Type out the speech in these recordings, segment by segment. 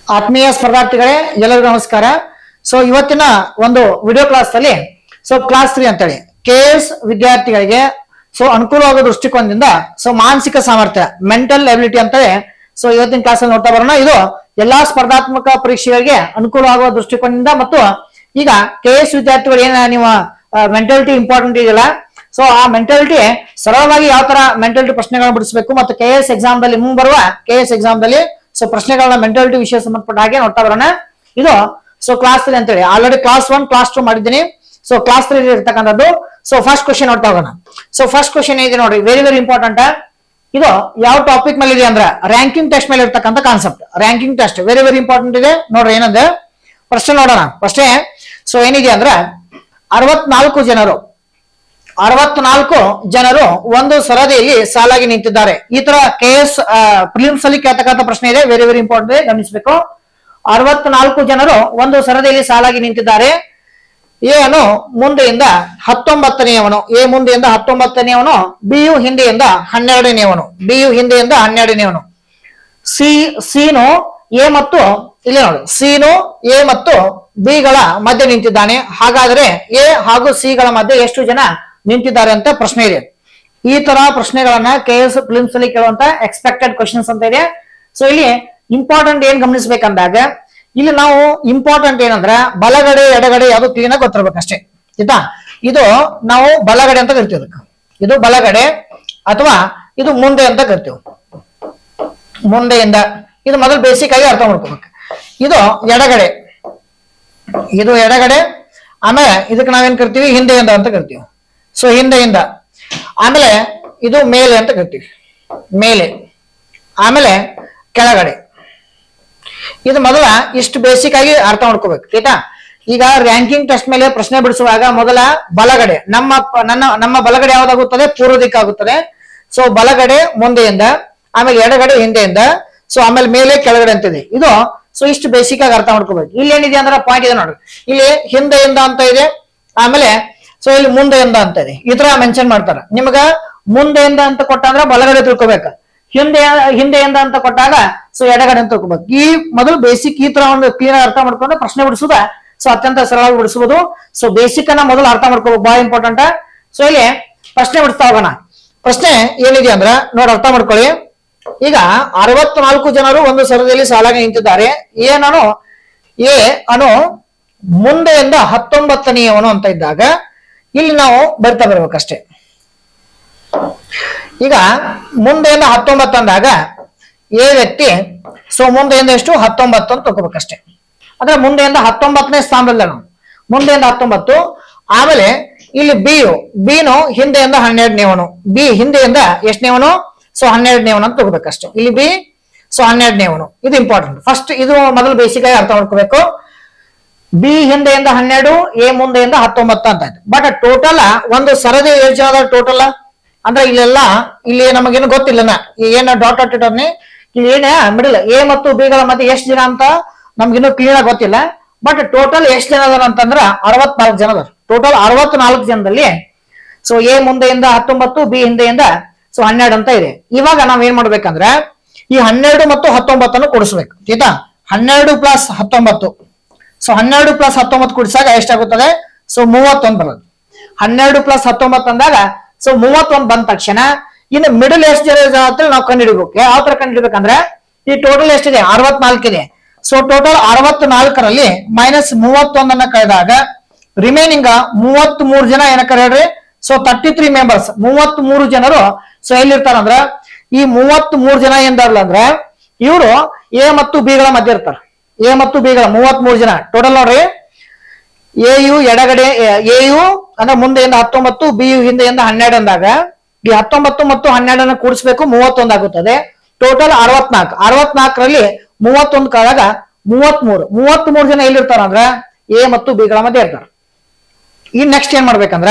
ಆತ್ಮೀಯ ಸ್ಪರ್ಧಾರ್ಥಿಗಳೇ ಎಲ್ಲರಿಗೂ ನಮಸ್ಕಾರ ಸೊ ಇವತ್ತಿನ ಒಂದು ವಿಡಿಯೋ ಕ್ಲಾಸ್ ಅಲ್ಲಿ ಸೊ ಕ್ಲಾಸ್ ತ್ರೀ ಅಂತೇಳಿ ಕೆ ಎಸ್ ವಿದ್ಯಾರ್ಥಿಗಳಿಗೆ ಸೊ ಅನುಕೂಲವಾಗೋ ದೃಷ್ಟಿಕೋನದಿಂದ ಸೊ ಮಾನಸಿಕ ಸಾಮರ್ಥ್ಯ ಮೆಂಟಲ್ ಎಬಿಲಿಟಿ ಅಂತೇಳಿ ಸೊ ಇವತ್ತಿನ ಕ್ಲಾಸ್ ಅಲ್ಲಿ ನೋಡ್ತಾ ಬರೋಣ ಇದು ಎಲ್ಲಾ ಸ್ಪರ್ಧಾತ್ಮಕ ಪರೀಕ್ಷೆಗಳಿಗೆ ಅನುಕೂಲವಾಗುವ ದೃಷ್ಟಿಕೋನದಿಂದ ಮತ್ತು ಈಗ ಕೆ ಎಸ್ ವಿದ್ಯಾರ್ಥಿಗಳು ಏನ ನೀವು ಮೆಂಟಾಲಿಟಿ ಇಂಪಾರ್ಟೆಂಟ್ ಇದೆಯಲ್ಲ ಸೊ ಆ ಮೆಂಟಾಲಿಟಿ ಸರಳವಾಗಿ ಯಾವ ತರ ಮೆಂಟಾಲಿಟಿ ಪ್ರಶ್ನೆಗಳನ್ನ ಬಿಡಿಸಬೇಕು ಮತ್ತು ಕೆ ಎಸ್ ಎಕ್ಸಾಮ್ ದಲ್ಲಿ ಮುಂಬರುವ ಕೆ ಎಸ್ ಎಕ್ಸಾಮ್ ದಲ್ಲಿ ಸೊ ಪ್ರಶ್ನೆಗಳನ್ನ ಮೆಂಟಾಲಿಟಿ ವಿಷಯ ಸಂಬಂಧಪಟ್ಟ ಹಾಗೆ ನೋಡ್ತಾ ಬರೋಣ ಇದು ಸೊ ಕ್ಲಾಸ್ ತ್ರೀ ಅಂತೇಳಿ already class one class two ಮಾಡಿದ್ದೀನಿ ಸೊ ಕ್ಲಾಸ್ ತ್ರೀ ಇರ್ತಕ್ಕಂಥದ್ದು ಸೊ ಫಸ್ಟ್ ಕ್ವಶನ್ ನೋಡ್ತಾ ಹೋಗೋಣ ಸೊ ಫಸ್ಟ್ ಕ್ವಶನ್ ಇದೆ ನೋಡ್ರಿ ವೆರಿ ವೆರಿ ಇಂಪಾರ್ಟೆಂಟ್ ಇದು ಯಾವ ಟಾಪಿಕ್ ಮೇಲೆ ಇದೆ ಅಂದ್ರೆ ರ್ಯಾಂಕಿಂಗ್ ಟೆಸ್ಟ್ ಮೇಲೆ ಇರ್ತಕ್ಕಂಥ concept ranking test very very important ಇದೆ ನೋಡ್ರಿ ಏನಂದ್ರೆ ಪ್ರಶ್ನೆ ನೋಡೋಣ ಫಸ್ಟೇ ಸೊ ಏನಿದೆ ಅಂದ್ರೆ ಅರವತ್ನಾಲ್ಕು ಜನರು ಅರವತ್ನಾಲ್ಕು ಜನರು ಒಂದು ಸರದಿಯಲ್ಲಿ ಸಾಲಾಗಿ ನಿಂತಿದ್ದಾರೆ ಈ ತರ ಕೆ ಎಸ್ ಪ್ರಿಲಿಮ್ಸ್ ಅಲ್ಲಿ ಕೇಳ್ತಕ್ಕಂಥ ಪ್ರಶ್ನೆ ಇದೆ ವೆರಿ ವೆರಿ ಇಂಪಾರ್ಟೆಂಟ್ ಗಮನಿಸಬೇಕು ಅರವತ್ನಾಲ್ಕು ಜನರು ಒಂದು ಸರದಿಯಲ್ಲಿ ಸಾಲಾಗಿ ನಿಂತಿದ್ದಾರೆ ಎನು ಮುಂದೆಯಿಂದ ಹತ್ತೊಂಬತ್ತನೆಯವನು ಎ ಮುಂದೆಯಿಂದ ಹತ್ತೊಂಬತ್ತನೆಯವನು ಬಿ ಯು ಹಿಂದೆಯಿಂದ ಹನ್ನೆರಡನೆಯವನು ಬಿ ಯು ಹಿಂದೆಯಿಂದ ಹನ್ನೆರಡನೆಯವನು ಸಿ ಸೀನು ಎ ಮತ್ತು ಇಲ್ಲಿ ನೋಡಿ ಸೀನು ಎ ಮತ್ತು ಬಿ ಗಳ ಮಧ್ಯೆ ನಿಂತಿದ್ದಾನೆ ಹಾಗಾದ್ರೆ ಎ ಹಾಗೂ ಸಿ ಗಳ ಮಧ್ಯೆ ಎಷ್ಟು ಜನ ನಿಂತಿದ್ದಾರೆ ಅಂತ ಪ್ರಶ್ನೆ ಇದೆ ಈ ತರ ಪ್ರಶ್ನೆಗಳನ್ನ ಕೆ ಎಸ್ ಫಿಲಿಮ್ಸ್ ಅಲ್ಲಿ ಕೇಳುವಂತ ಎಕ್ಸ್ಪೆಕ್ಟೆಡ್ ಕ್ವಶನ್ಸ್ ಅಂತ ಇದೆ ಸೊ ಇಲ್ಲಿ ಇಂಪಾರ್ಟೆಂಟ್ ಏನ್ ಗಮನಿಸ್ಬೇಕಂದಾಗ ಇಲ್ಲಿ ನಾವು ಇಂಪಾರ್ಟೆಂಟ್ ಏನಂದ್ರ ಬಲಗಡೆ ಎಡಗಡೆ ಯಾವ್ದು ಕ್ಲೀನ್ ಆಗಿ ಗೊತ್ತಿರ್ಬೇಕಷ್ಟೇ ಆಯ್ತಾ ಇದು ನಾವು ಬಲಗಡೆ ಅಂತ ಕರಿತೀವಿ ಇದಕ್ಕೆ. ಇದು ಬಲಗಡೆ ಅಥವಾ ಇದು ಮುಂದೆ ಅಂತ ಕರಿತೀವಿ ಮುಂದೆಯಿಂದ ಇದು ಮೊದಲು ಬೇಸಿಕ್ ಆಗಿ ಅರ್ಥ ಮಾಡ್ಕೋಬೇಕು ಇದು ಎಡಗಡೆ ಇದು ಎಡಗಡೆ ಆಮೇಲೆ ಇದಕ್ಕೆ ನಾವೇನ್ ಕರಿತೀವಿ ಹಿಂದೆಯಿಂದ ಅಂತ ಕರಿತೀವಿ ಸೊ ಹಿಂದೆಯಿಂದ ಆಮೇಲೆ ಇದು ಮೇಲೆ ಅಂತ ಕರಿತೀವಿ ಮೇಲೆ ಆಮೇಲೆ ಕೆಳಗಡೆ ಇದು ಮೊದಲ ಇಷ್ಟು ಬೇಸಿಕ್ ಆಗಿ ಅರ್ಥ ಮಾಡ್ಕೋಬೇಕು ಆಯ್ತಾ ಈಗ ರ್ಯಾಂಕಿಂಗ್ ಟೆಸ್ಟ್ ಮೇಲೆ ಪ್ರಶ್ನೆ ಬಿಡಿಸುವಾಗ ಮೊದಲ ಬಲಗಡೆ ನಮ್ಮ ಪ- ನನ್ನ ನಮ್ಮ ಬಲಗಡೆ ಯಾವ್ದಾಗುತ್ತದೆ ಪೂರ್ವ ದಿಕ್ಕಾಗುತ್ತದೆ ಸೊ ಬಲಗಡೆ ಮುಂದೆಯಿಂದ ಆಮೇಲೆ ಎಡಗಡೆ ಹಿಂದೆಯಿಂದ ಸೊ ಆಮೇಲೆ ಮೇಲೆ ಕೆಳಗಡೆ ಅಂತಿದೆ ಇದು ಸೊ ಇಷ್ಟು ಬೇಸಿಕ್ ಆಗಿ ಅರ್ಥ ಮಾಡ್ಕೋಬೇಕು ಇಲ್ಲಿ ಏನಿದೆ ಅಂದ್ರೆ ಪಾಯಿಂಟ್ ಇದೆ ನೋಡ್ರಿ ಇಲ್ಲಿ ಹಿಂದೆಯಿಂದ ಅಂತ ಇದೆ ಆಮೇಲೆ ಸೊ ಇಲ್ಲಿ ಮುಂದೆಯಿಂದ ಅಂತ ಇದೆ ಈ ತರ ಮೆನ್ಷನ್ ಮಾಡ್ತಾರ ನಿಮ್ಗ ಮುಂದೆಯಿಂದ ಅಂತ ಕೊಟ್ಟಂದ್ರ ಬಲಗಡೆ ತಿಳ್ಕೊಬೇಕು ಹಿಂದೆ ಹಿಂದೆಯಿಂದ ಅಂತ ಕೊಟ್ಟಾಗ ಸೊ ಎಡಗಡೆ ಅಂತ ತಿಳ್ಕೊಬೇಕು ಈ ಮೊದಲು ಬೇಸಿಕ್ ಈ ತರ ಒಂದು ಕ್ಲಿಯರ್ ಅರ್ಥ ಮಾಡ್ಕೊಂಡು ಪ್ರಶ್ನೆ ಬಿಡಿಸುದ ಸೊ ಅತ್ಯಂತ ಸರಳವಾಗಿ ಬಿಡಿಸಬಹುದು ಸೊ ಬೇಸಿಕ್ ಅನ್ನ ಮೊದಲು ಅರ್ಥ ಮಾಡ್ಕೋಬೇಕು ಬಹಳ ಇಂಪಾರ್ಟೆಂಟ್ ಸೊ ಇಲ್ಲಿ ಪ್ರಶ್ನೆ ಬಿಡಿಸ್ತಾ ಹೋಗೋಣ ಪ್ರಶ್ನೆ ಏನಿದೆ ಅಂದ್ರ ನೋಡಿ ಅರ್ಥ ಮಾಡ್ಕೊಳ್ಳಿ ಈಗ ಅರವತ್ನಾಲ್ಕು ಜನರು ಒಂದು ಸರದಿಯಲ್ಲಿ ಸಾಲಾಗಿ ನಿಂತಿದ್ದಾರೆ ಏನನು ಎ ಅನು ಮುಂದೆಯಿಂದ ಹತ್ತೊಂಬತ್ತನೆಯವನು ಅಂತ ಇದ್ದಾಗ ಇಲ್ಲಿ ನಾವು ಬರ್ತಾ ಬರ್ಬೇಕಷ್ಟೇ ಈಗ ಮುಂದೆಯಿಂದ ಹತ್ತೊಂಬತ್ತು ಅಂದಾಗ ಎ ವ್ಯಕ್ತಿ ಸೊ ಮುಂದೆಯಿಂದ ಎಷ್ಟು ಹತ್ತೊಂಬತ್ತು ಅಂತ ತಗೋಬೇಕಷ್ಟೇ ಅಂದ್ರೆ ಮುಂದೆಯಿಂದ ಹತ್ತೊಂಬತ್ತನೇ ಸ್ಥಾನದಲ್ಲಿ ನಾವು ಮುಂದೆಯಿಂದ ಹತ್ತೊಂಬತ್ತು ಆಮೇಲೆ ಇಲ್ಲಿ ಬಿ ಬಿನು ಹಿಂದೆಯಿಂದ ಹನ್ನೆರಡನೇವನು ಬಿ ಹಿಂದೆಯಿಂದ ಎಷ್ಟನೇವನು ಸೊ ಹನ್ನೆರಡನೇವನು ಅಂತ ತಗೋಬೇಕಷ್ಟೇ ಇಲ್ಲಿ ಬಿ ಸೊ ಹನ್ನೆರಡನೇವನು ಇದು ಇಂಪಾರ್ಟೆಂಟ್ ಫಸ್ಟ್ ಇದು ಮೊದಲು ಬೇಸಿಕ್ ಆಗಿ ಅರ್ಥ ಮಾಡ್ಕೋಬೇಕು ಬಿ ಹಿಂದೆಯಿಂದ ಹನ್ನೆರಡು ಎ ಮುಂದೆಯಿಂದ ಹತ್ತೊಂಬತ್ತು ಅಂತ ಆಯ್ತು ಬಟ್ ಟೋಟಲ್ ಒಂದು ಸರದಿ ಎಷ್ಟು ಜನ ಟೋಟಲ್ ಅಂದ್ರೆ ಇಲ್ಲೆಲ್ಲ ಇಲ್ಲಿ ನಮಗೇನು ಗೊತ್ತಿಲ್ಲನ ಏನು ಡಾಟ್ ಡಾಟ್ ಇಟ್ಟವ್ನಿ ಇಲ್ಲಿ ಏನ ಮಿಡಲ್ ಎ ಮತ್ತು ಬಿ ಗಳ ಮಧ್ಯೆ ಎಷ್ಟು ಜನ ಅಂತ ನಮ್ಗಿನ್ನೂ ಕ್ಲಿಯರ್ ಆಗಿ ಗೊತ್ತಿಲ್ಲ ಬಟ್ ಟೋಟಲ್ ಎಷ್ಟು ಜನ ಅದಾರ ಅಂತಂದ್ರ ಅರವತ್ನಾಲ್ಕು ಜನ ಅದಾರ ಟೋಟಲ್ ಅರವತ್ನಾಲ್ಕು ಜನದಲ್ಲಿ ಸೊ ಎ ಮುಂದೆಯಿಂದ ಹತ್ತೊಂಬತ್ತು ಬಿ ಹಿಂದೆಯಿಂದ ಸೊ ಹನ್ನೆರಡು ಅಂತ ಇದೆ ಇವಾಗ ನಾವ್ ಏನ್ ಮಾಡ್ಬೇಕಂದ್ರೆ ಈ ಹನ್ನೆರಡು ಮತ್ತು ಹತ್ತೊಂಬತ್ತನ್ನು ಕೂಡಿಸ್ಬೇಕು ಆಯ್ತಾ ಹನ್ನೆರಡು ಪ್ಲಸ್ ಹತ್ತೊಂಬತ್ತು ಸೊ ಹನ್ನೆರಡು ಪ್ಲಸ್ ಹತ್ತೊಂಬತ್ತು ಕೂಡಿಸಾಗ ಎಷ್ಟಾಗುತ್ತದೆ ಸೊ ಮೂವತ್ತೊಂದು ಬರೋದು ಹನ್ನೆರಡು ಪ್ಲಸ್ ಹತ್ತೊಂಬತ್ತು ಅಂದಾಗ ಸೊ ಮೂವತ್ತೊಂದು ಬಂದ ತಕ್ಷಣ ಇನ್ನು ಮಿಡಲ್ ಎಷ್ಟು ಜನ ಇದೆ ಅಂತ ನಾವು ಕಂಡುಹಿಡಿಬೇಕು ಯಾವ ತರ ಕಂಡುಹಿಡಿಬೇಕಂದ್ರೆ ಈ ಟೋಟಲ್ ಎಷ್ಟಿದೆ ಅರವತ್ನಾಲ್ಕಿದೆ ಸೊ ಟೋಟಲ್ ಅರವತ್ನಾಲ್ಕರಲ್ಲಿ ಮೈನಸ್ ಮೂವತ್ತೊಂದನ್ನ ಕಳೆದಾಗ ರಿಮೈನಿಂಗ್ ಮೂವತ್ತ್ ಮೂರು ಜನ ಏನಕ್ಕ ಹೇಳ್ರಿ ಸೊ ತರ್ಟಿ ತ್ರೀ ಮೆಂಬರ್ಸ್ ಮೂವತ್ತ್ ಮೂರು ಜನರು ಸೊ ಎಲ್ಲಿರ್ತಾರಂದ್ರ ಈ ಮೂವತ್ತ್ ಮೂರು ಜನ ಏನ್ದಾರಲ್ಲ ಅಂದ್ರೆ ಇವರು ಎ ಮತ್ತು ಬಿ ಗಳ ಮಧ್ಯೆ ಇರ್ತಾರ ಎ ಮತ್ತು ಬಿ ಗಳ ಮೂವತ್ತ್ ಮೂರು ಜನ ಟೋಟಲ್ ನೋಡ್ರಿ ಎ ಯು ಎಡಗಡೆ ಎ ಯು ಅಂದ್ರೆ ಮುಂದೆಯಿಂದ ಹತ್ತೊಂಬತ್ತು ಬಿ ಯು ಹಿಂದೆಯಿಂದ ಹನ್ನೆರಡು ಅಂದಾಗ ಈ ಹತ್ತೊಂಬತ್ತು ಮತ್ತು ಹನ್ನೆರಡನ್ನ ಕೂಡಿಸ್ಬೇಕು ಮೂವತ್ತೊಂದು ಆಗುತ್ತದೆ ಟೋಟಲ್ ಅರವತ್ನಾಲ್ಕು ಅರವತ್ನಾಲ್ಕರಲ್ಲಿ ಮೂವತ್ತೊಂದು ಕಾದಾಗ ಮೂವತ್ಮೂರು ಮೂವತ್ತ್ ಮೂರು ಜನ ಎಲ್ಲಿರ್ತಾರ ಅಂದ್ರ ಎ ಮತ್ತು ಬಿ ಗಳ ಮಧ್ಯೆ ಇರ್ತಾರ ಈ ನೆಕ್ಸ್ಟ್ ಏನ್ ಮಾಡ್ಬೇಕಂದ್ರ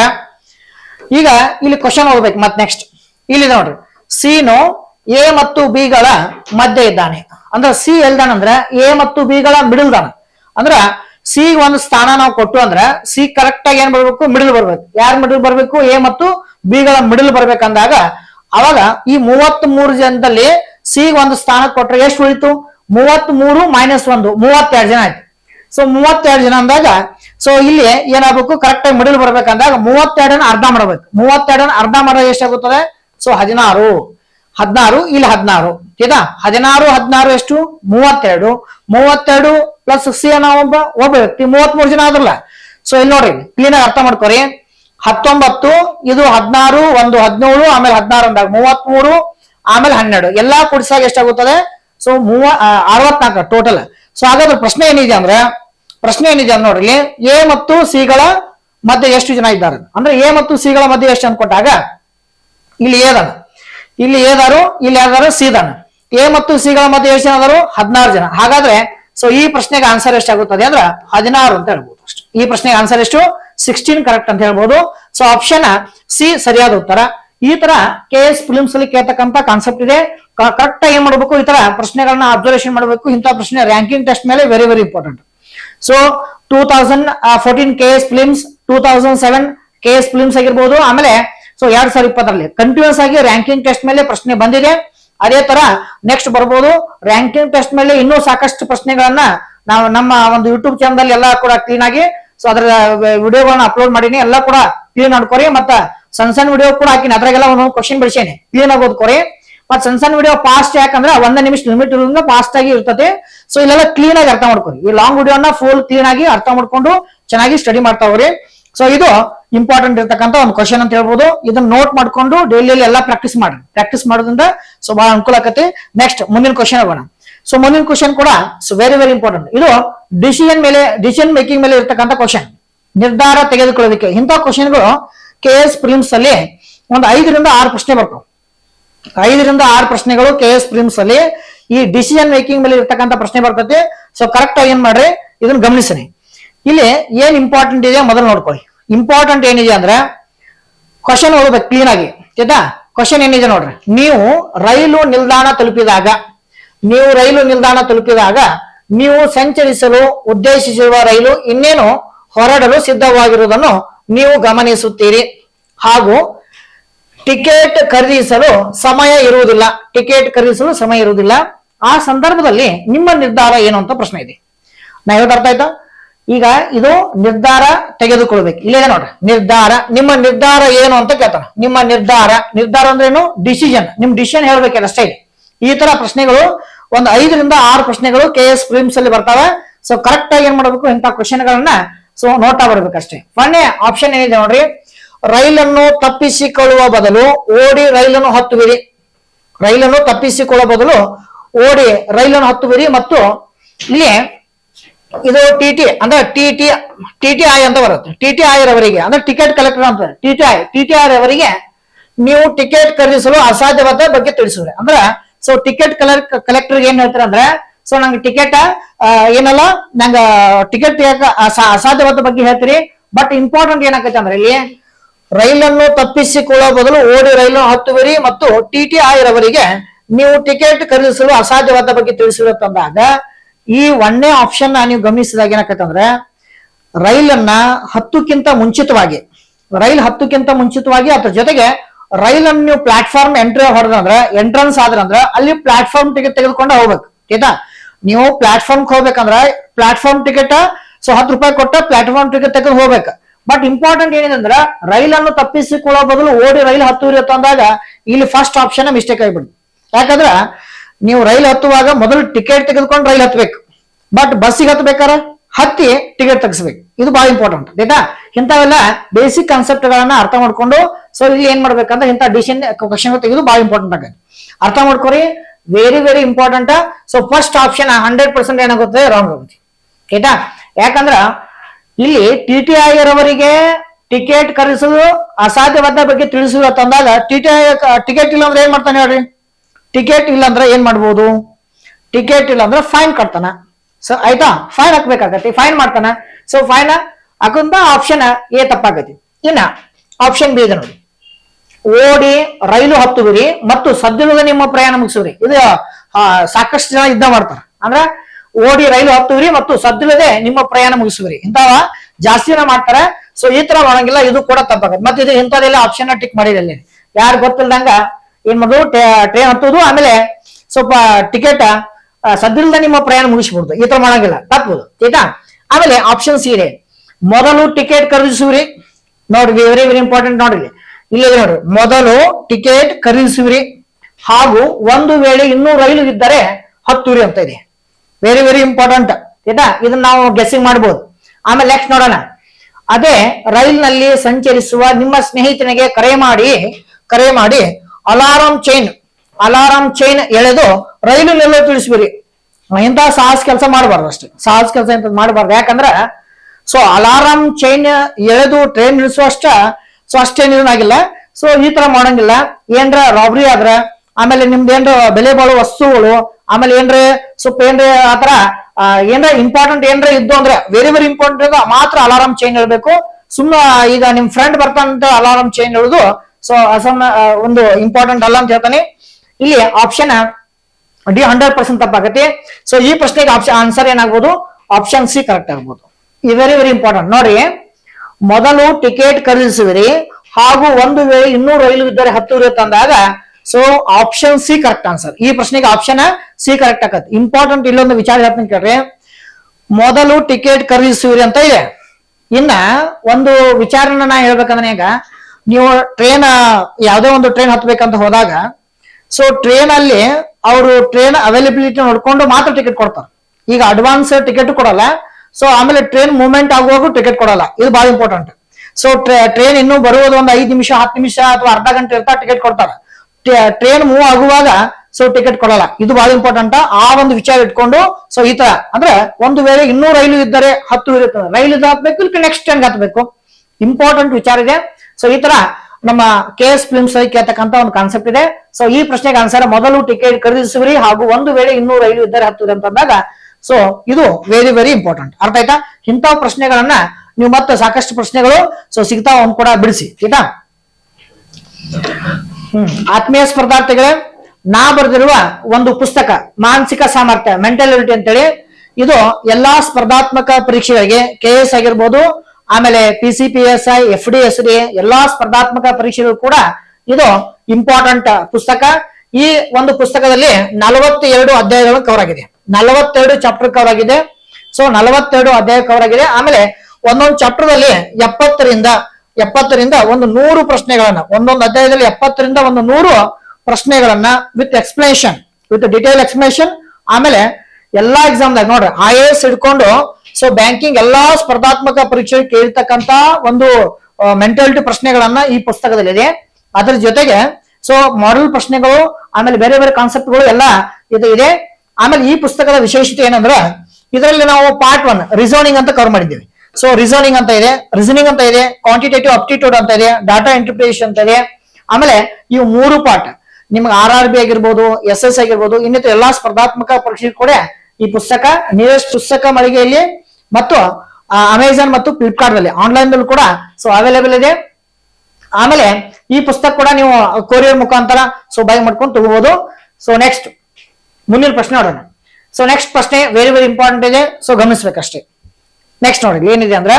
ಈಗ ಇಲ್ಲಿ ಕ್ವಶನ್ ಓದ್ಬೇಕು ಮತ್ ನೆಕ್ಸ್ಟ್ ಇಲ್ಲಿ ನೋಡ್ರಿ ಸಿನು ಎ ಮತ್ತು ಬಿ ಗಳ ಮಧ್ಯೆ ಇದ್ದಾನೆ ಅಂದ್ರ ಸಿ ಎಲ್ದಾನಂದ್ರ ಎ ಮತ್ತು ಬಿ ಗಳ ಮಿಡಲ್ ದಾನ ಅಂದ್ರ ಸಿ ಒಂದು ಸ್ಥಾನ ನಾವು ಕೊಟ್ಟು ಅಂದ್ರ ಸಿ ಕರೆಕ್ಟ್ ಆಗಿ ಏನ್ ಬರ್ಬೇಕು ಮಿಡಲ್ ಬರ್ಬೇಕು ಯಾರ್ ಮಿಡಲ್ ಬರ್ಬೇಕು ಎ ಮತ್ತು ಬಿ ಗಳ ಮಿಡಲ್ ಬರ್ಬೇಕಂದಾಗ ಅವಾಗ ಈ ಮೂವತ್ತ್ ಮೂರು ಜನದಲ್ಲಿ ಸಿ ಒಂದು ಸ್ಥಾನ ಕೊಟ್ರೆ ಎಷ್ಟು ಉಳಿತು ಮೂವತ್ತ್ ಮೂರು ಮೈನಸ್ ಒಂದು ಮೂವತ್ತೆರಡು ಜನ ಆಯ್ತು ಸೊ ಮೂವತ್ತೆರಡು ಜನ ಅಂದಾಗ ಸೊ ಇಲ್ಲಿ ಏನಾಗಬೇಕು ಕರೆಕ್ಟ್ ಆಗಿ ಮಿಡಲ್ ಬರ್ಬೇಕಂದಾಗ ಮೂವತ್ತೆರಡನ್ನ ಅರ್ಧ ಮಾಡಬೇಕು ಮೂವತ್ತೆರಡನ್ನ ಅರ್ಧ ಮಾಡಿದ್ರೆ ಎಷ್ಟಾಗುತ್ತದೆ ಸೊ ಹದಿನಾರು ಹದಿನಾರು ಇಲ್ಲಿ ಹದಿನಾರು ಆಯ್ತಾ ಹದಿನಾರು ಹದಿನಾರು ಎಷ್ಟು ಮೂವತ್ತೆರಡು ಮೂವತ್ತೆರಡು ಪ್ಲಸ್ ಸಿ ಅನ್ನೋ ಒಬ್ಬ ಒಬ್ಬ ವ್ಯಕ್ತಿ ಮೂವತ್ಮೂರು ಜನ ಆದ್ರಲ್ಲ ಸೊ ಇಲ್ಲಿ ನೋಡ್ರಿ ಕ್ಲೀನ್ ಆಗಿ ಅರ್ಥ ಮಾಡ್ಕೊರಿ ಹತ್ತೊಂಬತ್ತು ಇದು ಹದಿನಾರು ಒಂದು ಹದಿನೇಳು ಆಮೇಲೆ ಹದಿನಾರು ಅಂದಾಗ ಮೂವತ್ಮೂರು ಆಮೇಲೆ ಹನ್ನೆರಡು ಎಲ್ಲಾ ಕೂಡಿಸಾಗ ಎಷ್ಟಾಗುತ್ತದೆ ಸೊ ಮೂವ ಅರವತ್ನಾಲ್ಕು ಟೋಟಲ್ ಸೊ ಹಾಗಾದ್ರೆ ಪ್ರಶ್ನೆ ಏನಿದೆ ಅಂದ್ರೆ ಪ್ರಶ್ನೆ ಏನಿದೆ ಅಂದ್ರೆ ನೋಡ್ರಿ ಎ ಮತ್ತು ಸಿಗಳ ಮಧ್ಯೆ ಎಷ್ಟು ಜನ ಇದ್ದಾರೆ ಅಂದ್ರೆ ಎ ಮತ್ತು ಸಿಗಳ ಮಧ್ಯೆ ಎಷ್ಟು ಅಂತ ಕೊಟ್ಟಾಗ ಇಲ್ಲಿ ಏದಾನ ಇಲ್ಲಿ ಏದಾರು ಇಲ್ಲಿ ಯಾವ್ದಾರು ಸಿದಾನ ಎ ಮತ್ತು ಸಿಗಳ ಮಧ್ಯೆ ಎಷ್ಟು ಜನ ಅದಾರು ಹದಿನಾರು ಜನ ಹಾಗಾದ್ರೆ ಸೊ ಈ ಪ್ರಶ್ನೆಗೆ ಆನ್ಸರ್ ಎಷ್ಟಾಗುತ್ತದೆ ಅಂದ್ರೆ ಹದಿನಾರು ಅಂತ ಹೇಳ್ಬೋದು ಅಷ್ಟೇ ಈ ಪ್ರಶ್ನೆಗೆ ಆನ್ಸರ್ ಎಷ್ಟು ಸಿಕ್ಸ್ಟೀನ್ ಕರೆಕ್ಟ್ ಅಂತ ಹೇಳ್ಬೋದು ಸೊ ಆಪ್ಷನ್ ಸಿ ಸರಿಯಾದ ಉತ್ತರ ಈ ತರ ಕೆ ಎಸ್ ಫಿಲಿಮ್ಸ್ ಅಲ್ಲಿ ಕೇಳ್ತಕ್ಕಂತ ಕಾನ್ಸೆಪ್ಟ್ ಇದೆ ಕರೆಕ್ಟ್ ಏನ್ ಮಾಡಬೇಕು ಈ ತರ ಪ್ರಶ್ನೆಗಳನ್ನ ಅಬ್ಸರ್ವೇಷನ್ ಮಾಡಬೇಕು ಇಂಥ ಪ್ರಶ್ನೆ ರ್ಯಾಂಕಿಂಗ್ ಟೆಸ್ಟ್ ಮೇಲೆ very very important so two thousand fourteen K S prelims two thousand seven K S prelims ಆಗಿರ್ಬೋದು ಆಮೇಲೆ ಸೊ ಎರಡ್ ಸಾವಿರದ ಇಪ್ಪತ್ತರಲ್ಲಿ ಕಂಟಿನ್ಯೂಸ್ ಆಗಿ ರ್ಯಾಂಕಿಂಗ್ ಟೆಸ್ಟ್ ಮೇಲೆ ಪ್ರಶ್ನೆ ಬಂದಿದೆ ಅದೇ ತರ ನೆಕ್ಸ್ಟ್ ಬರ್ಬೋದು ರ್ಯಾಂಕಿಂಗ್ ಟೆಸ್ಟ್ ಮೇಲೆ ಇನ್ನೂ ಸಾಕಷ್ಟು ಪ್ರಶ್ನೆಗಳನ್ನ ನಾವು ನಮ್ಮ ಒಂದು ಯೂಟ್ಯೂಬ್ ಚಾನಲ್ ಎಲ್ಲ ಕೂಡ ಕ್ಲೀನ್ ಆಗಿ ಸೊ ಅದರ ವಿಡಿಯೋಗಳನ್ನ ಅಪ್ಲೋಡ್ ಮಾಡೀನಿ ಎಲ್ಲ ಕೂಡ ಕ್ಲೀನ್ ಮಾಡ್ಕೊರಿ ಮತ್ತ ಸಣ್ಣ ಸಣ್ಣ ವಿಡಿಯೋ ಕೂಡ ಹಾಕಿನಿ ಅದ್ರಾಗೆಲ್ಲ ಒಂದೊಂದು ಕ್ವಶನ್ ಬಿಡಿಸೇನೆ ಕ್ಲೀನ್ ಆಗಿ ಓದ್ಕೊರಿ ಮತ್ ಸಣ್ಣ ಸಣ್ಣ ವಿಡಿಯೋ ಫಾಸ್ಟ್ ಯಾಕಂದ್ರೆ ಒಂದ್ ನಿಮಿಷ ಲಿಮಿಟ್ ಇರೋದ್ರಿಂದ ಫಾಸ್ಟ್ ಆಗಿ ಇರ್ತದೆ ಸೊ ಇಲ್ಲೆಲ್ಲ ಕ್ಲೀನ್ ಆಗಿ ಅರ್ಥ ಮಾಡ್ಕೊರಿ ಈ ಲಾಂಗ್ ವಿಡಿಯೋನ ಫುಲ್ ಕ್ಲೀನ್ ಆಗಿ ಅರ್ಥ ಮಾಡ್ಕೊಂಡು ಚೆನ್ನಾಗಿ ಸ್ಟಡಿ ಮಾಡ್ತಾ ಹೋಗ್ರಿ ಸೊ ಇದು ಇಂಪಾರ್ಟೆಂಟ್ ಇರ್ತಕ್ಕಂಥ ಒಂದು ಕ್ವಶನ್ ಅಂತ ಹೇಳ್ಬೋದು ಇದನ್ನ ನೋಟ್ ಮಾಡ್ಕೊಂಡು ಡೈಲಿ ಎಲ್ಲ ಪ್ರಾಕ್ಟೀಸ್ ಮಾಡಿ ಪ್ರಾಕ್ಟೀಸ್ ಮಾಡೋದ್ರಿಂದ ಸೊ ಬಹಳ ಅನುಕೂಲ ಆಕತಿ ನೆಕ್ಸ್ಟ್ ಮುಂದಿನ ಕ್ವಶನ್ ಹೋಗೋಣ ಸೊ ಮುಂದಿನ ಕ್ವಶನ್ ಕೂಡ ಸೊ ವೆರಿ ವೆರಿ ಇಂಪಾರ್ಟೆಂಟ್ ಇದು ಡಿಸಿಷನ್ ಮೇಲೆ ಡಿಸಿಷನ್ ಮೇಕಿಂಗ್ ಮೇಲೆ ಇರ್ತಕ್ಕಂಥ ಕ್ವಶನ್ ನಿರ್ಧಾರ ತೆಗೆದುಕೊಳ್ಳೋದಕ್ಕೆ ಇಂಥ ಕ್ವಶನ್ಗಳು ಕೆ ಎಸ್ ಪ್ರಿಲಿಮ್ಸ್ ಅಲ್ಲಿ ಒಂದು ಐದರಿಂದ ಆರು ಪ್ರಶ್ನೆ ಬರ್ತಾವೆ ಐದರಿಂದ ಆರು ಪ್ರಶ್ನೆಗಳು ಕೆ ಎಸ್ ಪ್ರಿಲಿಮ್ಸ್ ಅಲ್ಲಿ ಈ ಡಿಸಿಷನ್ ಮೇಕಿಂಗ್ ಮೇಲೆ ಇರ್ತಕ್ಕಂಥ ಪ್ರಶ್ನೆ ಬರ್ತೈತಿ ಸೊ ಕರೆಕ್ಟ್ ಆಗಿ ಏನ್ ಮಾಡ್ರಿ ಇದನ್ನ ಗಮನಿಸಿನಿ ಇಲ್ಲಿ ಏನ್ ಇಂಪಾರ್ಟೆಂಟ್ ಇದೆ ಮೊದಲು ನೋಡ್ಕೊಳ್ಳಿ ಇಂಪಾರ್ಟೆಂಟ್ ಏನಿದೆ ಅಂದ್ರೆ ಕ್ವಶನ್ ಓದಬೇಕು ಕ್ಲೀನ್ ಆಗಿ ಆಯ್ತಾ ಕ್ವಶನ್ ಏನಿದೆ ನೋಡ್ರಿ ನೀವು ರೈಲು ನಿಲ್ದಾಣ ತಲುಪಿದಾಗ ನೀವು ರೈಲು ನಿಲ್ದಾಣ ತಲುಪಿದಾಗ ನೀವು ಸಂಚರಿಸಲು ಉದ್ದೇಶಿಸಿರುವ ರೈಲು ಇನ್ನೇನು ಹೊರಡಲು ಸಿದ್ಧವಾಗಿರುವುದನ್ನು ನೀವು ಗಮನಿಸುತ್ತೀರಿ ಹಾಗೂ ಟಿಕೆಟ್ ಖರೀದಿಸಲು ಸಮಯ ಇರುವುದಿಲ್ಲ ಟಿಕೆಟ್ ಖರೀದಿಸಲು ಸಮಯ ಇರುವುದಿಲ್ಲ ಆ ಸಂದರ್ಭದಲ್ಲಿ ನಿಮ್ಮ ನಿರ್ಧಾರ ಏನು ಅಂತ ಪ್ರಶ್ನೆ ಇದೆ ನಾ ಹೇಳೋದು ಅರ್ಥ ಆಯ್ತಾ ಈಗ ಇದು ನಿರ್ಧಾರ ತೆಗೆದುಕೊಳ್ಬೇಕು ಇಲ್ಲೇ ನೋಡ್ರಿ ನಿರ್ಧಾರ ನಿಮ್ಮ ನಿರ್ಧಾರ ಏನು ಅಂತ ಕೇಳ್ತಾನ ನಿಮ್ಮ ನಿರ್ಧಾರ ನಿರ್ಧಾರ ಅಂದ್ರೆ ಏನು ಡಿಸಿಷನ್ ನಿಮ್ ಡಿಸಿಷನ್ ಹೇಳ್ಬೇಕಲ್ಲ ಅಷ್ಟೇ ಈ ತರ ಪ್ರಶ್ನೆಗಳು ಒಂದು ಐದರಿಂದ ಆರು ಪ್ರಶ್ನೆಗಳು ಕೆ ಎಸ್ ಫಿಲ್ಮ್ಸ್ ಅಲ್ಲಿ ಬರ್ತಾವೆ ಸೊ ಕರೆಕ್ಟ್ ಆಗಿ ಏನ್ ಮಾಡ್ಬೇಕು ಇಂಥ ಕ್ವಶನ್ಗಳನ್ನ ಸೊ ನೋಡ್ತಾ ಬರ್ಬೇಕಷ್ಟೇ ಮೊನ್ನೆ ಆಪ್ಷನ್ ಏನಿದೆ ನೋಡ್ರಿ ರೈಲನ್ನು ತಪ್ಪಿಸಿಕೊಳ್ಳುವ ಬದಲು ಓಡಿ ರೈಲನ್ನು ಹತ್ತುವಿರಿ ರೈಲನ್ನು ತಪ್ಪಿಸಿಕೊಳ್ಳುವ ಬದಲು ಓಡಿ ರೈಲನ್ನು ಹತ್ತುವಿರಿ ಮತ್ತು ಇಲ್ಲಿ ಇದು ಟಿ ಟಿ ಅಂದ್ರೆ T T T T I ಅಂತ ಬರುತ್ತೆ ಟಿ ಟಿ ಐ ರವರಿಗೆ ಅಂದ್ರೆ ಟಿಕೆಟ್ ಕಲೆಕ್ಟರ್ ಅಂತ T T I T T I ರವರಿಗೆ ನೀವು ಟಿಕೆಟ್ ಖರೀದಿಸಲು ಅಸಾಧ್ಯವಾದ ಬಗ್ಗೆ ತಿಳಿಸಿದ್ರೆ ಅಂದ್ರೆ ಸೊ ಟಿಕೆಟ್ ಕಲೆಕ್ಟ್ ಕಲೆಕ್ಟರ್ ಏನ್ ಹೇಳ್ತಾರೆ ಅಂದ್ರೆ ಸೊ ನಂಗೆ ಟಿಕೆಟ್ ಏನಲ್ಲ ನಂಗ ಟಿಕೆಟ್ ಅಸಾಧ್ಯವಾದ ಬಗ್ಗೆ ಹೇಳ್ತೀರಿ ಬಟ್ ಇಂಪಾರ್ಟೆಂಟ್ ಏನಾಗತ್ತೆ ಅಂದ್ರೆ ಇಲ್ಲಿ ರೈಲನ್ನು ತಪ್ಪಿಸಿಕೊಳ್ಳುವ ಬದಲು ಓಡಿ ರೈಲು ಹತ್ತುವಿರಿ ಮತ್ತು ಟಿ ಟಿ ಐ ರವರಿಗೆ ನೀವು ಟಿಕೆಟ್ ಖರೀದಿಸಲು ಅಸಾಧ್ಯವಾದ ಬಗ್ಗೆ ತಿಳಿಸಿರುತ್ತಂದಾಗ ಈ ಒಂದೇ ಆಪ್ಷನ್ ನೀವು ಗಮನಿಸಿದಾಗ ಏನಾಗತ್ತೆ ಅಂದ್ರೆ ರೈಲನ್ನ ಹತ್ತಕ್ಕಿಂತ ಮುಂಚಿತವಾಗಿ ರೈಲ್ ಹತ್ತಕ್ಕಿಂತ ಮುಂಚಿತವಾಗಿ ಅದ್ರ ಜೊತೆಗೆ ರೈಲನ್ನು ನೀವು ಪ್ಲಾಟ್ಫಾರ್ಮ್ ಎಂಟ್ರಿ ಹೊಡೆದಂದ್ರೆ ಎಂಟ್ರನ್ಸ್ ಆದ್ರಂದ್ರ ಅಲ್ಲಿ ಪ್ಲಾಟ್ಫಾರ್ಮ್ ಟಿಕೆಟ್ ತೆಗೆದುಕೊಂಡು ಹೋಗ್ಬೇಕು ಆಯ್ತಾ ನೀವು ಪ್ಲಾಟ್ಫಾರ್ಮ್ ಹೋಗ್ಬೇಕಂದ್ರ ಪ್ಲಾಟ್ಫಾರ್ಮ್ ಟಿಕೆಟ್ ಸೊ ಹತ್ತು ರೂಪಾಯಿ ಕೊಟ್ಟ ಪ್ಲಾಟ್ಫಾರ್ಮ್ ಟಿಕೆಟ್ ತೆಗೆದು ಹೋಗ್ಬೇಕು ಬಟ್ ಇಂಪಾರ್ಟೆಂಟ್ ಏನಿದೆ ಅಂದ್ರೆ ರೈಲನ್ನು ತಪ್ಪಿಸಿಕೊಳ್ಳೋ ಬದಲು ಓಡಿ ರೈಲ್ ಹತ್ತುವಿರಿ ಅಂದಾಗ ಇಲ್ಲಿ ಫಸ್ಟ್ ಆಪ್ಷನ್ ಮಿಸ್ಟೇಕ್ ಆಗಿಬಿಡುತ್ತೆ ಯಾಕಂದ್ರ ನೀವು ರೈಲ್ ಹತ್ತುವಾಗ ಮೊದಲು ಟಿಕೆಟ್ ತೆಗೆದುಕೊಂಡು ರೈಲ್ ಹತ್ಬೇಕು ಬಟ್ ಬಸ್ಸಿಗೆ ಹತ್ಬೇಕಾರ ಹತ್ತಿ ಟಿಕೆಟ್ ತೆಗಿಸ್ಬೇಕು ಇದು ಬಹಳ ಇಂಪಾರ್ಟೆಂಟ್ ಆಯ್ತಾ ಇಂಥವೆಲ್ಲ ಬೇಸಿಕ್ ಕಾನ್ಸೆಪ್ಟ್ ಗಳನ್ನ ಅರ್ಥ ಮಾಡ್ಕೊಂಡು ಸೊ ಇಲ್ಲಿ ಏನ್ ಮಾಡ್ಬೇಕಂದ್ರೆ ಇಂಥ ಡಿಸಿಷನ್ ಕ್ವಶನ್ ತೆಗೆದು ಬಹಳ ಇಂಪಾರ್ಟೆಂಟ್ ಆಗುತ್ತೆ ಅರ್ಥ ಮಾಡ್ಕೊರಿ very very important so first option hundred percent ಏನಾಗುತ್ತೆ ರಾಂಗ್ ಆಗುತ್ತೆ ಆಯ್ತಾ ಯಾಕಂದ್ರ ಇಲ್ಲಿ ಟಿ ಟಿ ಐ ರವರಿಗೆ ಟಿಕೆಟ್ ಖರೀದಿಸಲು ಅಸಾಧ್ಯವಾದ ಬಗ್ಗೆ ತಿಳಿಸುವ ತಂದಾಗ ಟಿ ಟಿ ಐ ಟಿಕೆಟ್ ಇಲ್ಲ ಅಂದ್ರೆ ಏನ್ ಮಾಡ್ತಾನೆ ಹೇಳ್ರಿ ಟಿಕೆಟ್ ಇಲ್ಲ ಅಂದ್ರೆ ಏನ್ ಮಾಡ್ಬೋದು ಟಿಕೆಟ್ ಇಲ್ಲ ಅಂದ್ರೆ ಫೈನ್ ಕಟ್ತಾನ ಸೊ ಆಯ್ತಾ ಫೈನ್ ಹಾಕ್ಬೇಕಾಗತ್ತೆ ಫೈನ್ ಮಾಡ್ತಾನ ಸೊ ಫೈನ್ ಹಾಕಂತ ಆಪ್ಷನ್ ಎ ತಪ್ಪಾಗತಿ ಇನ್ನ ಆಪ್ಷನ್ ಬಿ ಇದೆ ನೋಡಿ ಓಡಿ ರೈಲು ಹತ್ತುವಿರಿ ಮತ್ತು ಸದ್ದಿಲ್ಲದೆ ನಿಮ್ಮ ಪ್ರಯಾಣ ಮುಗಿಸುವಿರಿ ಇದು ಆ, ಸಾಕಷ್ಟು ಜನ ಯುದ್ಧ ಮಾಡ್ತಾರ ಅಂದ್ರ ಓಡಿ ರೈಲು ಹತ್ತುವಿರಿ ಮತ್ತು ಸದ್ದಿಲ್ಲದೆ ನಿಮ್ಮ ಪ್ರಯಾಣ ಮುಗಿಸುವಿರಿ ಇಂಥವ ಜಾಸ್ತಿ ಜನ ಮಾಡ್ತಾರೆ ಸೊ ಈ ತರ ಮಾಡಂಗಿಲ್ಲ ಇದು ಕೂಡ ತಪ್ಪಾಗತ್ತೆ ಮತ್ತೆ ಇದು ಇಂಥದೆಲ್ಲ ಆಪ್ಷನ್ ಟಿಕ್ ಮಾಡಿರಲ್ಲ ಯಾರು ಗೊತ್ತಿಲ್ದಂಗ ಏನ್ ಮಾಡೋದು ಟ್ರೈನ್ ಹತ್ತುದು ಆಮೇಲೆ ಸ್ವಲ್ಪ ಟಿಕೆಟ್ ಆ, ಸದ್ದಿಲ್ಲದೆ ನಿಮ್ಮ ಪ್ರಯಾಣ ಮುಗಿಸ್ಬಿಡುದು ಈ ತರ ಮಾಡಂಗಿಲ್ಲ ತಪ್ಪುದು ಆಯ್ತಾ ಆಮೇಲೆ ಆಪ್ಷನ್ ಸಿ ಇದೆ ಮೊದಲು ಟಿಕೆಟ್ ಖರೀದಿಸುವಿರಿ ನೋಡ್ರಿ ವೆರಿ ವೆರಿ ಇಂಪಾರ್ಟೆಂಟ್ ನೋಡ್ರಿ ಇಲ್ಲಿ. ಇಲ್ಲಿ ಇದೆ ನೋಡ್ರಿ ಮೊದಲು ಟಿಕೆಟ್ ಖರೀದಿಸುವಿರಿ ಹಾಗೂ ಒಂದು ವೇಳೆ ಇನ್ನೂ ರೈಲು ಇದ್ದರೆ ಹತ್ತುರಿ ಅಂತ ಇದೆ ವೆರಿ ವೆರಿ ಇಂಪಾರ್ಟೆಂಟ್ ಆಯ್ತಾ ಇದನ್ನ ನಾವು ಗೆಸ್ಸಿಂಗ್ ಮಾಡ್ಬೋದು ಆಮೇಲೆ ನೆಕ್ಸ್ಟ್ ನೋಡೋಣ ಅದೇ ರೈಲ್ನಲ್ಲಿ ಸಂಚರಿಸುವ ನಿಮ್ಮ ಸ್ನೇಹಿತನಿಗೆ ಕರೆ ಮಾಡಿ ಕರೆ ಮಾಡಿ ಅಲಾರಾಂ ಚೈನ್ ಅಲಾರಾಂ ಚೈನ್ ಎಳೆದು ರೈಲು ನಿಲ್ಲೋ ತಿಳಿಸ್ಬಿರಿ ಇಂಥ ಸಾಹಸ ಕೆಲಸ ಮಾಡಬಾರ್ದು ಅಷ್ಟೇ ಸಾಹಸ ಕೆಲಸ ಅಂತ ಮಾಡಬಾರ್ದು ಯಾಕಂದ್ರ ಸೊ ಅಲಾರಾಂ ಚೈನ್ ಎಳೆದು ಟ್ರೈನ್ ನಿಲ್ಲಿಸುವಷ್ಟ ಸೊ ಅಷ್ಟೇನಿಲ್ಲ ಸೊ ಈ ತರ ಮಾಡಂಗಿಲ್ಲ ಏನ್ರ ರಾಬ್ರಿ ಆದ್ರ ಆಮೇಲೆ ನಿಮ್ದು ಏನ್ರ ಬೆಲೆ ಬಾಳುವ ವಸ್ತುಗಳು ಆಮೇಲೆ ಏನ್ರ ಸ್ವಲ್ಪ ಏನ್ರ ಆತರ ಆ, ಏನ್ರ ಇಂಪಾರ್ಟೆಂಟ್ ಏನ್ರ ಇದ್ದು ಅಂದ್ರೆ ವೆರಿ ವೆರಿ ಇಂಪಾರ್ಟೆಂಟ್ ಮಾತ್ರ ಅಲಾರಾಂ ಚೈನ್ ಹೇಳ್ಬೇಕು ಸುಮ್ಮ ಈಗ ನಿಮ್ ಫ್ರೆಂಡ್ ಬರ್ತಾನಂತ ಅಲಾರಾಂ ಚೈನ್ ಹೇಳುದು ಸೊ ಅಸಮ ಆ, ಒಂದು ಇಂಪಾರ್ಟೆಂಟ್ ಅಲ್ಲ ಅಂತ ಹೇಳ್ತಾನೆ ಇಲ್ಲಿ ಆಪ್ಷನ್ ಡಿ ಹಂಡ್ರೆಡ್ ಪರ್ಸೆಂಟ್ ತಪ್ಪಾಗತ್ತೆ ಸೊ ಈ ಪ್ರಶ್ನೆಗೆ ಆಪ್ಷನ್ ಆನ್ಸರ್ ಏನಾಗ್ಬೋದು ಆಪ್ಷನ್ ಸಿ ಕರೆಕ್ಟ್ ಆಗ್ಬೋದು ಈ ವೆರಿ ವೆರಿ ಇಂಪಾರ್ಟೆಂಟ್ ನೋಡಿ ಮೊದಲು ಟಿಕೆಟ್ ಖರೀದಿಸುವಿರಿ ಹಾಗೂ ಒಂದು ವೇಳೆ ಇನ್ನೂ ರೈಲು ಇದ್ದರೆ ಹತ್ತು ಇರುತ್ತೆ ಅಂದಾಗ so option C correct answer ಈ ಪ್ರಶ್ನೆಗೆ ಆಪ್ಷನ್ ಸಿ ಕರೆಕ್ಟ್ ಆಗತ್ತೆ ಇಂಪಾರ್ಟೆಂಟ್ ಇಲ್ಲೊಂದು ವಿಚಾರ ಹೇಳ್ತೀನಿ ಕೇಳ್ರಿ ಮೊದಲು ಟಿಕೆಟ್ ಖರೀದಿಸುವಿರಿ ಅಂತ ಇದೆ ಇನ್ನ ಒಂದು ವಿಚಾರನ ನಾ ಹೇಳ್ಬೇಕಂದ್ರೆ ಈಗ ನೀವು ಟ್ರೈನ್ ಯಾವುದೇ ಒಂದು ಟ್ರೈನ್ ಹತ್ಬೇಕಂತ ಹೋದಾಗ ಸೊ ಟ್ರೈನ್ ಅಲ್ಲಿ ಅವರು ಟ್ರೈನ್ ಅವೈಲಬಿಲಿಟಿ ನೋಡ್ಕೊಂಡು ಮಾತ್ರ ಟಿಕೆಟ್ ಕೊಡ್ತಾರೆ ಈಗ ಅಡ್ವಾನ್ಸ್ ಟಿಕೆಟ್ ಕೊಡಲ್ಲ ಸೊ ಆಮೇಲೆ ಟ್ರೈನ್ ಮೂವ್ಮೆಂಟ್ ಆಗುವಾಗ ಟಿಕೆಟ್ ಕೊಡಲ್ಲ ಇದು ಬಹಳ ಇಂಪಾರ್ಟೆಂಟ್ ಸೊ ಟ್ರೈನ್ ಇನ್ನೂ ಬರುವುದು ಒಂದು ಐದು ನಿಮಿಷ ಹತ್ತು ನಿಮಿಷ ಅಥವಾ ಅರ್ಧ ಗಂಟೆ ಇರ್ತಾ ಟಿಕೆಟ್ ಕೊಡ್ತಾರೆ ಟ್ರೈನ್ ಮೂವ್ ಆಗುವಾಗ ಸೊ ಟಿಕೆಟ್ ಕೊಡಲ್ಲ ಇದು ಬಹಳ ಇಂಪಾರ್ಟೆಂಟ್ ಆ ಒಂದು ವಿಚಾರ ಇಟ್ಕೊಂಡು ಸೊ ಈ ತರ ಅಂದ್ರೆ ಒಂದು ವೇಳೆ ಇನ್ನೂ ರೈಲು ಇದ್ದರೆ ಹತ್ತು ಇರುತ್ತೆ ರೈಲು ಇದ್ದು ಹತ್ಬೇಕು ಇಲ್ಲ ನೆಕ್ಸ್ಟ್ ಟ್ರೈನ್ ಹತ್ಬೇಕು ಇಂಪಾರ್ಟೆಂಟ್ ವಿಚಾರ ಇದೆ ಸೊ ಈ ತರ ನಮ್ಮ ಕೆ ಎಸ್ ಫಿಲ್ಮ್ಸ್ ಕೇಳ್ತಕ್ಕಂತ ಒಂದು ಕಾನ್ಸೆಪ್ಟ್ ಇದೆ ಸೊ ಈ ಪ್ರಶ್ನೆಗೆ ಆನ್ಸರ್ ಮೊದಲು ಟಿಕೆಟ್ ಖರೀದಿಸುವಿರಿ ಹಾಗೂ ಒಂದು ವೇಳೆ ಇನ್ನೂ ರೈಲು ಇದ್ದರೆ ಹತ್ತುದು ಅಂತಂದಾಗ ಸೊ ಇದು ವೆರಿ ವೆರಿ ಇಂಪಾರ್ಟೆಂಟ್ ಅರ್ಥ ಆಯ್ತಾ ಇಂಥ ಪ್ರಶ್ನೆಗಳನ್ನ ನೀವು ಮತ್ತೆ ಸಾಕಷ್ಟು ಪ್ರಶ್ನೆಗಳು ಸೊ ಸಿಗ್ತಾವ ಅವ್ನು ಕೂಡ ಬಿಡಿಸಿ ಆಯ್ತಾ ಹ್ಮ್ ಆತ್ಮೀಯ ಸ್ಪರ್ಧಾರ್ಥಿಗಳೇ ನಾ ಬರೆದಿರುವ ಒಂದು ಪುಸ್ತಕ ಮಾನಸಿಕ ಸಾಮರ್ಥ್ಯ ಮೆಂಟಲಿಟಿ ಅಂತೇಳಿ ಇದು ಎಲ್ಲಾ ಸ್ಪರ್ಧಾತ್ಮಕ ಪರೀಕ್ಷೆಗಳಿಗೆ ಕೆ ಎಸ್ ಆಗಿರ್ಬೋದು ಆಮೇಲೆ P C P S I F D S D ಎಲ್ಲಾ ಸ್ಪರ್ಧಾತ್ಮಕ ಪರೀಕ್ಷೆಗಳು ಕೂಡ ಇದು ಇಂಪಾರ್ಟೆಂಟ್ ಪುಸ್ತಕ ಈ ಒಂದು ಪುಸ್ತಕದಲ್ಲಿ ನಲವತ್ತೆರಡು ಅಧ್ಯಾಯಗಳು ಕವರ್ ಆಗಿದೆ ನಲವತ್ತೆರಡು ಚಾಪ್ಟರ್ ಕವರ್ ಆಗಿದೆ ಸೊ ನಲವತ್ತೆರಡು ಅಧ್ಯಾಯ ಕವರ್ ಆಗಿದೆ ಆಮೇಲೆ ಒಂದೊಂದು ಚಾಪ್ಟರ್ ದಲ್ಲಿ ಎಪ್ಪತ್ತರಿಂದ ಎಪ್ಪತ್ತರಿಂದ ಒಂದು ನೂರು ಪ್ರಶ್ನೆಗಳನ್ನ ಒಂದೊಂದು ಅಧ್ಯಾಯದಲ್ಲಿ ಎಪ್ಪತ್ತರಿಂದ ಒಂದು ನೂರು ಪ್ರಶ್ನೆಗಳನ್ನ with explanation with detail explanation ಆಮೇಲೆ ಎಲ್ಲಾ ಎಕ್ಸಾಮ್ದಾಗ ನೋಡ್ರಿ ಐ ಎ ಎಸ್ ಹಿಡ್ಕೊಂಡು ಸೊ ಬ್ಯಾಂಕಿಂಗ್ ಎಲ್ಲಾ ಸ್ಪರ್ಧಾತ್ಮಕ ಪರೀಕ್ಷೆ ಕೇಳಿರ್ತಕ್ಕಂತ ಒಂದು ಮೆಂಟಾಲಿಟಿ ಪ್ರಶ್ನೆಗಳನ್ನ ಈ ಪುಸ್ತಕದಲ್ಲಿದೆ ಅದ್ರ ಜೊತೆಗೆ ಸೊ ಮಾಡೆಲ್ ಪ್ರಶ್ನೆಗಳು ಆಮೇಲೆ ಬೇರೆ ಬೇರೆ ಕಾನ್ಸೆಪ್ಟ್ಗಳು ಎಲ್ಲ ಇದು ಇದೆ ಆಮೇಲೆ ಈ ಪುಸ್ತಕದ ವಿಶೇಷತೆ ಏನಂದ್ರೆ ಇದರಲ್ಲಿ ನಾವು ಪಾರ್ಟ್ ಒನ್ ರಿಸೋನಿಂಗ್ ಅಂತ ಕವರ್ ಮಾಡಿದ್ದೀವಿ ಸೊ ರಿಸೋನಿಂಗ್ ಅಂತ ಇದೆ ರಿಸನಿಂಗ್ ಅಂತ ಇದೆ ಕ್ವಾಂಟಿಟೇಟಿವ್ ಅಪ್ಟಿಟ್ಯೂಡ್ ಅಂತ ಇದೆ ಡಾಟಾ ಇಂಟರ್ಪ್ರಿಟೇಷನ್ ಅಂತ ಇದೆ ಆಮೇಲೆ ಇವು ಮೂರು ಪಾರ್ಟ್ ನಿಮ್ಗೆ ಆರ್ ಆರ್ ಬಿ ಆಗಿರ್ಬೋದು ಎಸ್ ಎಸ್ ಆಗಿರ್ಬೋದು ಇನ್ನಿತರ ಎಲ್ಲಾ ಸ್ಪರ್ಧಾತ್ಮಕ ಪರೀಕ್ಷೆ ಕೂಡ ಈ ಪುಸ್ತಕ ನೀರಜ್ ಪುಸ್ತಕ ಮಳಿಗೆಯಲ್ಲಿ ಮತ್ತು ಅಮೆಝಾನ್ ಮತ್ತು ಫ್ಲಿಪ್ಕಾರ್ಟ್ ನಲ್ಲಿ ಆನ್ಲೈನ್ ನಲ್ಲಿ ಕೂಡ ಸೊ ಅವೈಲೇಬಲ್ ಇದೆ ಆಮೇಲೆ ಈ ಪುಸ್ತಕ ಕೂಡ ನೀವು ಕೊರಿಯರ್ ಮುಖಾಂತರ ಸೊ ಬೈ ಮಾಡ್ಕೊಂಡು ತಗೋಬಹುದು ಸೊ ನೆಕ್ಸ್ಟ್ ಮುಂದಿನ ಪ್ರಶ್ನೆ ನೋಡೋಣ ಸೊ ನೆಕ್ಸ್ಟ್ ಪ್ರಶ್ನೆ ವೆರಿ ವೆರಿ ಇಂಪಾರ್ಟೆಂಟ್ ಇದೆ ಸೊ ಗಮನಿಸ್ಬೇಕಷ್ಟೇ ನೆಕ್ಸ್ಟ್ ನೋಡಿ ಏನಿದೆ ಅಂದ್ರೆ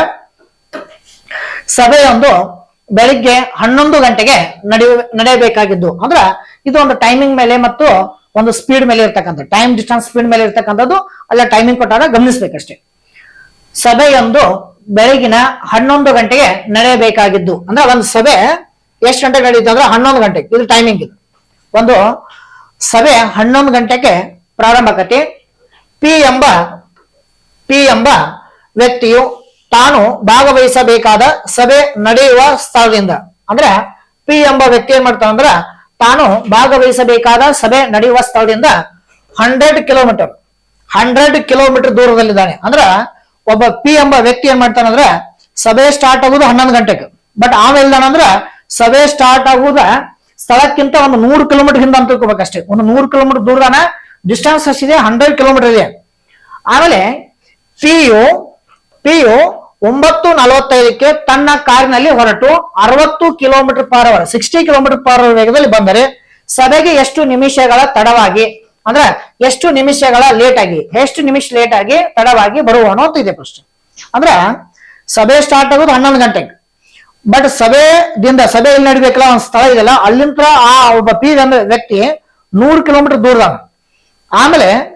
ಸಭೆಯೊಂದು ಬೆಳಿಗ್ಗೆ ಹನ್ನೊಂದು ಗಂಟೆಗೆ ನಡೆಯ ನಡೆಯಬೇಕಾಗಿದ್ದು ಅಂದ್ರ ಇದು ಒಂದು ಟೈಮಿಂಗ್ ಮೇಲೆ ಮತ್ತು ಒಂದು ಸ್ಪೀಡ್ ಮೇಲೆ ಇರ್ತಕ್ಕಂಥ ಟೈಮ್ ಡಿಸ್ಟೆನ್ಸ್ ಸ್ಪೀಡ್ ಮೇಲೆ ಇರ್ತಕ್ಕಂಥದ್ದು ಅಲ್ಲ ಟೈಮಿಂಗ್ ಕೊಟ್ಟಾಗ ಗಮನಿಸ್ಬೇಕಷ್ಟೇ ಸಭೆಯೊಂದು ಬೆಳಗಿನ ಹನ್ನೊಂದು ಗಂಟೆಗೆ ನಡೆಯಬೇಕಾಗಿದ್ದು ಅಂದ್ರೆ ಒಂದು ಸಭೆ ಎಷ್ಟು ಗಂಟೆಗೆ ನಡೆಯುತ್ತೆ ಅಂದ್ರೆ ಹನ್ನೊಂದು ಗಂಟೆಗೆ ಇದು ಟೈಮಿಂಗ್ ಇದು ಒಂದು ಸಭೆ ಹನ್ನೊಂದು ಗಂಟೆಗೆ ಪ್ರಾರಂಭ ಆಕತಿ ಪಿ ಎಂಬ ಪಿ ಎಂಬ ವ್ಯಕ್ತಿಯು ತಾನು ಭಾಗವಹಿಸಬೇಕಾದ ಸಭೆ ನಡೆಯುವ ಸ್ಥಳದಿಂದ ಅಂದ್ರೆ ಪಿ ಎಂಬ ವ್ಯಕ್ತಿ ಏನ್ ಮಾಡ್ತಾನ ಅಂದ್ರ ತಾನು ಭಾಗವಹಿಸಬೇಕಾದ ಸಭೆ ನಡೆಯುವ ಸ್ಥಳದಿಂದ ಹಂಡ್ರೆಡ್ ಕಿಲೋಮೀಟರ್ ಹಂಡ್ರೆಡ್ ಕಿಲೋಮೀಟರ್ ದೂರದಲ್ಲಿದ್ದಾನೆ ಅಂದ್ರ ಒಬ್ಬ ಪಿ ಎಂಬ ವ್ಯಕ್ತಿ ಏನ್ ಮಾಡ್ತಾನಂದ್ರ ಸಭೆ ಸ್ಟಾರ್ಟ್ ಆಗುದು ಹನ್ನೊಂದು ಗಂಟೆಗೆ ಬಟ್ ಆಮೇಲೆ ಅಂದ್ರ ಸಭೆ ಸ್ಟಾರ್ಟ್ ಆಗುದ ಸ್ಥಳಕ್ಕಿಂತ ಒಂದು ನೂರು ಕಿಲೋಮೀಟರ್ ಹಿಂದೆ ಅಂತ ತಿಳ್ಕೊಬೇಕಷ್ಟೇ ಒಂದು ನೂರು ಕಿಲೋಮೀಟರ್ ದೂರದಾನ ಡಿಸ್ಟೆನ್ಸ್ ಎಷ್ಟಿದೆ ಹಂಡ್ರೆಡ್ ಕಿಲೋಮೀಟರ್ ಇದೆ ಆಮೇಲೆ ಪಿಯು ಪಿಯು ಒಂಬತ್ತು ನಲವತ್ತೈದಕ್ಕೆ ತನ್ನ ಕಾರಿನಲ್ಲಿ ಹೊರಟು ಅರವತ್ತು kilometre per hour sixty kilometre per hour ವೇಗದಲ್ಲಿ ಬಂದರೆ ಸಭೆಗೆ ಎಷ್ಟು ನಿಮಿಷಗಳ ತಡವಾಗಿ ಅಂದ್ರೆ ಎಷ್ಟು ನಿಮಿಷಗಳ ಲೇಟ್ ಆಗಿ ಎಷ್ಟು ನಿಮಿಷ ಲೇಟ್ ಆಗಿ ತಡವಾಗಿ ಬರುವನು ಅಂತ ಇದೆ ಪ್ರಶ್ನೆ ಅಂದ್ರೆ ಸಭೆ ಸ್ಟಾರ್ಟ್ ಆಗೋದು ಹನ್ನೊಂದು ಗಂಟೆಗೆ ಬಟ್ ಸಭೆದಿಂದ ಸಭೆ ಎಲ್ಲಿ ನಡಿಬೇಕಲ್ಲ ಒಂದು ಸ್ಥಳ ಇದೆಯಲ್ಲ ಅಲ್ಲಿಂದ ಆ ಒಬ್ಬ ಪಿ ಅಂದ್ರೆ ವ್ಯಕ್ತಿ ನೂರು ಕಿಲೋಮೀಟರ್ ದೂರದಾನ ಆಮೇಲೆ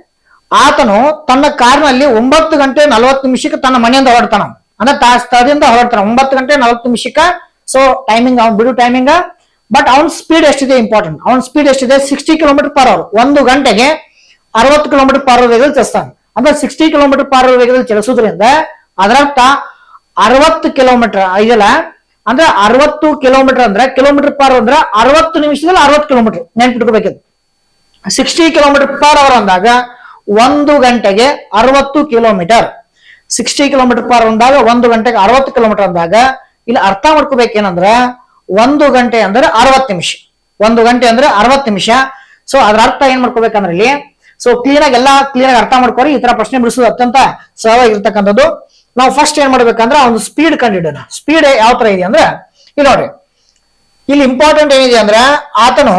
ಆತನು ತನ್ನ ಕಾರ್ನಲ್ಲಿ ಒಂಬತ್ತು ಗಂಟೆ ನಲವತ್ತು ನಿಮಿಷಕ್ಕೆ ತನ್ನ ಮನೆಯಿಂದ ಹೊರಡ್ತಾನ ಅಂದ್ರೆ ತಾ ಸ್ಥಳದಿಂದ ಹೊರಡ್ತಾನ ಒಂಬತ್ತು ಗಂಟೆ ನಲವತ್ತು ನಿಮಿಷಕ್ಕೆ ಸೊ ಟೈಮಿಂಗ್ ಅವ್ನು ಬಿಡು ಟೈಮಿಂಗ್ ಬಟ್ ಅವನ ಸ್ಪೀಡ್ ಎಷ್ಟಿದೆ ಇಂಪಾರ್ಟೆಂಟ್ ಅವನ ಸ್ಪೀಡ್ ಎಷ್ಟಿದೆ ಸಿಕ್ಸ್ಟಿ ಕಿಲೋಮೀಟರ್ ಪರ್ ಅವರ್ ಒಂದು ಗಂಟೆಗೆ ಅರವತ್ತು ಕಿಲೋಮೀಟರ್ ಪರ್ ಅವರ್ ವೇಗದಲ್ಲಿ ಚಲಿಸ್ತಾನೆ ಅಂದ್ರೆ ಸಿಕ್ಸ್ಟಿ ಕಿಲೋಮೀಟರ್ ಪರ್ ಅವರ್ ವೇಗದಲ್ಲಿ ಚಲಿಸೋದ್ರಿಂದ ಅದರರ್ಥ ಅರವತ್ತು ಕಿಲೋಮೀಟರ್ ಇದೆಲ್ಲ ಅಂದ್ರೆ ಅರವತ್ತು ಕಿಲೋಮೀಟರ್ ಅಂದ್ರೆ ಕಿಲೋಮೀಟರ್ ಪರ್ ಅಂದ್ರೆ ಅರವತ್ತು ನಿಮಿಷದಲ್ಲಿ ಅರವತ್ತು ಕಿಲೋಮೀಟರ್ ನೆನ್ಪಿಟ್ಕೋಬೇಕಿತ್ತು ಸಿಕ್ಸ್ಟಿ ಕಿಲೋಮೀಟರ್ ಪರ್ ಅವರ್ ಅಂದಾಗ ಒಂದು ಗಂಟೆಗೆ ಅರವತ್ತು ಕಿಲೋಮೀಟರ್ ಸಿಕ್ಸ್ಟಿ ಕಿಲೋಮೀಟರ್ ಪರ್ ಅಂದಾಗ ಒಂದು ಗಂಟೆಗೆ ಅರವತ್ತು ಕಿಲೋಮೀಟರ್ ಅಂದಾಗ ಇಲ್ಲಿ ಅರ್ಥ ಮಾಡ್ಕೋಬೇಕೇನಂದ್ರ ಒಂದು ಗಂಟೆ ಅಂದ್ರೆ ಅರವತ್ತು ನಿಮಿಷ ಒಂದು ಗಂಟೆ ಅಂದ್ರೆ ಅರವತ್ತು ನಿಮಿಷ ಸೊ ಅದ್ರ ಅರ್ಥ ಏನ್ ಮಾಡ್ಕೋಬೇಕಂದ್ರೆ ಇಲ್ಲಿ ಸೊ ಕ್ಲೀನ್ ಆಗಿ ಎಲ್ಲಾ ಕ್ಲೀನ್ ಆಗಿ ಅರ್ಥ ಮಾಡ್ಕೊರಿ ಈ ತರ ಪ್ರಶ್ನೆ ಬಿಡಿಸೋದು ಅತ್ಯಂತ ಸರಳವಾಗಿರ್ತಕ್ಕಂಥದ್ದು ನಾವು ಫಸ್ಟ್ ಏನ್ ಮಾಡ್ಬೇಕಂದ್ರೆ ಒಂದು ಸ್ಪೀಡ್ ಕಂಡಿಡೋಣ ಸ್ಪೀಡ್ ಯಾವ ತರ ಇದೆ ಅಂದ್ರೆ ಇಲ್ಲಿ ನೋಡ್ರಿ ಇಲ್ಲಿ ಇಂಪಾರ್ಟೆಂಟ್ ಏನಿದೆ ಅಂದ್ರೆ ಆತನು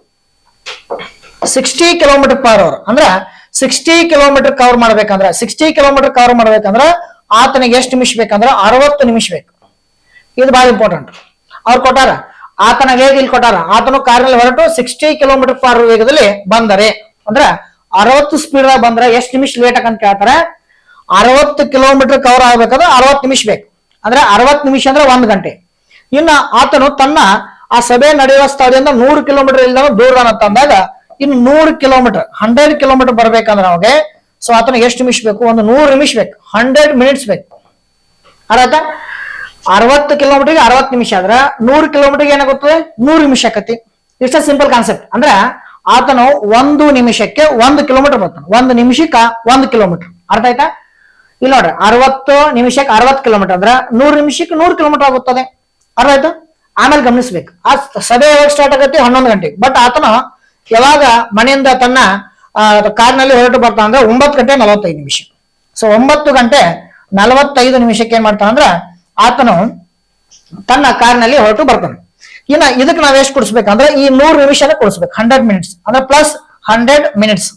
ಸಿಕ್ಸ್ಟಿ ಕಿಲೋಮೀಟರ್ ಪರ್ ಅವರ್ ಅಂದ್ರ ಸಿಕ್ಸ್ಟಿ ಕಿಲೋಮೀಟರ್ ಕವರ್ ಮಾಡ್ಬೇಕಂದ್ರ ಸಿಕ್ಸ್ಟಿ ಕಿಲೋಮೀಟರ್ ಕವರ್ ಮಾಡ್ಬೇಕಂದ್ರ ಆತನಿಗೆ ಎಷ್ಟು ನಿಮಿಷ ಬೇಕಂದ್ರ ಅರವತ್ತು ನಿಮಿಷ ಬೇಕು ಇದು ಬಹಳ ಇಂಪಾರ್ಟೆಂಟ್ ಅವ್ರು ಕೊಟ್ಟಾರ ಆತನ ವೇಗ ಇಲ್ಲಿ ಕೊಟ್ಟಾರ ಆತನು ಕಾರಿನಲ್ಲಿ ಹೊರಟು ಸಿಕ್ಸ್ಟಿ ಕಿಲೋಮೀಟರ್ ಪರ್ ವೇಗದಲ್ಲಿ ಬಂದರೆ ಅಂದ್ರ ಅರವತ್ತು ಸ್ಪೀಡ್ ಬಂದ್ರೆ ಎಷ್ಟು ನಿಮಿಷ ಲೇಟ್ ಅಂತ ಕೇಳ್ತಾರೆ ಅರವತ್ತು ಕಿಲೋಮೀಟರ್ ಕವರ್ ಆಗ್ಬೇಕಾದ್ರೆ ಅರವತ್ತು ನಿಮಿಷ ಬೇಕು ಅಂದ್ರೆ ಅರವತ್ತು ನಿಮಿಷ ಅಂದ್ರೆ ಒಂದ್ ಗಂಟೆ ಇನ್ನ ಆತನು ತನ್ನ ಆ ಸಭೆ ನಡೆಯುವ ಸ್ಥಳದಿಂದ ನೂರು ಕಿಲೋಮೀಟರ್ ಇಲ್ಲ ದೂರ ಅಂತಂದಾಗ ಇನ್ನು ನೂರು ಕಿಲೋಮೀಟರ್ ಹಂಡ್ರೆಡ್ ಕಿಲೋಮೀಟರ್ ಬರ್ಬೇಕಂದ್ರೆ ಅವಾಗ ಸೊ ಆತನಿಗೆ ಎಷ್ಟು ನಿಮಿಷ ಬೇಕು ಒಂದು ನೂರು ನಿಮಿಷ ಬೇಕು ಹಂಡ್ರೆಡ್ ಮಿನಿಟ್ಸ್ ಬೇಕು ಅರ್ಥ ಅರವತ್ತು ಕಿಲೋಮೀಟರ್ಗೆ ಅರವತ್ತು ನಿಮಿಷ ಆದ್ರ ನೂರು ಕಿಲೋಮೀಟರ್ಗೆ ಏನಾಗುತ್ತದೆ ನೂರು ನಿಮಿಷ ಆಕತಿ ಇಷ್ಟ ಸಿಂಪಲ್ ಕಾನ್ಸೆಪ್ಟ್ ಅಂದ್ರ ಆತನು ಒಂದು ನಿಮಿಷಕ್ಕೆ ಒಂದು ಕಿಲೋಮೀಟರ್ ಬರ್ತಾನೆ ಒಂದು ನಿಮಿಷಕ್ಕ ಒಂದು ಕಿಲೋಮೀಟರ್ ಅರ್ಥ ಆಯ್ತಾ ಇಲ್ಲಿ ನೋಡ್ರಿ ಅರವತ್ತು ನಿಮಿಷಕ್ಕೆ ಅರವತ್ತು ಕಿಲೋಮೀಟರ್ ಅಂದ್ರ ನೂರು ನಿಮಿಷಕ್ಕೆ ನೂರು ಕಿಲೋಮೀಟರ್ ಆಗುತ್ತದೆ ಅರ್ಥ ಆಯ್ತಾ ಆಮೇಲೆ ಗಮನಿಸ್ಬೇಕು ಆ ಸಭೆ ಯಾವಾಗ ಸ್ಟಾರ್ಟ್ ಆಗತ್ತೆ ಹನ್ನೊಂದು ಗಂಟೆಗೆ ಬಟ್ ಆತನು ಯಾವಾಗ ಮನೆಯಿಂದ ತನ್ನ ಆ, ಕಾರ್ನಲ್ಲಿ ಹೊರಟು ಬರ್ತಾನ ಅಂದ್ರೆ ಒಂಬತ್ತು ಗಂಟೆ ನಲವತ್ತೈದು ನಿಮಿಷ ಸೊ ಒಂಬತ್ತು ಗಂಟೆ ನಲವತ್ತೈದು ನಿಮಿಷಕ್ಕೆ ಏನ್ ಮಾಡ್ತಾನ ಅಂದ್ರ ಆತನು ತನ್ನ ಕಾರ್ನಲ್ಲಿ ಹೊರಟು ಬರ್ತಾನೆ ಇನ್ನ ಇದಕ್ಕೆ ನಾವ್ ಎಷ್ಟು ಕೊಡಿಸ್ಬೇಕಂದ್ರೆ ಈ ನೂರು ನಿಮಿಷನ ಕೊಡಿಸ್ಬೇಕು ಹಂಡ್ರೆಡ್ ಮಿನಿಟ್ಸ್ ಅಂದ್ರೆ ಪ್ಲಸ್ ಹಂಡ್ರೆಡ್ ಮಿನಿಟ್ಸ್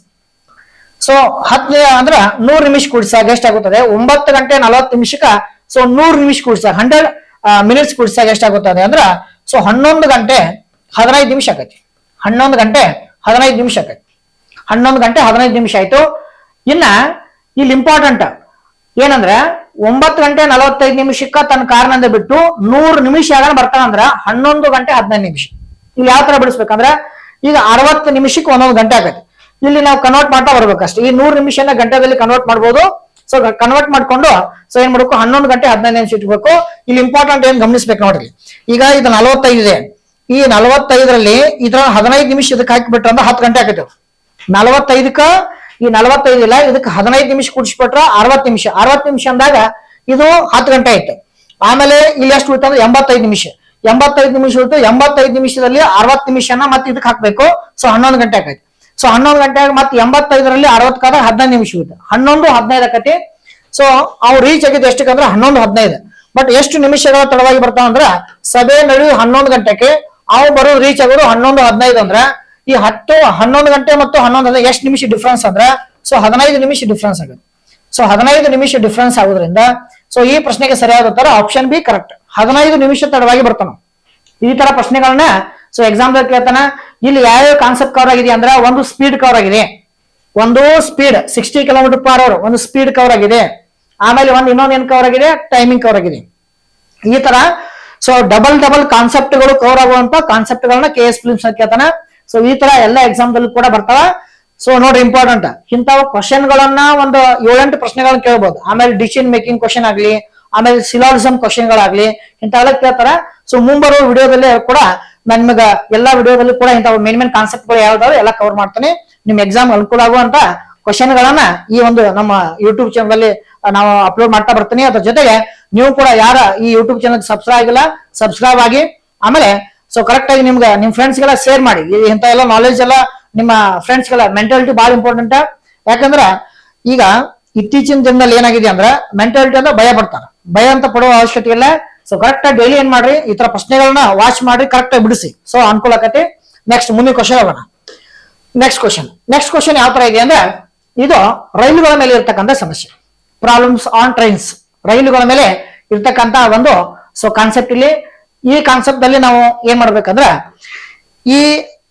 ಸೊ ಹತ್ತು ಅಂದ್ರ ನೂರು ನಿಮಿಷ ಕೂಡಿಸಾಗ ಎಷ್ಟಾಗುತ್ತದೆ ಒಂಬತ್ತು ಗಂಟೆ ನಲವತ್ತು ನಿಮಿಷಕ್ಕ ಸೊ ನೂರು ನಿಮಿಷ ಕೂಡಿಸಾಗ ಹಂಡ್ರೆಡ್ ಮಿನಿಟ್ಸ್ ಕೂಡಿಸಾಗ ಎಷ್ಟಾಗುತ್ತದೆ ಅಂದ್ರ ಸೊ ಹನ್ನೊಂದು ಗಂಟೆ ಹದಿನೈದು ನಿಮಿಷ ಆಕೈತಿ ಹನ್ನೊಂದು ಗಂಟೆ ಹದಿನೈದು ನಿಮಿಷ ಆಕೈತಿ ಹನ್ನೊಂದು ಗಂಟೆ ಹದಿನೈದು ನಿಮಿಷ ಆಯ್ತು ಇನ್ನ ಇಲ್ಲಿ ಇಂಪಾರ್ಟೆಂಟ್ ಏನಂದ್ರೆ ಒಂಬತ್ತು ಗಂಟೆ ನಲವತ್ತೈದು ನಿಮಿಷಕ್ಕ ತನ್ನ ಕಾರಣದಿಂದ ಬಿಟ್ಟು ನೂರು ನಿಮಿಷ ಆಗ ಬರ್ತಾನಂದ್ರ ಹನ್ನೊಂದು ಗಂಟೆ ಹದಿನೈದು ನಿಮಿಷ ಇಲ್ಲಿ ಯಾವ ತರ ಬಿಡಿಸ್ಬೇಕಂದ್ರ ಈಗ ಅರವತ್ತು ನಿಮಿಷಕ್ಕೆ ಒಂದೊಂದು ಗಂಟೆ ಆಗತ್ತೆ ಇಲ್ಲಿ ನಾವು ಕನ್ವರ್ಟ್ ಮಾಡ್ತಾ ಬರ್ಬೇಕಷ್ಟೇ ಈ ನೂರು ನಿಮಿಷನ ಗಂಟೆದಲ್ಲಿ ಕನ್ವರ್ಟ್ ಮಾಡ್ಬೋದು ಸೊ ಕನ್ವರ್ಟ್ ಮಾಡ್ಕೊಂಡು ಸೊ ಏನ್ ಮಾಡ್ಬೇಕು ಹನ್ನೊಂದು ಗಂಟೆ ಹದಿನೈದು ನಿಮಿಷ ಇಟ್ಬೇಕು ಇಲ್ಲಿ ಇಂಪಾರ್ಟೆಂಟ್ ಏನ್ ಗಮನಿಸ್ಬೇಕು ನೋಡ್ರಿ ಈಗ ಇದು ನಲವತ್ತೈದು ಇದೆ ಈ ನಲವತ್ತೈದರಲ್ಲಿ ಇದ್ರ ಹದಿನೈದು ನಿಮಿಷ ಇದಕ್ಕೆ ಹಾಕಿಬಿಟ್ರೆ ಅಂದ್ರೆ ಹತ್ತು ಗಂಟೆ ಆಕೈತೆ ನಲವತ್ತೈದಕ್ಕ ಈ ನಲವತ್ತೈದು ಇಲ್ಲ ಇದಕ್ಕೆ ಹದಿನೈದು ನಿಮಿಷ ಕೂಡಿಸ್ಬಿಟ್ರ ಅರವತ್ತು ನಿಮಿಷ ಅರವತ್ತು ನಿಮಿಷ ಅಂದಾಗ ಇದು ಹತ್ತು ಗಂಟೆ ಆಯ್ತು ಆಮೇಲೆ ಇಲ್ಲಿ ಎಷ್ಟು ಉಳಿತು ಅಂದ್ರೆ ಎಂಬತ್ತೈದು ನಿಮಿಷ ಎಂಬತ್ತೈದು ನಿಮಿಷ ಉಳಿತು ಎಂಬತ್ತೈದು ನಿಮಿಷದಲ್ಲಿ ಅರವತ್ತು ನಿಮಿಷನ ಮತ್ತೆ ಇದಕ್ಕೆ ಹಾಕ್ಬೇಕು ಸೊ ಹನ್ನೊಂದು ಗಂಟೆ ಆಕೈತಿ ಸೊ ಹನ್ನೊಂದು ಗಂಟೆಗೆ ಮತ್ತೆ ಎಂಬತ್ತೈದರಲ್ಲಿ ಅರವತ್ತಕ್ಕಾದ ಹದಿನೈದು ನಿಮಿಷ ಉಳಿತು ಹನ್ನೊಂದು ಹದಿನೈದು ಆಕತಿ ಸೊ ಅವು ರೀಚ್ ಆಗಿದ್ದು ಎಷ್ಟಕ್ಕಂದ್ರೆ ಹನ್ನೊಂದು ಹದಿನೈದು ಬಟ್ ಎಷ್ಟು ನಿಮಿಷಗಳ ತಡವಾಗಿ ಬರ್ತಾವ ಅಂದ್ರ ಸಭೆ ನಡೆಯುವ ಹನ್ನೊಂದು ಗಂಟೆಗೆ ಅವು ಬರೋದು ರೀಚ್ ಆಗೋದು ಹನ್ನೊಂದು ಹದಿನೈದು ಅಂದ್ರ ಈ ಹತ್ತು ಹನ್ನೊಂದು ಗಂಟೆ ಮತ್ತು ಹನ್ನೊಂದು ಹದಿನೈದು ಎಷ್ಟು ನಿಮಿಷ ಡಿಫ್ರೆನ್ಸ್ ಅಂದ್ರ ಸೊ ಹದಿನೈದು ನಿಮಿಷ ಡಿಫ್ರೆನ್ಸ್ ಆಗುತ್ತೆ ಸೊ ಹದಿನೈದು ನಿಮಿಷ ಡಿಫ್ರೆನ್ಸ್ ಆಗೋದ್ರಿಂದ ಸೊ ಈ ಪ್ರಶ್ನೆಗೆ ಸರಿಯಾದ ಉತ್ತರ ಆಪ್ಷನ್ ಬಿ ಕರೆಕ್ಟ್ ಹದಿನೈದು ನಿಮಿಷ ತಡವಾಗಿ ಬರ್ತಾನ ಈ ತರ ಪ್ರಶ್ನೆಗಳನ್ನ ಸೊ ಎಕ್ಸಾಮ್ ಕೇಳ್ತಾನ ಇಲ್ಲಿ ಯಾವ್ಯಾವ ಕಾನ್ಸೆಪ್ಟ್ ಕವರ್ ಆಗಿದೆ ಅಂದ್ರೆ ಒಂದು ಸ್ಪೀಡ್ ಕವರ್ ಆಗಿದೆ ಒಂದು speed sixty kilometre per hour ಒಂದು ಸ್ಪೀಡ್ ಕವರ್ ಆಗಿದೆ ಆಮೇಲೆ ಒಂದು ಇನ್ನೊಂದು ಏನ್ ಕವರ್ ಆಗಿದೆ ಟೈಮಿಂಗ್ ಕವರ್ ಆಗಿದೆ ಈ ತರ ಸೊ ಡಬಲ್ ಡಬಲ್ ಕಾನ್ಸೆಪ್ಟ್ಗಳು ಕವರ್ ಆಗುವಂತ ಕಾನ್ಸೆಪ್ಟ್ ಗಳನ್ನ ಕೆ ಎಸ್ ಫಿಲಿಮ್ಸ್ ಕೇಳ್ತಾನ ಸೊ ಈ ತರ ಎಲ್ಲ ಎಕ್ಸಾಮ್ ದಲ್ಲಿ ಕೂಡ ಬರ್ತಾವ ಸೊ ನೋಡ್ರಿ ಇಂಪಾರ್ಟೆಂಟ್ ಇಂಥವ್ ಕ್ವಶನ್ ಗಳನ್ನ ಒಂದು ಏಳೆಂಟು ಪ್ರಶ್ನೆಗಳನ್ನ ಕೇಳ್ಬೋದು ಆಮೇಲೆ ಡಿಸಿಷನ್ ಮೇಕಿಂಗ್ ಕ್ವಶನ್ ಆಗ್ಲಿ ಆಮೇಲೆ ಸಿಲಾಲಿಸಮ್ ಕ್ವಶನ್ ಗಳಾಗ್ಲಿ ಇಂಥವೆಲ್ಲ ಕೇಳ್ತಾರ ಸೊ ಮುಂಬರುವ ವಿಡಿಯೋದಲ್ಲಿ ಕೂಡ ನಾನ್ ನಿಮಗ ಎಲ್ಲಾ ವಿಡಿಯೋದಲ್ಲಿ ಕೂಡ ಇಂಥ ಮೇನ್ ಮೇನ್ ಕಾನ್ಸೆಪ್ಟ್ ಗಳು ಯಾವ್ದಾದ್ರು ಎಲ್ಲ ಕವರ್ ಮಾಡ್ತಾನೆ ನಿಮ್ ಎಕ್ಸಾಮ್ ಅನುಕೂಲ ಆಗುವಂತ ಕ್ವಶನ್ ಗಳನ್ನ ಈ ಒಂದು ನಮ್ಮ ಯೂಟ್ಯೂಬ್ ಚಾನಲ್ ಅಲ್ಲಿ ನಾವು ಅಪ್ಲೋಡ್ ಮಾಡ್ತಾ ಬರ್ತೀನಿ ಅದ್ರ ಜೊತೆಗೆ ನೀವು ಕೂಡ ಯಾರ ಈ ಯೂಟ್ಯೂಬ್ ಚಾನಲ್ ಸಬ್ಸ್ಕ್ರೈಬ್ ಆಗಿಲ್ಲ ಸಬ್ಸ್ಕ್ರೈಬ್ ಆಗಿ ಆಮೇಲೆ ಸೊ ಕರೆಕ್ಟ್ ಆಗಿ ನಿಮ್ಗೆ ನಿಮ್ ಫ್ರೆಂಡ್ಸ್ ಗೆಲ್ಲ ಶೇರ್ ಮಾಡಿ ಈ ಇಂಥ ಎಲ್ಲ ನಾಲೆಜ್ ಎಲ್ಲ ನಿಮ್ಮ ಫ್ರೆಂಡ್ಸ್ ಗೆಲ್ಲ ಮೆಂಟಾಲಿಟಿ ಬಹಳ ಇಂಪಾರ್ಟೆಂಟ್ ಯಾಕಂದ್ರ ಈಗ ಇತ್ತೀಚಿನ ದಿನದಲ್ಲಿ ಏನಾಗಿದೆ ಅಂದ್ರೆ ಮೆಂಟಾಲಿಟಿ ಅಂದ್ರೆ ಭಯ ಪಡ್ತಾರೆ ಭಯ ಅಂತ ಪಡುವ ಅವಶ್ಯಕತೆ ಇಲ್ಲ ಸೊ ಕರೆಕ್ಟ್ ಆಗಿ ಡೈಲಿ ಏನ್ ಮಾಡ್ರಿ ಈ ತರ ಪ್ರಶ್ನೆಗಳನ್ನ ವಾಚ್ ಮಾಡಿ ಕರೆಕ್ಟ್ ಆಗಿ ಬಿಡಿಸಿ ಸೊ ಅನುಕೂಲ ಆಕತಿ ನೆಕ್ಸ್ಟ್ ಮುಂದಿನ ಕ್ವಶನ್ ಹೋಗೋಣ ನೆಕ್ಸ್ಟ್ ಕ್ವಶನ್ ನೆಕ್ಸ್ಟ್ ಕ್ವಶನ್ ಯಾವ ತರ ಇದೆ ಅಂದ್ರೆ ಇದು ರೈಲುಗಳ ಮೇಲೆ ಇರ್ತಕ್ಕಂಥ ಸಮಸ್ಯೆ ಪ್ರಾಬ್ಲಮ್ಸ್ ಆನ್ ಟ್ರೈನ್ಸ್ ರೈಲುಗಳ ಮೇಲೆ ಇರ್ತಕ್ಕಂತ ಒಂದು ಸೊ ಕಾನ್ಸೆಪ್ಟ್ ಇಲ್ಲಿ ಈ ಕಾನ್ಸೆಪ್ಟ್ ಅಲ್ಲಿ ನಾವು ಏನ್ ಮಾಡ್ಬೇಕಂದ್ರ ಈ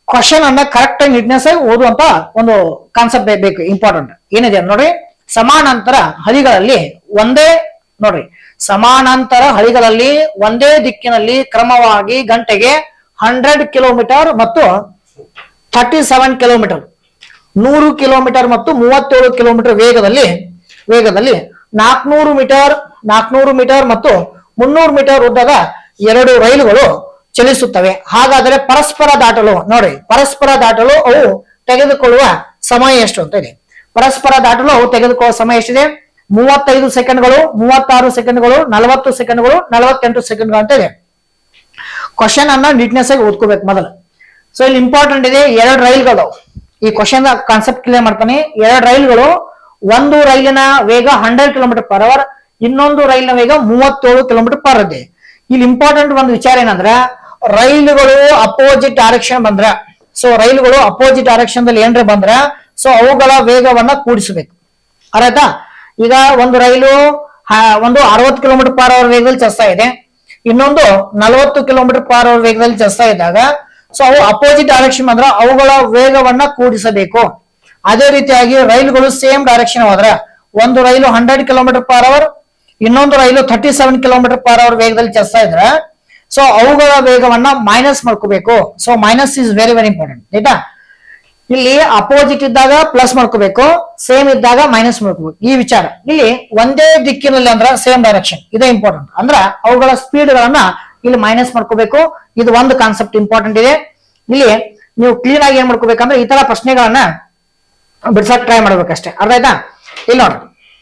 ಕ್ವಶನ್ ಅನ್ನ ಕರೆಕ್ಟ್ ಆಗಿ ನೀಟ್ನೆಸ್ ಆಗಿ ಓದುವಂತ ಒಂದು ಕಾನ್ಸೆಪ್ಟ್ ಬೇಕು ಇಂಪಾರ್ಟೆಂಟ್ ಏನಿದೆ ಅಂತ ನೋಡ್ರಿ ಸಮಾನಾಂತರ ಹಳಿಗಳಲ್ಲಿ ಒಂದೇ ನೋಡ್ರಿ ಸಮಾನಾಂತರ ಹಳಿಗಳಲ್ಲಿ ಒಂದೇ ದಿಕ್ಕಿನಲ್ಲಿ ಕ್ರಮವಾಗಿ ಗಂಟೆಗೆ ಹಂಡ್ರೆಡ್ ಕಿಲೋಮೀಟರ್ ಮತ್ತು ಥರ್ಟಿ ಸೆವೆನ್ ಕಿಲೋಮೀಟರ್ ನೂರು ಕಿಲೋಮೀಟರ್ ಮತ್ತು ಮೂವತ್ತೇಳು ಕಿಲೋಮೀಟರ್ ವೇಗದಲ್ಲಿ ವೇಗದಲ್ಲಿ ನಾಲ್ಕನೂರು ಮೀಟರ್ ನಾಲ್ಕನೂರು ಮೀಟರ್ ಮತ್ತು ಮುನ್ನೂರು ಮೀಟರ್ ಉದ್ದದ ಎರಡು ರೈಲುಗಳು ಚಲಿಸುತ್ತವೆ ಹಾಗಾದರೆ ಪರಸ್ಪರ ದಾಟಲು ನೋಡಿ ಪರಸ್ಪರ ದಾಟಲು ಅವು ತೆಗೆದುಕೊಳ್ಳುವ ಸಮಯ ಎಷ್ಟು ಅಂತ ಇದೆ ಪರಸ್ಪರ ದಾಟಲು ಅವು ತೆಗೆದುಕೊಳ್ಳುವ ಸಮಯ ಎಷ್ಟಿದೆ ಮೂವತ್ತೈದು ಸೆಕೆಂಡ್ಗಳು ಮೂವತ್ತಾರು ಸೆಕೆಂಡ್ಗಳು ನಲವತ್ತು ಸೆಕೆಂಡ್ಗಳು ನಲವತ್ತೆಂಟು ಸೆಕೆಂಡ್ಗಳು ಅಂತ ಇದೆ ಕ್ವಶನ್ ಅನ್ನ ನೀಟ್ನೆಸ್ ಆಗಿ ಓದ್ಕೋಬೇಕು ಮೊದಲು ಸೊ ಇಲ್ಲಿ ಇಂಪಾರ್ಟೆಂಟ್ ಇದೆ ಎರಡು ರೈಲ್ಗಳು ಈ ಕ್ವಶನ್ ಕಾನ್ಸೆಪ್ಟ್ ಕ್ಲಿಯರ್ ಮಾಡ್ತಾನೆ ಎರಡು ರೈಲ್ಗಳು ಒಂದು ರೈಲಿನ ವೇಗ ಹಂಡ್ರೆಡ್ ಕಿಲೋಮೀಟರ್ ಪರ್ ಅವರ್ ಇನ್ನೊಂದು ರೈಲಿನ ವೇಗ ಮೂವತ್ತೇಳು ಕಿಲೋಮೀಟರ್ ಪರ್ ಇದೆ ಇಲ್ಲಿ ಇಂಪಾರ್ಟೆಂಟ್ ಒಂದು ವಿಚಾರ ಏನಂದ್ರ ರೈಲುಗಳು ಅಪೋಸಿಟ್ ಡೈರೆಕ್ಷನ್ ಬಂದ್ರ ಸೊ ರೈಲುಗಳು ಅಪೋಸಿಟ್ ಡೈರೆಕ್ಷನ್ ದಲ್ಲಿ ಏನ್ರ ಬಂದ್ರ ಸೊ ಅವುಗಳ ವೇಗವನ್ನ ಕೂಡಿಸಬೇಕು ಅರ್ಥ ಈಗ ಒಂದು ರೈಲು ಹ- ಒಂದು ಅರವತ್ತು ಕಿಲೋಮೀಟರ್ ಪರ್ ಅವರ್ ವೇಗದಲ್ಲಿ ಚಲಿಸ್ತಾ ಇದೆ ಇನ್ನೊಂದು ನಲವತ್ತು ಕಿಲೋಮೀಟರ್ ಪರ್ ಅವರ್ ವೇಗದಲ್ಲಿ ಚಲಿಸ್ತಾ ಇದ್ದಾಗ ಸೊ ಅವು ಅಪೋಸಿಟ್ ಡೈರೆಕ್ಷನ್ ಅಂದ್ರೆ ಅವುಗಳ ವೇಗವನ್ನ ಕೂಡಿಸಬೇಕು ಅದೇ ರೀತಿಯಾಗಿ ರೈಲುಗಳು ಸೇಮ್ ಡೈರೆಕ್ಷನ್ ಹೋದ್ರೆ ಒಂದು ರೈಲು ಹಂಡ್ರೆಡ್ ಕಿಲೋಮೀಟರ್ ಪರ್ ಅವರ್ ಇನ್ನೊಂದು ರೈಲು thirty seven kilometre per hour ವೇಗದಲ್ಲಿ ಚಲಿಸ್ತಾ ಇದ್ರೆ ಸೊ ಅವುಗಳ ವೇಗವನ್ನ ಮೈನಸ್ ಮಾಡ್ಕೋಬೇಕು so minus is very very important ಆಯ್ತಾ ಇಲ್ಲಿ ಅಪೋಸಿಟ್ ಇದ್ದಾಗ ಪ್ಲಸ್ ಮಾಡ್ಕೋಬೇಕು ಸೇಮ್ ಇದ್ದಾಗ ಮೈನಸ್ ಮಾಡ್ಕೋಬೇಕು ಈ ವಿಚಾರ ಇಲ್ಲಿ ಒಂದೇ ದಿಕ್ಕಿನಲ್ಲಿ ಅಂದ್ರ ಸೇಮ್ ಡೈರೆಕ್ಷನ್ ಇದೇ ಇಂಪಾರ್ಟೆಂಟ್ ಅಂದ್ರ ಅವುಗಳ ಸ್ಪೀಡ್ ಗಳನ್ನ ಇಲ್ಲಿ ಮೈನಸ್ ಮಾಡ್ಕೋಬೇಕು ಇದು ಒಂದು ಕಾನ್ಸೆಪ್ಟ್ ಇಂಪಾರ್ಟೆಂಟ್ ಇದೆ ಇಲ್ಲಿ ನೀವು ಕ್ಲೀನ್ ಆಗಿ ಏನ್ ಮಾಡ್ಕೋಬೇಕಂದ್ರೆ ಈ ತರ ಪ್ರಶ್ನೆಗಳನ್ನ ಬಿಡ್ಸಕ್ ಟ್ರೈ ಮಾಡ್ಬೇಕಷ್ಟೇ ಅರ್ಥ ಆಯ್ತಾ ಇಲ್ಲಿ ನೋಡ್ರಿ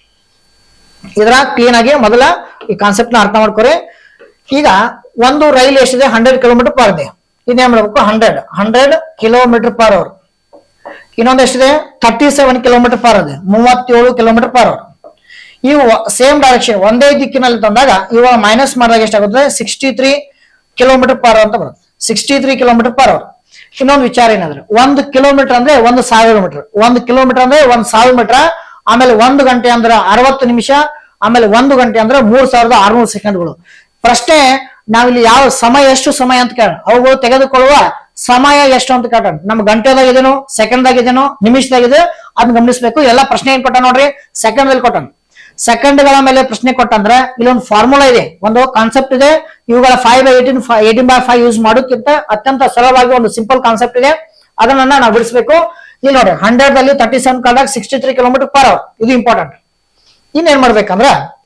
ಇದರ ಕ್ಲೀನ್ ಆಗಿ ಮೊದಲ ಈ ಕಾನ್ಸೆಪ್ಟ್ ನ ಅರ್ಥ ಮಾಡ್ಕೊರಿ ಈಗ ಒಂದು ರೈಲ್ ಎಷ್ಟಿದೆ ಹಂಡ್ರೆಡ್ ಕಿಲೋಮೀಟರ್ ಪರ್ ಇದೆ ಇದೇನ್ ಮಾಡ್ಬೇಕು hundred hundred kilometre per hour ಇನ್ನೊಂದು ಎಷ್ಟಿದೆ ಥರ್ಟಿ ಸೆವೆನ್ ಕಿಲೋಮೀಟರ್ ಪರ್ ಇದೆ ಮೂವತ್ತೇಳು ಕಿಲೋಮೀಟರ್ ಪರ್ ಅವರ್ ಇವು ಸೇಮ್ ಡೈರೆಕ್ಷನ್ ಒಂದೇ ದಿಕ್ಕಿನಲ್ಲಿ ತಂದಾಗ ಇವಾಗ ಮೈನಸ್ ಮಾಡಿದಾಗ ಎಷ್ಟಾಗುತ್ತೆ sixty three kilometre per hour ಅಂತ ಬರುತ್ತೆ sixty three kilometre per hour ಇನ್ನೊಂದು ವಿಚಾರ ಏನಂದ್ರೆ ಒಂದು ಕಿಲೋಮೀಟರ್ ಅಂದ್ರೆ ಒಂದು ಸಾವಿರ ಮೀಟರ್ ಒಂದು ಕಿಲೋಮೀಟರ್ ಅಂದ್ರೆ ಒಂದ್ ಸಾವಿರ ಮೀಟರ್ ಆಮೇಲೆ ಒಂದು ಗಂಟೆ ಅಂದ್ರೆ ಅರವತ್ತು ನಿಮಿಷ ಆಮೇಲೆ ಒಂದು ಗಂಟೆ ಅಂದ್ರೆ ಮೂರ್ ಸಾವಿರದ ಆರ್ನೂರು ಸೆಕೆಂಡ್ಗಳು ಪ್ರಶ್ನೆ ನಾವಿಲ್ಲಿ ಯಾವ ಸಮಯ ಎಷ್ಟು ಸಮಯ ಅಂತ ಕೇಳ ಅವುಗಳು ತೆಗೆದುಕೊಳ್ಳುವ ಸಮಯ ಎಷ್ಟು ಅಂತ ಕೇಳ ನಮ್ ಗಂಟೆದಾಗಿದೇನೋ ಸೆಕೆಂಡ್ದಾಗಿದೇನೋ ನಿಮಿಷದಾಗಿದೆ ಅದನ್ನ ಗಮನಿಸಬೇಕು ಎಲ್ಲ ಪ್ರಶ್ನೆ ಏನ್ ಕೊಟ್ಟ ನೋಡ್ರಿ ಸೆಕೆಂಡ್ ಅಲ್ಲಿ ಕೊಟ್ಟಾನ ಸೆಕೆಂಡ್ಗಳ ಮೇಲೆ ಪ್ರಶ್ನೆ ಕೊಟ್ಟಂದ್ರೆ ಇಲ್ಲೊಂದು ಫಾರ್ಮುಲಾ ಇದೆ ಒಂದು ಕಾನ್ಸೆಪ್ಟ್ ಇದೆ ಇವುಗಳ five by eighteen eighteen by five use ಮಾಡೋಕ್ಕಿಂತ ಅತ್ಯಂತ ಸರಳವಾಗಿ ಒಂದು ಸಿಂಪಲ್ ಕಾನ್ಸೆಪ್ಟ್ ಇದೆ ಅದನ್ನ ನಾವು ಬಿಡಿಸ್ಬೇಕು ಇಲ್ಲಿ ನೋಡಿ ಹಂಡ್ರೆಡ್ ಅಲ್ಲಿ ತರ್ಟಿ ಸೆವೆನ್ ಕಾಲ್ದಾಗ sixty three kilometre per hour ಇದು ಇಂಪಾರ್ಟೆಂಟ್ ಇನ್ನೇನ್ ಮಾಡ್ಬೇಕಂದ್ರ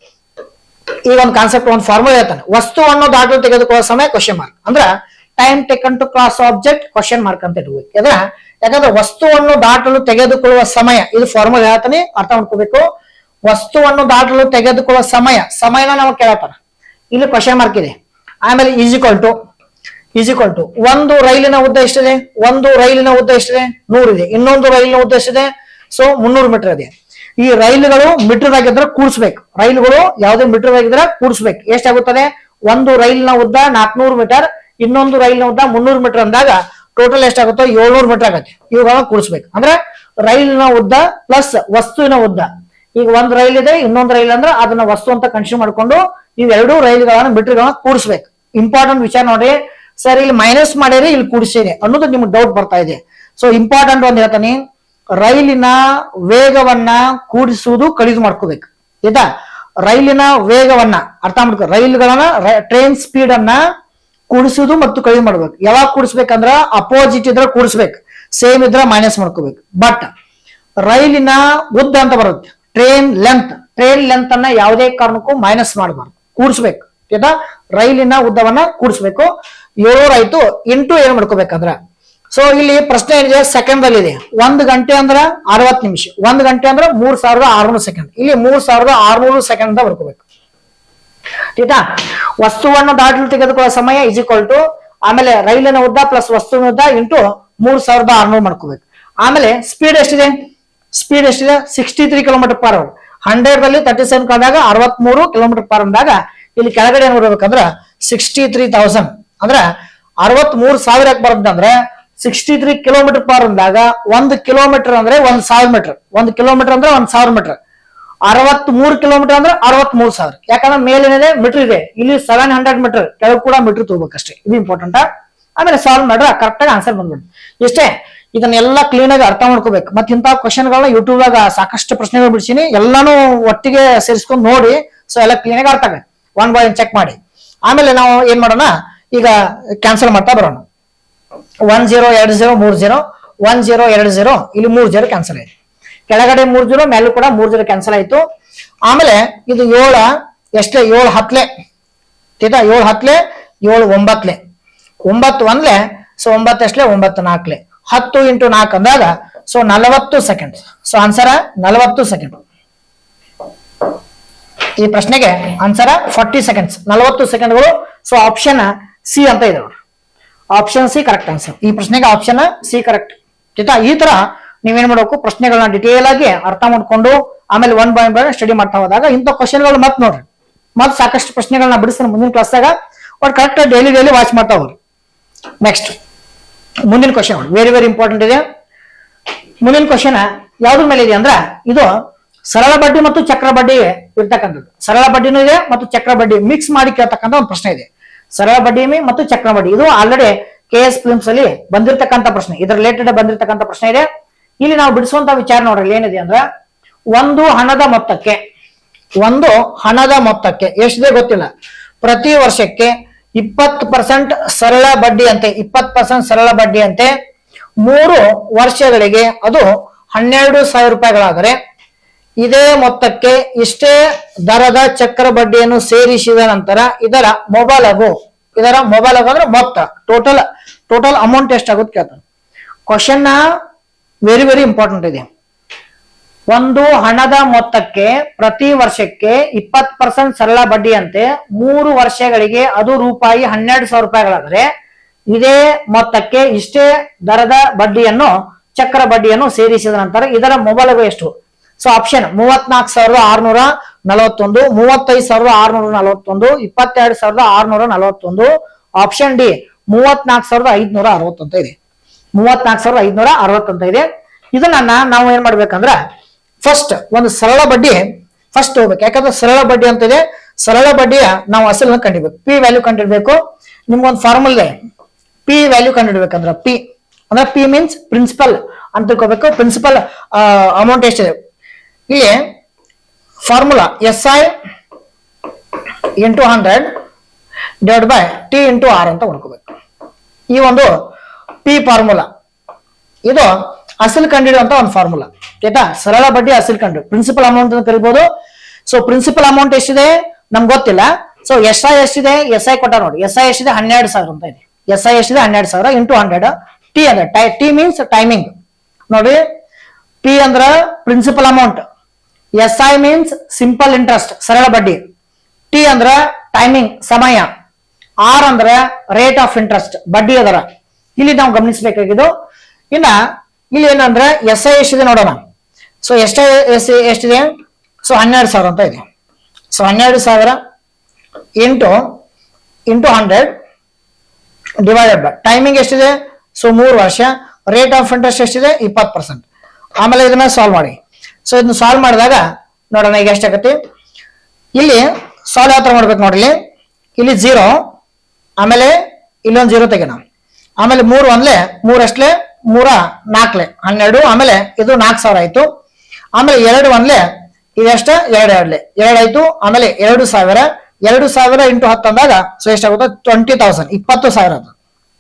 ಈ ಒಂದು ಕಾನ್ಸೆಪ್ಟ್ ಒಂದು ಫಾರ್ಮುಲಾ ಹೇಳ್ತಾನೆ ವಸ್ತುವನ್ನು ದಾಟಲು ತೆಗೆದುಕೊಳ್ಳುವ ಸಮಯ ಕ್ವಶನ್ ಮಾರ್ಕ್ ಅಂದ್ರ time taken to cross object question mark ಅಂತ ಇಟ್ಬೇಕು ಯಾಕಂದ್ರ ಯಾಕಂದ್ರೆ ವಸ್ತುವನ್ನು ದಾಟಲು ತೆಗೆದುಕೊಳ್ಳುವ ಸಮಯ ಇದು ಫಾರ್ಮುಲಾ ಹೇಳ್ತಾನೆ ಅರ್ಥ ಮಾಡ್ಕೋಬೇಕು ವಸ್ತುವನ್ನು ದಾಟಲು ತೆಗೆದುಕೊಳ್ಳುವ ಸಮಯ ಸಮಯನ ನಾವು ಕೇಳತ್ತಾರ ಇಲ್ಲಿ ಕ್ವಶನ್ ಮಾರ್ಕ್ ಇದೆ ಆಮೇಲೆ ಈಜಿಕ್ವಲ್ ಟು ಈಜಿಕ್ವಲ್ ಟು ಒಂದು ರೈಲಿನ ಉದ್ದ ಎಷ್ಟಿದೆ ಒಂದು ರೈಲಿನ ಉದ್ದ ಎಷ್ಟಿದೆ ನೂರಿದೆ ಇನ್ನೊಂದು ರೈಲಿನ ಉದ್ದ ಎಷ್ಟಿದೆ ಸೊ ಮುನ್ನೂರು ಮೀಟರ್ ಇದೆ ಈ ರೈಲುಗಳು ಮೀಟರ್ ಆಗಿದ್ರೆ ಕೂಡಿಸ್ಬೇಕು ರೈಲುಗಳು ಯಾವುದೇ ಮೀಟರ್ ಆಗಿದ್ರೆ ಕೂಡಿಸ್ಬೇಕು ಎಷ್ಟಾಗುತ್ತದೆ ಒಂದು ರೈಲಿನ ಉದ್ದ ನಾಲ್ಕನೂರು ಮೀಟರ್ ಇನ್ನೊಂದು ರೈಲಿನ ಉದ್ದ ಮುನ್ನೂರು ಮೀಟರ್ ಅಂದಾಗ ಟೋಟಲ್ ಎಷ್ಟಾಗುತ್ತೋ ಏಳ್ನೂರು ಮೀಟರ್ ಆಗುತ್ತೆ ಇವುಗಳನ್ನ ಕೂಡಿಸ್ಬೇಕು ಅಂದ್ರೆ ರೈಲಿನ ಉದ್ದ ಪ್ಲಸ್ ವಸ್ತುವಿನ ಉದ್ದ ಈಗ ಒಂದ್ ರೈಲ್ ಇದೆ ಇನ್ನೊಂದು ರೈಲ್ ಅಂದ್ರೆ ಅದನ್ನ ವಸ್ತು ಅಂತ ಕನ್ಸ್ಯೂಮ್ ಮಾಡ್ಕೊಂಡು ಇವೆರಡೂ ರೈಲುಗಳನ್ನ ಮೀಟರ್ಗಳನ್ನ ಕೂಡಿಸ್ಬೇಕು ಇಂಪಾರ್ಟೆಂಟ್ ವಿಚಾರ ನೋಡಿ ಸರ್ ಇಲ್ಲಿ ಮೈನಸ್ ಮಾಡಿರಿ ಇಲ್ಲಿ ಕೂಡಿಸಿದೆ ಅನ್ನೋದು ನಿಮ್ಗೆ ಡೌಟ್ ಬರ್ತಾ ಇದೆ ಸೊ ಇಂಪಾರ್ಟೆಂಟ್ ಒಂದ್ ಹೇಳ್ತಾನೆ ರೈಲಿನ ವೇಗವನ್ನ ಕೂಡಿಸುವುದು ಕಡಿದು ಮಾಡ್ಕೋಬೇಕು ಆಯ್ತಾ ರೈಲಿನ ವೇಗವನ್ನ ಅರ್ಥ ಮಾಡ್ಕೋ ರೈಲುಗಳನ್ನ ಟ್ರೈನ್ ಸ್ಪೀಡ್ ಅನ್ನ ಕೂಡಿಸುವುದು ಮತ್ತು ಕಡಿಮೆ ಮಾಡ್ಬೇಕು ಯಾವಾಗ ಕೂಡಿಸ್ಬೇಕಂದ್ರ ಅಪೋಸಿಟ್ ಇದ್ರೆ ಕೂಡಿಸ್ಬೇಕು ಸೇಮ್ ಇದ್ರೆ ಮೈನಸ್ ಮಾಡ್ಕೋಬೇಕು ಬಟ್ ರೈಲಿನ ಉದ್ದ ಅಂತ ಬರುತ್ತೆ ಟ್ರೈನ್ ಲೆಂತ್ ಟ್ರೈನ್ ಲೆಂತ್ ಅನ್ನ ಯಾವುದೇ ಕಾರಣಕ್ಕೂ ಮೈನಸ್ ಮಾಡಬಾರ್ದು ಕೂಡಿಸ್ಬೇಕು ಆಯ್ತಾ ರೈಲಿನ ಉದ್ದವನ್ನ ಕೂಡಿಸ್ಬೇಕು ಏಳೂರ್ ಆಯ್ತು ಇಂಟು ಏನ್ ಮಾಡ್ಕೋಬೇಕಂದ್ರ ಸೊ ಇಲ್ಲಿ ಪ್ರಶ್ನೆ ಏನಿದೆ ಸೆಕೆಂಡ್ ಅಲ್ಲಿ ಇದೆ ಒಂದ್ ಗಂಟೆ ಅಂದ್ರ ಅರವತ್ ನಿಮಿಷ ಒಂದ್ ಗಂಟೆ ಅಂದ್ರ ಮೂರ್ ಸಾವಿರದ ಆರ್ನೂರು ಸೆಕೆಂಡ್ ಇಲ್ಲಿ ಮೂರ್ ಸಾವಿರದ ಆರ್ನೂರು ಸೆಕೆಂಡ್ ಅಂತ ಬರ್ಕೋಬೇಕು ಆಯ್ತಾ ವಸ್ತುವನ್ನು ದಾಟಲು ತೆಗೆದುಕೊಳ್ಳುವ ಸಮಯ ಇಸ್ ಈಕ್ವಲ್ ಟು ಆಮೇಲೆ ರೈಲಿನ ಉದ್ದ ಪ್ಲಸ್ ವಸ್ತುವಿನ ಉದ್ದ ಇಂಟು ಮೂರ್ ಸಾವಿರದ ಆರ್ನೂರು ಮಾಡ್ಕೋಬೇಕು ಆಮೇಲೆ ಸ್ಪೀಡ್ ಎಷ್ಟಿದೆ ಸ್ಪೀಡ್ ಎಷ್ಟಿದೆ sixty three kilometre per hour hundred ಅಲ್ಲಿ ತರ್ಟಿ ಸೆವೆನ್ ಕಾದಾಗ ಅರವತ್ಮೂರು ಕಿಲೋಮೀಟರ್ ಪರ್ ಅಂದಾಗ ಇಲ್ಲಿ ಕೆಳಗಡೆ ಏನ್ ಬರ್ಬೇಕಂದ್ರ ಸಿಕ್ಸ್ಟಿ ತ್ರೀ ತೌಸಂಡ್ ಅಂದ್ರ ಅರವತ್ ಮೂರ್ ಸಾವಿರಕ್ಕೆ ಬರ್ತಂದ್ರೆ ಸಿಕ್ಸ್ಟಿ ತ್ರೀ ಕಿಲೋಮೀಟರ್ ಪರ್ ಅಂದಾಗ ಒಂದು ಕಿಲೋಮೀಟರ್ ಅಂದ್ರೆ ಒಂದ್ ಸಾವಿರ ಮೀಟರ್ ಒಂದ್ ಕಿಲೋಮೀಟರ್ ಅಂದ್ರೆ ಒಂದ್ ಸಾವಿರ ಮೀಟರ್ ಅರವತ್ ಮೂರು ಕಿಲೋಮೀಟರ್ ಅಂದ್ರೆ ಅರವತ್ ಮೂರು ಸಾವಿರ ಯಾಕಂದ್ರೆ ಮೇಲೇನಿದೆ ಮೀಟರ್ ಇದೆ ಇಲ್ಲಿ ಸೆವೆನ್ ಹಂಡ್ರೆಡ್ ಮೀಟರ್ ಕೆಳಗೆ ಕೂಡ ಮೀಟರ್ ತಗೋಬೇಕಷ್ಟೇ ಇದು ಇಂಪಾರ್ಟೆಂಟ್ ಆಮೇಲೆ ಸಾಲ್ವ್ ಮಾಡ್ರೆ ಕರೆಕ್ಟಾಗಿ ಆನ್ಸರ್ ಬಂದ್ಬಿಡು ಇಷ್ಟೇ ಇದನ್ನೆಲ್ಲ ಕ್ಲೀನ್ ಆಗಿ ಅರ್ಥ ಮಾಡ್ಕೋಬೇಕು ಮತ್ತೆ ಇಂಥ ಕ್ವಶನ್ಗಳನ್ನ ಯೂಟ್ಯೂಬ್ದಾಗ ಸಾಕಷ್ಟು ಪ್ರಶ್ನೆಗಳು ಬಿಡಿಸಿನಿ ಎಲ್ಲಾನು ಒಟ್ಟಿಗೆ ಸೇರಿಸ್ಕೊಂಡು ನೋಡಿ ಸೊ ಎಲ್ಲ ಕ್ಲೀನ್ ಆಗಿ ಅರ್ಥ ಆಗುತ್ತೆ ಒನ್ ಬೈ ಒನ್ ಚೆಕ್ ಮಾಡಿ ಆಮೇಲೆ ನಾವು ಏನ್ ಮಾಡೋಣ ಈಗ ಕ್ಯಾನ್ಸಲ್ ಮಾಡ್ತಾ ಬರೋಣ ಒನ್ ಜೀರೋ ಎರಡು ಜೀರೋ ಮೂರ್ ಜೀರೋ ಒನ್ ಜೀರೋ ಎರಡು ಜೀರೋ ಇಲ್ಲಿ ಮೂರ್ ಜೀರೋ ಕ್ಯಾನ್ಸಲ್ ಆಯ್ತು ಕೆಳಗಡೆ ಮೂರ್ ಜೀರೋ ಮೇಲೂ ಕೂಡ ಮೂರ್ ಜೀರೋ ಕ್ಯಾನ್ಸಲ್ ಆಯ್ತು ಆಮೇಲೆ ಇದು ಏಳ ಎಷ್ಟೇ ಏಳು ಹತ್ಲೆ ಆಯ್ತಾ ಏಳು ಹತ್ಲೆ ಏಳು ಒಂಬತ್ಲೆ ಒಂಬತ್ತು ಒಂದ್ಲೆ ಸೊ ಒಂಬತ್ತು ಎಷ್ಟಲೆ ಒಂಬತ್ತು ನಾಲ್ಕಲೆ ಹತ್ತು ಇಂಟು ನಾಲ್ಕು ಅಂದಾಗ ಸೊ ನಲವತ್ತು ಸೆಕೆಂಡ್ ಸೊ ಆನ್ಸರ ನಲವತ್ತು ಸೆಕೆಂಡ್ ಈ ಪ್ರಶ್ನೆಗೆ ಆನ್ಸರ ಫಾರ್ಟಿ ಸೆಕೆಂಡ್ಸ್ ನಲವತ್ತು ಸೆಕೆಂಡ್ಗಳು ಸೊ ಆಪ್ಷನ್ ಸಿ ಅಂತ ಇದೆ ನೋಡಿ ಆಪ್ಷನ್ ಸಿ ಕರೆಕ್ಟ್ ಆನ್ಸರ್ ಈ ಪ್ರಶ್ನೆಗೆ ಆಪ್ಷನ್ ಸಿ ಕರೆಕ್ಟ್ ಆಯ್ತಾ ಈ ತರ ನೀವೇನ್ ಮಾಡಬೇಕು ಪ್ರಶ್ನೆಗಳನ್ನ ಡಿಟೇಲ್ ಆಗಿ ಅರ್ಥ ಮಾಡ್ಕೊಂಡು ಆಮೇಲೆ ಒನ್ ಬೈ ಒನ್ ಸ್ಟಡಿ ಮಾಡ್ತಾ ಹೋದಾಗ ಇಂಥ ಕ್ವಶನ್ಗಳು ಮತ್ ನೋಡ್ರಿ ಮತ್ ಸಾಕಷ್ಟು ಪ್ರಶ್ನೆಗಳನ್ನ ಬಿಡಿಸ್ತಾನೆ ಮುಂದಿನ ಕ್ಲಾಸ್ದಾಗ ಒಟ್ಟು ಕರೆಕ್ಟ್ ಡೈಲಿ ಡೈಲಿ ವಾಚ್ ಮಾಡ್ತಾ ಹೋಗ್ರಿ ನೆಕ್ಸ್ಟ್ ಮುಂದಿನ ಕ್ವಶನ್ ವೆರಿ ವೆರಿ ಇಂಪಾರ್ಟೆಂಟ್ ಇದೆ ಮುಂದಿನ ಕ್ವಶನ್ ಯಾವ್ದ್ರ ಮೇಲೆ ಇದೆ ಅಂದ್ರೆ ಇದು ಸರಳ ಬಡ್ಡಿ ಮತ್ತು ಚಕ್ರ ಬಡ್ಡಿ ಇರ್ತಕ್ಕಂಥದ್ದು ಸರಳ ಬಡ್ಡಿನೂ ಇದೆ ಮತ್ತು ಚಕ್ರ ಬಡ್ಡಿ ಮಿಕ್ಸ್ ಮಾಡಿ ಕೇಳ್ತಕ್ಕಂಥ ಒಂದು ಪ್ರಶ್ನೆ ಇದೆ ಸರಳ ಬಡ್ಡಿ ಮಿ ಮತ್ತು ಚಕ್ರ ಬಡ್ಡಿ ಇದು ಆಲ್ರೆಡಿ ಕೆ ಎಸ್ ಫಿಲ್ಮ್ಸ್ ಅಲ್ಲಿ ಬಂದಿರತಕ್ಕಂಥ ಪ್ರಶ್ನೆ ಇದ್ರ ರಿಲೇಟೆಡ್ ಬಂದಿರತಕ್ಕಂಥ ಪ್ರಶ್ನೆ ಇದೆ ಇಲ್ಲಿ ನಾವು ಬಿಡಿಸುವಂತ ವಿಚಾರ ನೋಡ್ರಿ ಏನಿದೆ ಅಂದ್ರೆ ಒಂದು ಹಣದ ಮೊತ್ತಕ್ಕೆ ಒಂದು ಹಣದ ಮೊತ್ತಕ್ಕೆ ಎಷ್ಟಿದೆ ಗೊತ್ತಿಲ್ಲ ಪ್ರತಿ ವರ್ಷಕ್ಕೆ ಇಪ್ಪತ್ತು ಪರ್ಸೆಂಟ್ ಸರಳ ಬಡ್ಡಿ ಅಂತೆ ಇಪ್ಪತ್ತು ಪರ್ಸೆಂಟ್ ಸರಳ ಬಡ್ಡಿ ಅಂತೆ ಮೂರು ವರ್ಷಗಳಿಗೆ ಅದು ಹನ್ನೆರಡು ಸಾವಿರ ರೂಪಾಯಿಗಳಾದರೆ ಇದೇ ಮೊತ್ತಕ್ಕೆ ಇಷ್ಟೇ ದರದ ಚಕ್ರ ಬಡ್ಡಿಯನ್ನು ಸೇರಿಸಿದ ನಂತರ ಇದರ ಮೊಬೈಲ್ ಆಗು ಇದರ ಮೊಬೈಲ್ ಆಗು ಅಂದ್ರೆ ಮೊತ್ತ ಟೋಟಲ್ ಟೋಟಲ್ ಅಮೌಂಟ್ ಎಷ್ಟಾಗುತ್ತೆ ಕೇಳ್ತಾನೆ ಕ್ವಶನ್ ವೆರಿ ವೆರಿ ಇಂಪಾರ್ಟೆಂಟ್ ಇದೆ ಒಂದು ಹಣದ ಮೊತ್ತಕ್ಕೆ ಪ್ರತಿ ವರ್ಷಕ್ಕೆ ಇಪ್ಪತ್ ಪರ್ಸೆಂಟ್ ಸರಳ ಬಡ್ಡಿಯಂತೆ ಮೂರು ವರ್ಷಗಳಿಗೆ ಅದು ರೂಪಾಯಿ ಹನ್ನೆರಡು ಸಾವಿರ ರೂಪಾಯಿಗಳಾದರೆ ಇದೇ ಮೊತ್ತಕ್ಕೆ ಇಷ್ಟೇ ದರದ ಬಡ್ಡಿಯನ್ನು ಚಕ್ರ ಬಡ್ಡಿಯನ್ನು ಸೇರಿಸಿದ ನಂತರ ಇದರ ಮೊಬೈಲ್ ಎಷ್ಟು ಸೊ ಆಪ್ಷನ್ ಮೂವತ್ನಾಲ್ಕು ಸಾವಿರದ ಆರ್ನೂರ ನಲವತ್ತೊಂದು ಮೂವತ್ತೈದು ಸಾವಿರದ ಆರ್ನೂರ ನಲವತ್ತೊಂದು ಇಪ್ಪತ್ತೆರಡು ಸಾವಿರದ ಆರ್ನೂರ ನಲವತ್ತೊಂದು ಆಪ್ಷನ್ ಡಿ ಮೂವತ್ನಾಲ್ಕು ಸಾವಿರದ ಐದ್ನೂರ ಅರವತ್ತಂತ ಇದೆ ಮೂವತ್ನಾಲ್ಕು ಸಾವಿರದ ಐದ್ನೂರ ಅರವತ್ತಂತ ಇದೆ ಇದನ್ನ ನಾವು ಏನ್ ಮಾಡ್ಬೇಕಂದ್ರ ಫಸ್ಟ್ ಒಂದು ಸರಳ ಬಡ್ಡಿ ಫಸ್ಟ್ ಹೋಗ್ಬೇಕು ಯಾಕಂದ್ರೆ ಸರಳ ಬಡ್ಡಿ ಅಂತ ಇದೆ ಸರಳ ಬಡ್ಡಿಯ ನಾವು ಅಸಲನ್ನು ಕಂಡಿಡ್ಬೇಕು ಪಿ ವ್ಯಾಲ್ಯೂ ಕಂಡಿಡ್ಬೇಕು ನಿಮ್ಗೊಂದು ಫಾರ್ಮುಲ್ ಇದೆ ಪಿ ವ್ಯಾಲ್ಯೂ ಕಂಡಿಡ್ಬೇಕಂದ್ರ ಪಿ ಅಂದ್ರೆ ಪಿ ಮೀನ್ಸ್ ಪ್ರಿನ್ಸಿಪಲ್ ಅಂತ ತಿಳ್ಕೊಬೇಕು ಪ್ರಿನ್ಸಿಪಲ್ ಅಮೌಂಟ್ ಎಷ್ಟಿದೆ ಇಲ್ಲಿ formula S I into hundred divide by T into R ಅಂತ ಮಾಡ್ಕೋಬೇಕು ಈ ಒಂದು ಪಿ ಫಾರ್ಮುಲಾ ಇದು ಅಸಲು ಕಂಡಿಡುವಂತ ಒಂದು ಫಾರ್ಮುಲಾ ಆಯ್ತಾ ಸರಳ ಬಡ್ಡಿ ಅಸಲು ಕಂಡು ಪ್ರಿನ್ಸಿಪಲ್ ಅಮೌಂಟ್ ಅಂತ ಕರಿಬಹುದು ಸೊ ಪ್ರಿನ್ಸಿಪಲ್ ಅಮೌಂಟ್ ಎಷ್ಟಿದೆ ನಮ್ಗೆ ಗೊತ್ತಿಲ್ಲ ಸೊ ಎಸ್ ಐ ಎಷ್ಟಿದೆ ಎಸ್ ಐ ಕೊಟ್ಟ ನೋಡಿ ಎಸ್ ಐ ಎಷ್ಟಿದೆ ಹನ್ನೆರಡು ಸಾವಿರ ಅಂತ ಇದೆ ಎಸ್ ಐ ಎಷ್ಟಿದೆ ಹನ್ನೆರಡು ಸಾವಿರ ಇಂಟು ಹಂಡ್ರೆಡ್ ಟಿ ಅಂದ್ರೆ ಟೈ ಟಿ ಮೀನ್ಸ್ ಟೈಮಿಂಗ್ ನೋಡಿ ಪಿ ಅಂದ್ರ principal amount S I means simple interest ಸರಳ ಬಡ್ಡಿ ಟಿ ಅಂದ್ರ ಟೈಮಿಂಗ್ ಸಮಯ ಆರ್ ಅಂದ್ರ ರೇಟ್ ಆಫ್ ಇಂಟ್ರೆಸ್ಟ್ ಬಡ್ಡಿ ಅದರ ಇಲ್ಲಿ ನಾವು ಗಮನಿಸಬೇಕಾಗಿದ್ದು ಇನ್ನ ಇಲ್ಲಿ ಏನಂದ್ರೆ ಎಸ್ ಐ ಎಷ್ಟಿದೆ ನೋಡೋಣ ಸೊ ಎಷ್ಟ ಎಸ್ ಎಷ್ಟಿದೆ ಸೊ ಹನ್ನೆರಡು ಸಾವಿರ ಅಂತ ಇದೆ ಸೊ ಹನ್ನೆರಡು ಸಾವಿರ into into hundred divided by timing ಎಷ್ಟಿದೆ ಸೊ ಮೂರು ವರ್ಷ ರೇಟ್ ಆಫ್ ಇಂಟ್ರೆಸ್ಟ್ ಎಷ್ಟಿದೆ ಇಪ್ಪತ್ತು ಪರ್ಸೆಂಟ್ ಆಮೇಲೆ ಇದನ್ನ ಸಾಲ್ವ್ ಮಾಡಿ ಸೊ ಇದನ್ನ ಸಾಲ್ವ್ ಮಾಡಿದಾಗ ನೋಡೋಣ ಈಗ ಎಷ್ಟಾಗತ್ತೆ ಇಲ್ಲಿ ಸಾಲ್ವ್ ಯಾವ ಥರ ಮಾಡ್ಬೇಕು ನೋಡ್ರಿ ಇಲ್ಲಿ. ಇಲ್ಲಿ ಜೀರೋ ಆಮೇಲೆ ಇಲ್ಲೊಂದು ಜೀರೋ ತೆಗೆನ ಆಮೇಲೆ ಮೂರು ಒಂದ್ಲೆ ಮೂರು ಎಷ್ಟಲೆ ಮೂರ ನಾಲ್ಕಲೆ ಹನ್ನೆರಡು ಆಮೇಲೆ ಇದು ನಾಲ್ಕು ಸಾವಿರ ಆಯ್ತು ಆಮೇಲೆ ಎರಡು ಒಂದ್ಲೆ ಇದೆಷ್ಟ ಎರಡು ಎರಡ್ಲೆ ಎರಡು ಆಯ್ತು ಆಮೇಲೆ ಎರಡು ಸಾವಿರ ಎರಡು ಸಾವಿರ ಇಂಟು ಹತ್ತು ಅಂದಾಗ ಸೊ ಎಷ್ಟಾಗುತ್ತೆ ಟ್ವೆಂಟಿ ತೌಸಂಡ್ ಇಪ್ಪತ್ತು ಸಾವಿರ ಅದು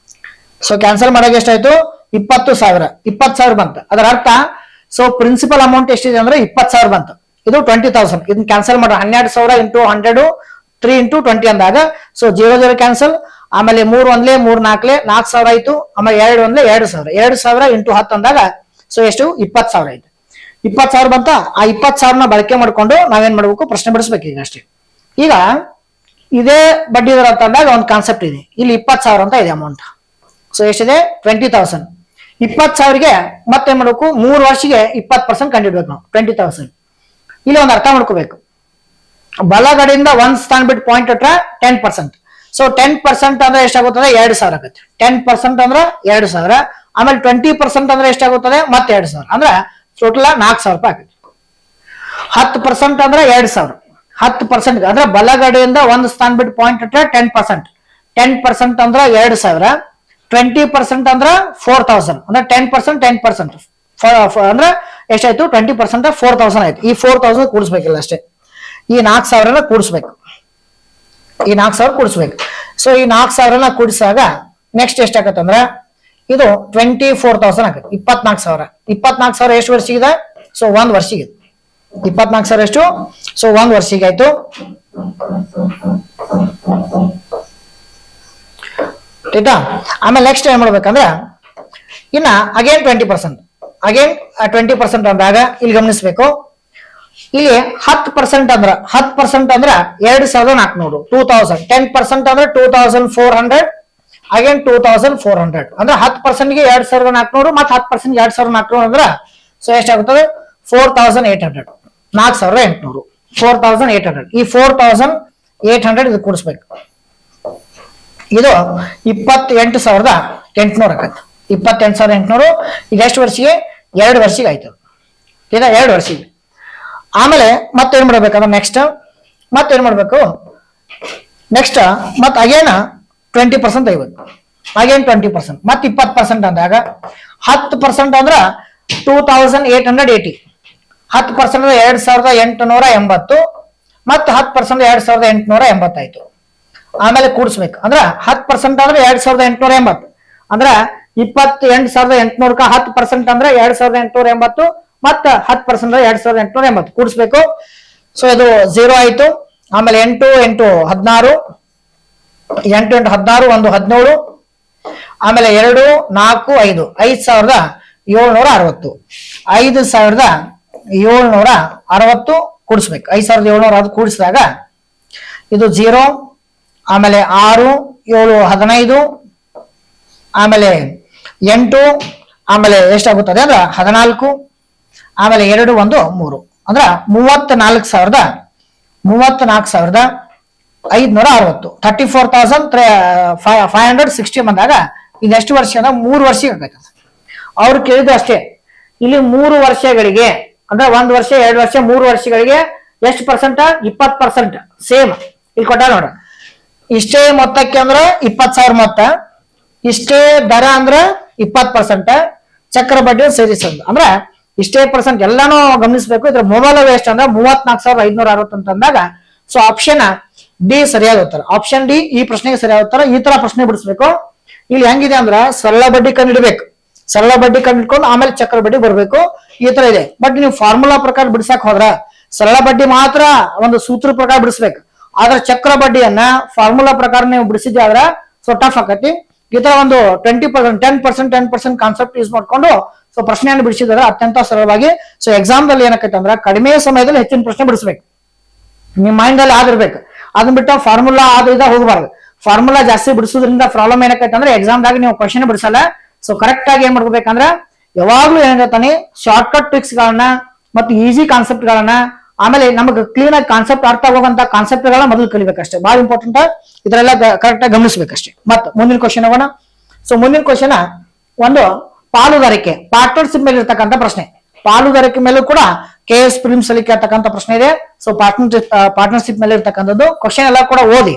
ಸೊ ಕ್ಯಾನ್ಸಲ್ ಮಾಡಾಗ ಎಷ್ಟಾಯ್ತು ಇಪ್ಪತ್ತು ಸಾವಿರ ಇಪ್ಪತ್ತು ಸಾವಿರ ಬಂತು ಅದರ ಅರ್ಥ ಸೊ ಪ್ರಿನ್ಸಿಪಲ್ ಅಮೌಂಟ್ ಎಷ್ಟಿದೆ ಅಂದ್ರೆ ಇಪ್ಪತ್ತು ಸಾವಿರ ಬಂತು ಇದು ಟ್ವೆಂಟಿ ತೌಸಂಡ್ ಇದನ್ನ ಕ್ಯಾನ್ಸಲ್ ಮಾಡೋ ಹನ್ನೆರಡು ಸಾವಿರ into hundred three into twenty ಅಂದಾಗ ಸೊ ಜೀರೋ ಜೀರೋ ಕ್ಯಾನ್ಸಲ್ ಆಮೇಲೆ ಮೂರ್ ಒಂದ್ಲೆ ಮೂರ್ ನಾಲ್ಕಲೆ ನಾಲ್ಕು ಸಾವಿರ ಆಯ್ತು ಆಮೇಲೆ ಎರಡು ಒಂದ್ಲೆ ಎರಡು ಸಾವಿರ ಎರಡು ಸಾವಿರ ಇಂಟು ಹತ್ತು ಅಂದಾಗ ಸೊ ಎಷ್ಟು ಇಪ್ಪತ್ತು ಸಾವಿರ ಆಯ್ತು ಇಪ್ಪತ್ತು ಸಾವಿರ ಬಂತ ಆ ಇಪ್ಪತ್ತು ಸಾವಿರನ ಬಳಕೆ ಮಾಡ್ಕೊಂಡು ನಾವೇನ್ ಮಾಡ್ಬೇಕು ಪ್ರಶ್ನೆ ಬಿಡಿಸ್ಬೇಕು ಈಗ ಅಷ್ಟೇ ಈಗ ಇದೇ ಬಡ್ಡಿ ದರ ಅಂತ ಅಂದಾಗ ಒಂದು ಕಾನ್ಸೆಪ್ಟ್ ಇದೆ ಇಲ್ಲಿ ಇಪ್ಪತ್ತು ಸಾವಿರ ಅಂತ ಇದೆ ಅಮೌಂಟ್ ಸೊ ಎಷ್ಟಿದೆ ಟ್ವೆಂಟಿ ತೌಸಂಡ್ ಇಪ್ಪತ್ತು ಸಾವಿರಗೆ ಮತ್ತೆ ಮಾಡಬೇಕು ಮೂರು ವರ್ಷಕ್ಕೆ ಇಪ್ಪತ್ತು ಪರ್ಸೆಂಟ್ ಕಂಡಿಡ್ಬೇಕು ನಾವು ಟ್ವೆಂಟಿ ತೌಸಂಡ್ ಇಲ್ಲಿ ಒಂದು ಅರ್ಥ ಮಾಡ್ಕೋಬೇಕು ಬಲಗಡೆಯಿಂದ ಒಂದ್ ಸ್ಥಾನ ಬಿಟ್ಟು ಪಾಯಿಂಟ್ ಹತ್ರ ten percent so ten percent ಅಂದ್ರೆ ಎಷ್ಟಾಗುತ್ತದೆ ಎರಡು ಸಾವಿರ ಆಗುತ್ತೆ ಟೆನ್ ಪರ್ಸೆಂಟ್ ಅಂದ್ರೆ ಎರಡು ಸಾವಿರ ಆಮೇಲೆ ಟ್ವೆಂಟಿ ಪರ್ಸೆಂಟ್ ಅಂದ್ರೆ ಎಷ್ಟಾಗುತ್ತದೆ ಮತ್ತೆ ಎರಡು ಸಾವಿರ ಅಂದ್ರೆ ಟೋಟಲ್ ನಾಲ್ಕು ಸಾವಿರ ರೂಪಾಯಿ ಆಗುತ್ತೆ ಹತ್ತು ಪರ್ಸೆಂಟ್ ಅಂದ್ರೆ ಎರಡು ಸಾವಿರ ಹತ್ತು ಪರ್ಸೆಂಟ್ ಅಂದ್ರೆ ಬಲಗಡೆಯಿಂದ ಒಂದು ಸ್ಥಾನ ಬಿಟ್ಟು ಪಾಯಿಂಟ್ ಹತ್ರ ಟೆನ್ ಪರ್ಸೆಂಟ್ ಟೆನ್ ಪರ್ಸೆಂಟ್ ಅಂದ್ರೆ ಎರಡು ಸಾವಿರ ಟ್ವೆಂಟಿ ಪರ್ಸೆಂಟ್ ಅಂದ್ರೆ ಫೋರ್ ತೌಸಂಡ್ ಅಂದ್ರೆ ಟೆನ್ ಪರ್ಸೆಂಟ್ ಟೆನ್ ಪರ್ಸೆಂಟ್ ಅಂದ್ರೆ ಎಷ್ಟಾಯ್ತು ಟ್ವೆಂಟಿ ಪರ್ಸೆಂಟ್ ಫೋರ್ ತೌಸಂಡ್ ಆಯ್ತು ಈ ಫೋರ್ ತೌಸಂಡ್ ಕೂಡಿಸ್ಬೇಕಿಲ್ಲ ಅಷ್ಟೇ ಈ ನಾಲ್ಕು ಸಾವಿರನ ಕೂಡಿಸ್ಬೇಕು ಈ ನಾಲ್ಕು ಸಾವಿರ ಕೂಡಿಸ್ಬೇಕು ಸೊ ಈ ನಾಲ್ಕು ಸಾವಿರನ ಕೂಡಿಸಾಗ ನೆಕ್ಸ್ಟ್ ಎಷ್ಟಾಗತ್ತಂದ್ರ ಇದು ಟ್ವೆಂಟಿ ಫೋರ್ ತೌಸಂಡ್ ಆಗತ್ತೆ ಇಪ್ಪತ್ನಾಲ್ಕು ಸಾವಿರ ಇಪ್ಪತ್ನಾಲ್ಕು ಸಾವಿರ ಎಷ್ಟು ವರ್ಷಿಗಿದೆ ಸೊ ಒಂದ್ ವರ್ಷಿಗೆ ಇಪ್ಪತ್ನಾಲ್ಕು ಸಾವಿರ ಎಷ್ಟು ಸೊ ಒಂದ್ ವರ್ಷಿಗೆ ಆಯ್ತು ಆಯ್ತಾ ಆಮೇಲೆ ನೆಕ್ಸ್ಟ್ ಏನ್ ಮಾಡ್ಬೇಕಂದ್ರ ಇನ್ನ again twenty percent again twenty percent ಅಂದಾಗ ಇಲ್ಲಿ ಗಮನಿಸ್ಬೇಕು ಇಲ್ಲಿ ಹತ್ತು ಪರ್ಸೆಂಟ್ ಅಂದ್ರ ಹತ್ತು ಪರ್ಸೆಂಟ್ ಅಂದ್ರ ಎರಡ್ ಸಾವಿರದ ನಾಲ್ಕುನೂರು ಟೂ ತೌಸಂಡ್ ಟೆನ್ ಪರ್ಸೆಂಟ್ ಅಂದ್ರೆ two thousand four hundred again two thousand four hundred ಅಂದ್ರೆ ಹತ್ತು ಪರ್ಸೆಂಟ್ಗೆ ಎರಡ್ ಸಾವಿರದ ನಾಲ್ಕುನೂರು ಮತ್ತೆ ಹತ್ತು ಪರ್ಸೆಂಟ್ ಎರಡ್ ಸಾವಿರದ ನಾಲ್ಕುನೂರು ಅಂದ್ರೆ ಸೊ ಎಷ್ಟಾಗುತ್ತದೆ ಫೋರ್ ತೌಸಂಡ್ ಏಟ್ ಹಂಡ್ರೆಡ್ ನಾಲ್ಕು ಸಾವಿರದ ಎಂಟುನೂರು ಫೋರ್ ತೌಸಂಡ್ ಏಟ್ ಹಂಡ್ರೆಡ್ ಈ ಫೋರ್ ತೌಸಂಡ್ ಏಟ್ ಹಂಡ್ರೆಡ್ ಇದು ಕೂಡಿಸ್ಬೇಕು ಇದು ಇಪ್ಪತ್ತೆಂಟು ಸಾವಿರದ ಎಂಟುನೂರು ಆಗತ್ತೆ ಇಪ್ಪತ್ತೆಂಟು ಸಾವಿರದ ಎಂಟುನೂರು ಈಗ ಎಷ್ಟು ವರ್ಷಿಗೆ ಎರಡು ವರ್ಷಿಗೆ ಆಯ್ತು ಇದು ಎರಡು ವರ್ಷಿಗೆ ಆಮೇಲೆ ಮತ್ತೇನ್ ಮಾಡ್ಬೇಕಂದ್ರೆ ನೆಕ್ಸ್ಟ್ ಮತ್ತೇನ್ ಮಾಡ್ಬೇಕು ನೆಕ್ಸ್ಟ್ ಮತ್ತೆ ಅಗೇನ್ ಟ್ವೆಂಟಿ ಪರ್ಸೆಂಟ್ ತೆಗಿಬೇಕು ಅಗೇನ್ ಟ್ವೆಂಟಿ ಪರ್ಸೆಂಟ್ ಮತ್ತೆ ಇಪ್ಪತ್ತು ಪರ್ಸೆಂಟ್ ಅಂದಾಗ ಹತ್ತು ಪರ್ಸೆಂಟ್ ಅಂದ್ರೆ two thousand eight hundred eighty ಹತ್ತು ಪರ್ಸೆಂಟ್ ಎರಡ್ ಸಾವಿರದ ಎಂಟುನೂರ ಎಂಬತ್ತು ಮತ್ತೆ ಹತ್ತು ಪರ್ಸೆಂಟ್ ಎರಡ್ ಸಾವಿರದ ಎಂಟುನೂರ ಎಂಬತ್ತಾಯ್ತು ಆಮೇಲೆ ಕೂಡಿಸ್ಬೇಕು ಅಂದ್ರ ಹತ್ತು ಪರ್ಸೆಂಟ್ ಅಂದ್ರೆ ಎರಡ್ ಸಾವಿರದ ಎಂಟುನೂರ ಎಂಬತ್ತು ಅಂದ್ರ ಇಪ್ಪತ್ತು ಎಂಟು ಸಾವಿರದ ಎಂಟುನೂರಕ ಹತ್ತು ಪರ್ಸೆಂಟ್ ಅಂದ್ರೆ ಎರಡ್ ಸಾವಿರದ ಎಂಟುನೂರ ಎಂಬತ್ತು ಮತ್ತ ಹತ್ತು ಪರ್ಸೆಂಟ್ ಎರಡ್ ಸಾವಿರದ ಎಂಟುನೂರ ಎಂಬತ್ತು ಕೂಡಿಸ್ಬೇಕು ಸೊ ಇದು ಝೀರೋ ಆಯ್ತು ಆಮೇಲೆ ಎಂಟು ಎಂಟು ಹದಿನಾರು ಎಂಟು ಎಂಟು ಹದಿನಾರು ಒಂದು ಹದಿನೇಳು ಆಮೇಲೆ ಎರಡು ನಾಲ್ಕು ಐದು ಐದ್ ಸಾವಿರದ ಏಳ್ನೂರ ಅರವತ್ತು ಐದು ಸಾವಿರದ ಏಳ್ನೂರ ಅರವತ್ತು ಕೂಡಿಸ್ಬೇಕು ಐದ್ ಸಾವಿರದ ಏಳ್ನೂರ ಅದು ಕೂಡಿಸಿದಾಗ ಇದು ಝೀರೋ ಆಮೇಲೆ ಆರು ಏಳು ಹದಿನೈದು ಆಮೇಲೆ ಎಂಟು ಆಮೇಲೆ ಎಷ್ಟಾಗುತ್ತದೆ ಅಂದ್ರೆ ಹದಿನಾಲ್ಕು ಆಮೇಲೆ ಎರಡು ಒಂದು ಮೂರು ಅಂದ್ರ ಮೂವತ್ತ ನಾಲ್ಕು ಸಾವಿರದ ಮೂವತ್ತ ನಾಲ್ಕು ಸಾವಿರದ ಐದ್ನೂರ ಅರವತ್ತು thirty four thousand five hundred sixty ಬಂದಾಗ ಇದು ಎಷ್ಟು ವರ್ಷ ಅಂದ್ರೆ ಮೂರು ವರ್ಷಕ್ಕೆ ಆಗೈತೆ ಅವ್ರು ಕೇಳಿದ್ದು ಅಷ್ಟೇ ಇಲ್ಲಿ ಮೂರು ವರ್ಷಗಳಿಗೆ ಅಂದ್ರೆ ಒಂದ್ ವರ್ಷ ಎರಡು ವರ್ಷ ಮೂರು ವರ್ಷಗಳಿಗೆ ಎಷ್ಟು ಪರ್ಸೆಂಟ್ ಇಪ್ಪತ್ ಪರ್ಸೆಂಟ್ ಸೇಮ್ ಇಲ್ಲಿ ಕೊಟ್ಟ ನೋಡ್ರಿ ಇಷ್ಟೇ ಮೊತ್ತಕ್ಕೆ ಅಂದ್ರೆ ಇಪ್ಪತ್ ಸಾವಿರ ಮೊತ್ತ ಇಷ್ಟೇ ದರ ಅಂದ್ರೆ ಇಪ್ಪತ್ ಪರ್ಸೆಂಟ್ ಚಕ್ರ ಬಡ್ಡಿ ಸೇರಿಸೋದು ಅಂದ್ರೆ ಇಷ್ಟೇ ಪರ್ಸೆಂಟ್ ಎಲ್ಲಾನು ಗಮನಿಸಬೇಕು ಇದ್ರ ಮೊಬೈಲ್ ವೇಸ್ಟ್ ಅಂದ್ರೆ ಮೂವತ್ನಾಲ್ಕು ಸಾವಿರದ ಐದ್ನೂರ ಅರವತ್ತು ಅಂತ ಅಂದಾಗ ಸೊ ಆಪ್ಷನ್ ಡಿ ಸರಿಯಾದ ಉತ್ತರ ಆಪ್ಷನ್ ಡಿ ಈ ಪ್ರಶ್ನೆಗೆ ಸರಿಯಾದ ಉತ್ತರ ಈ ತರ ಪ್ರಶ್ನೆ ಬಿಡಿಸ್ಬೇಕು ಇಲ್ಲಿ ಹೆಂಗಿದೆ ಅಂದ್ರ ಸರಳ ಬಡ್ಡಿ ಕಂಡಿಡ್ಬೇಕು ಸರಳ ಬಡ್ಡಿ ಕಂಡಿಡ್ಕೊಂಡು ಆಮೇಲೆ ಚಕ್ರ ಬಡ್ಡಿ ಬರ್ಬೇಕು ಈ ತರ ಇದೆ ಬಟ್ ನೀವು ಫಾರ್ಮುಲಾ ಪ್ರಕಾರ ಬಿಡಿಸಕ್ ಹೋದ್ರ ಸರಳ ಬಡ್ಡಿ ಮಾತ್ರ ಒಂದು ಸೂತ್ರ ಪ್ರಕಾರ ಬಿಡಿಸ್ಬೇಕು ಆದ್ರೆ ಚಕ್ರ ಬಡ್ಡಿಯನ್ನ ಫಾರ್ಮುಲಾ ಪ್ರಕಾರ ನೀವು ಬಿಡಿಸಿದ್ದೆ ಆದ್ರ ಸೊ ಟಫ್ ಆಕತಿ ಈ ತರ ಒಂದು twenty percent ten percent ten percent concept use ಮಾಡ್ಕೊಂಡು ಸೊ ಪ್ರಶ್ನೆಯನ್ನು ಬಿಡಿಸಿದ್ರೆ ಅತ್ಯಂತ ಸರಳವಾಗಿ ಸೊ ಎಕ್ಸಾಮ್ ದಲ್ಲಿ ಏನಕ್ಕೈತೆ ಅಂದ್ರೆ ಕಡಿಮೆ ಸಮಯದಲ್ಲಿ ಹೆಚ್ಚಿನ ಪ್ರಶ್ನೆ ಬಿಡಿಸ್ಬೇಕು ನಿಮ್ ಮೈಂಡ್ ಅಲ್ಲಿ ಆಗಿರ್ಬೇಕು ಅದನ್ನ ಬಿಟ್ಟು ಫಾರ್ಮುಲಾ ಅದು ಇದ ಹೋಗಬಾರ್ದು ಫಾರ್ಮುಲಾ ಜಾಸ್ತಿ ಬಿಡಿಸೋದ್ರಿಂದ ಪ್ರಾಬ್ಲಮ್ ಏನಕ್ಕೈತೆ ಅಂದ್ರೆ ಎಕ್ಸಾಮ್ ದಾಗ ನೀವು ಕ್ವಶನ್ ಬಿಡಿಸಲ್ಲ ಸೊ ಕರೆಕ್ಟ್ ಆಗಿ ಏನ್ ಮಾಡ್ಬೇಕಂದ್ರೆ ಯಾವಾಗ್ಲೂ ಏನಿರ್ತಾನೆ ಶಾರ್ಟ್ ಕಟ್ ಟ್ರಿಕ್ಸ್ ಗಳನ್ನ ಮತ್ತು ಈಸಿ ಕಾನ್ಸೆಪ್ಟ್ ಗಳನ್ನ ಆಮೇಲೆ ನಮಗೆ ಕ್ಲೀನ್ ಆಗಿ ಕಾನ್ಸೆಪ್ಟ್ ಅರ್ಥ ಆಗುವಂತ ಕಾನ್ಸೆಪ್ಟ್ ಗಳನ್ನ ಮೊದಲು ಕಲಿಬೇಕಷ್ಟೇ ಬಹಳ ಇಂಪಾರ್ಟೆಂಟ್ ಇದರೆಲ್ಲ ಕರೆಕ್ಟ್ ಆಗಿ ಗಮನಿಸ್ಬೇಕಷ್ಟೇ ಮತ್ ಮುಂದಿನ ಕ್ವಶನ್ ಹೋಗೋಣ ಸೊ ಮುಂದಿನ ಕ್ವಶನ್ ಒಂದು ಪಾಲುದಾರಿಕೆ ಪಾರ್ಟ್ನರ್ಶಿಪ್ ಮೇಲೆ ಇರ್ತಕ್ಕಂಥ ಪ್ರಶ್ನೆ ಪಾಲುದಾರಿಕೆ ಮೇಲೂ ಕೂಡ ಕೆ ಎಸ್ ಪ್ರಿಲಿಮ್ಸ್ ಅಲ್ಲಿ ಕೇಳ್ತಕ್ಕಂಥ ಪ್ರಶ್ನೆ ಇದೆ ಸೊ ಪಾರ್ಟ್ನರ್ಶಿಪ್ ಪಾರ್ಟ್ನರ್ಶಿಪ್ ಮೇಲೆ ಇರ್ತಕ್ಕಂಥದ್ದು ಕ್ವಶನ್ ಎಲ್ಲ ಕೂಡ ಓದಿ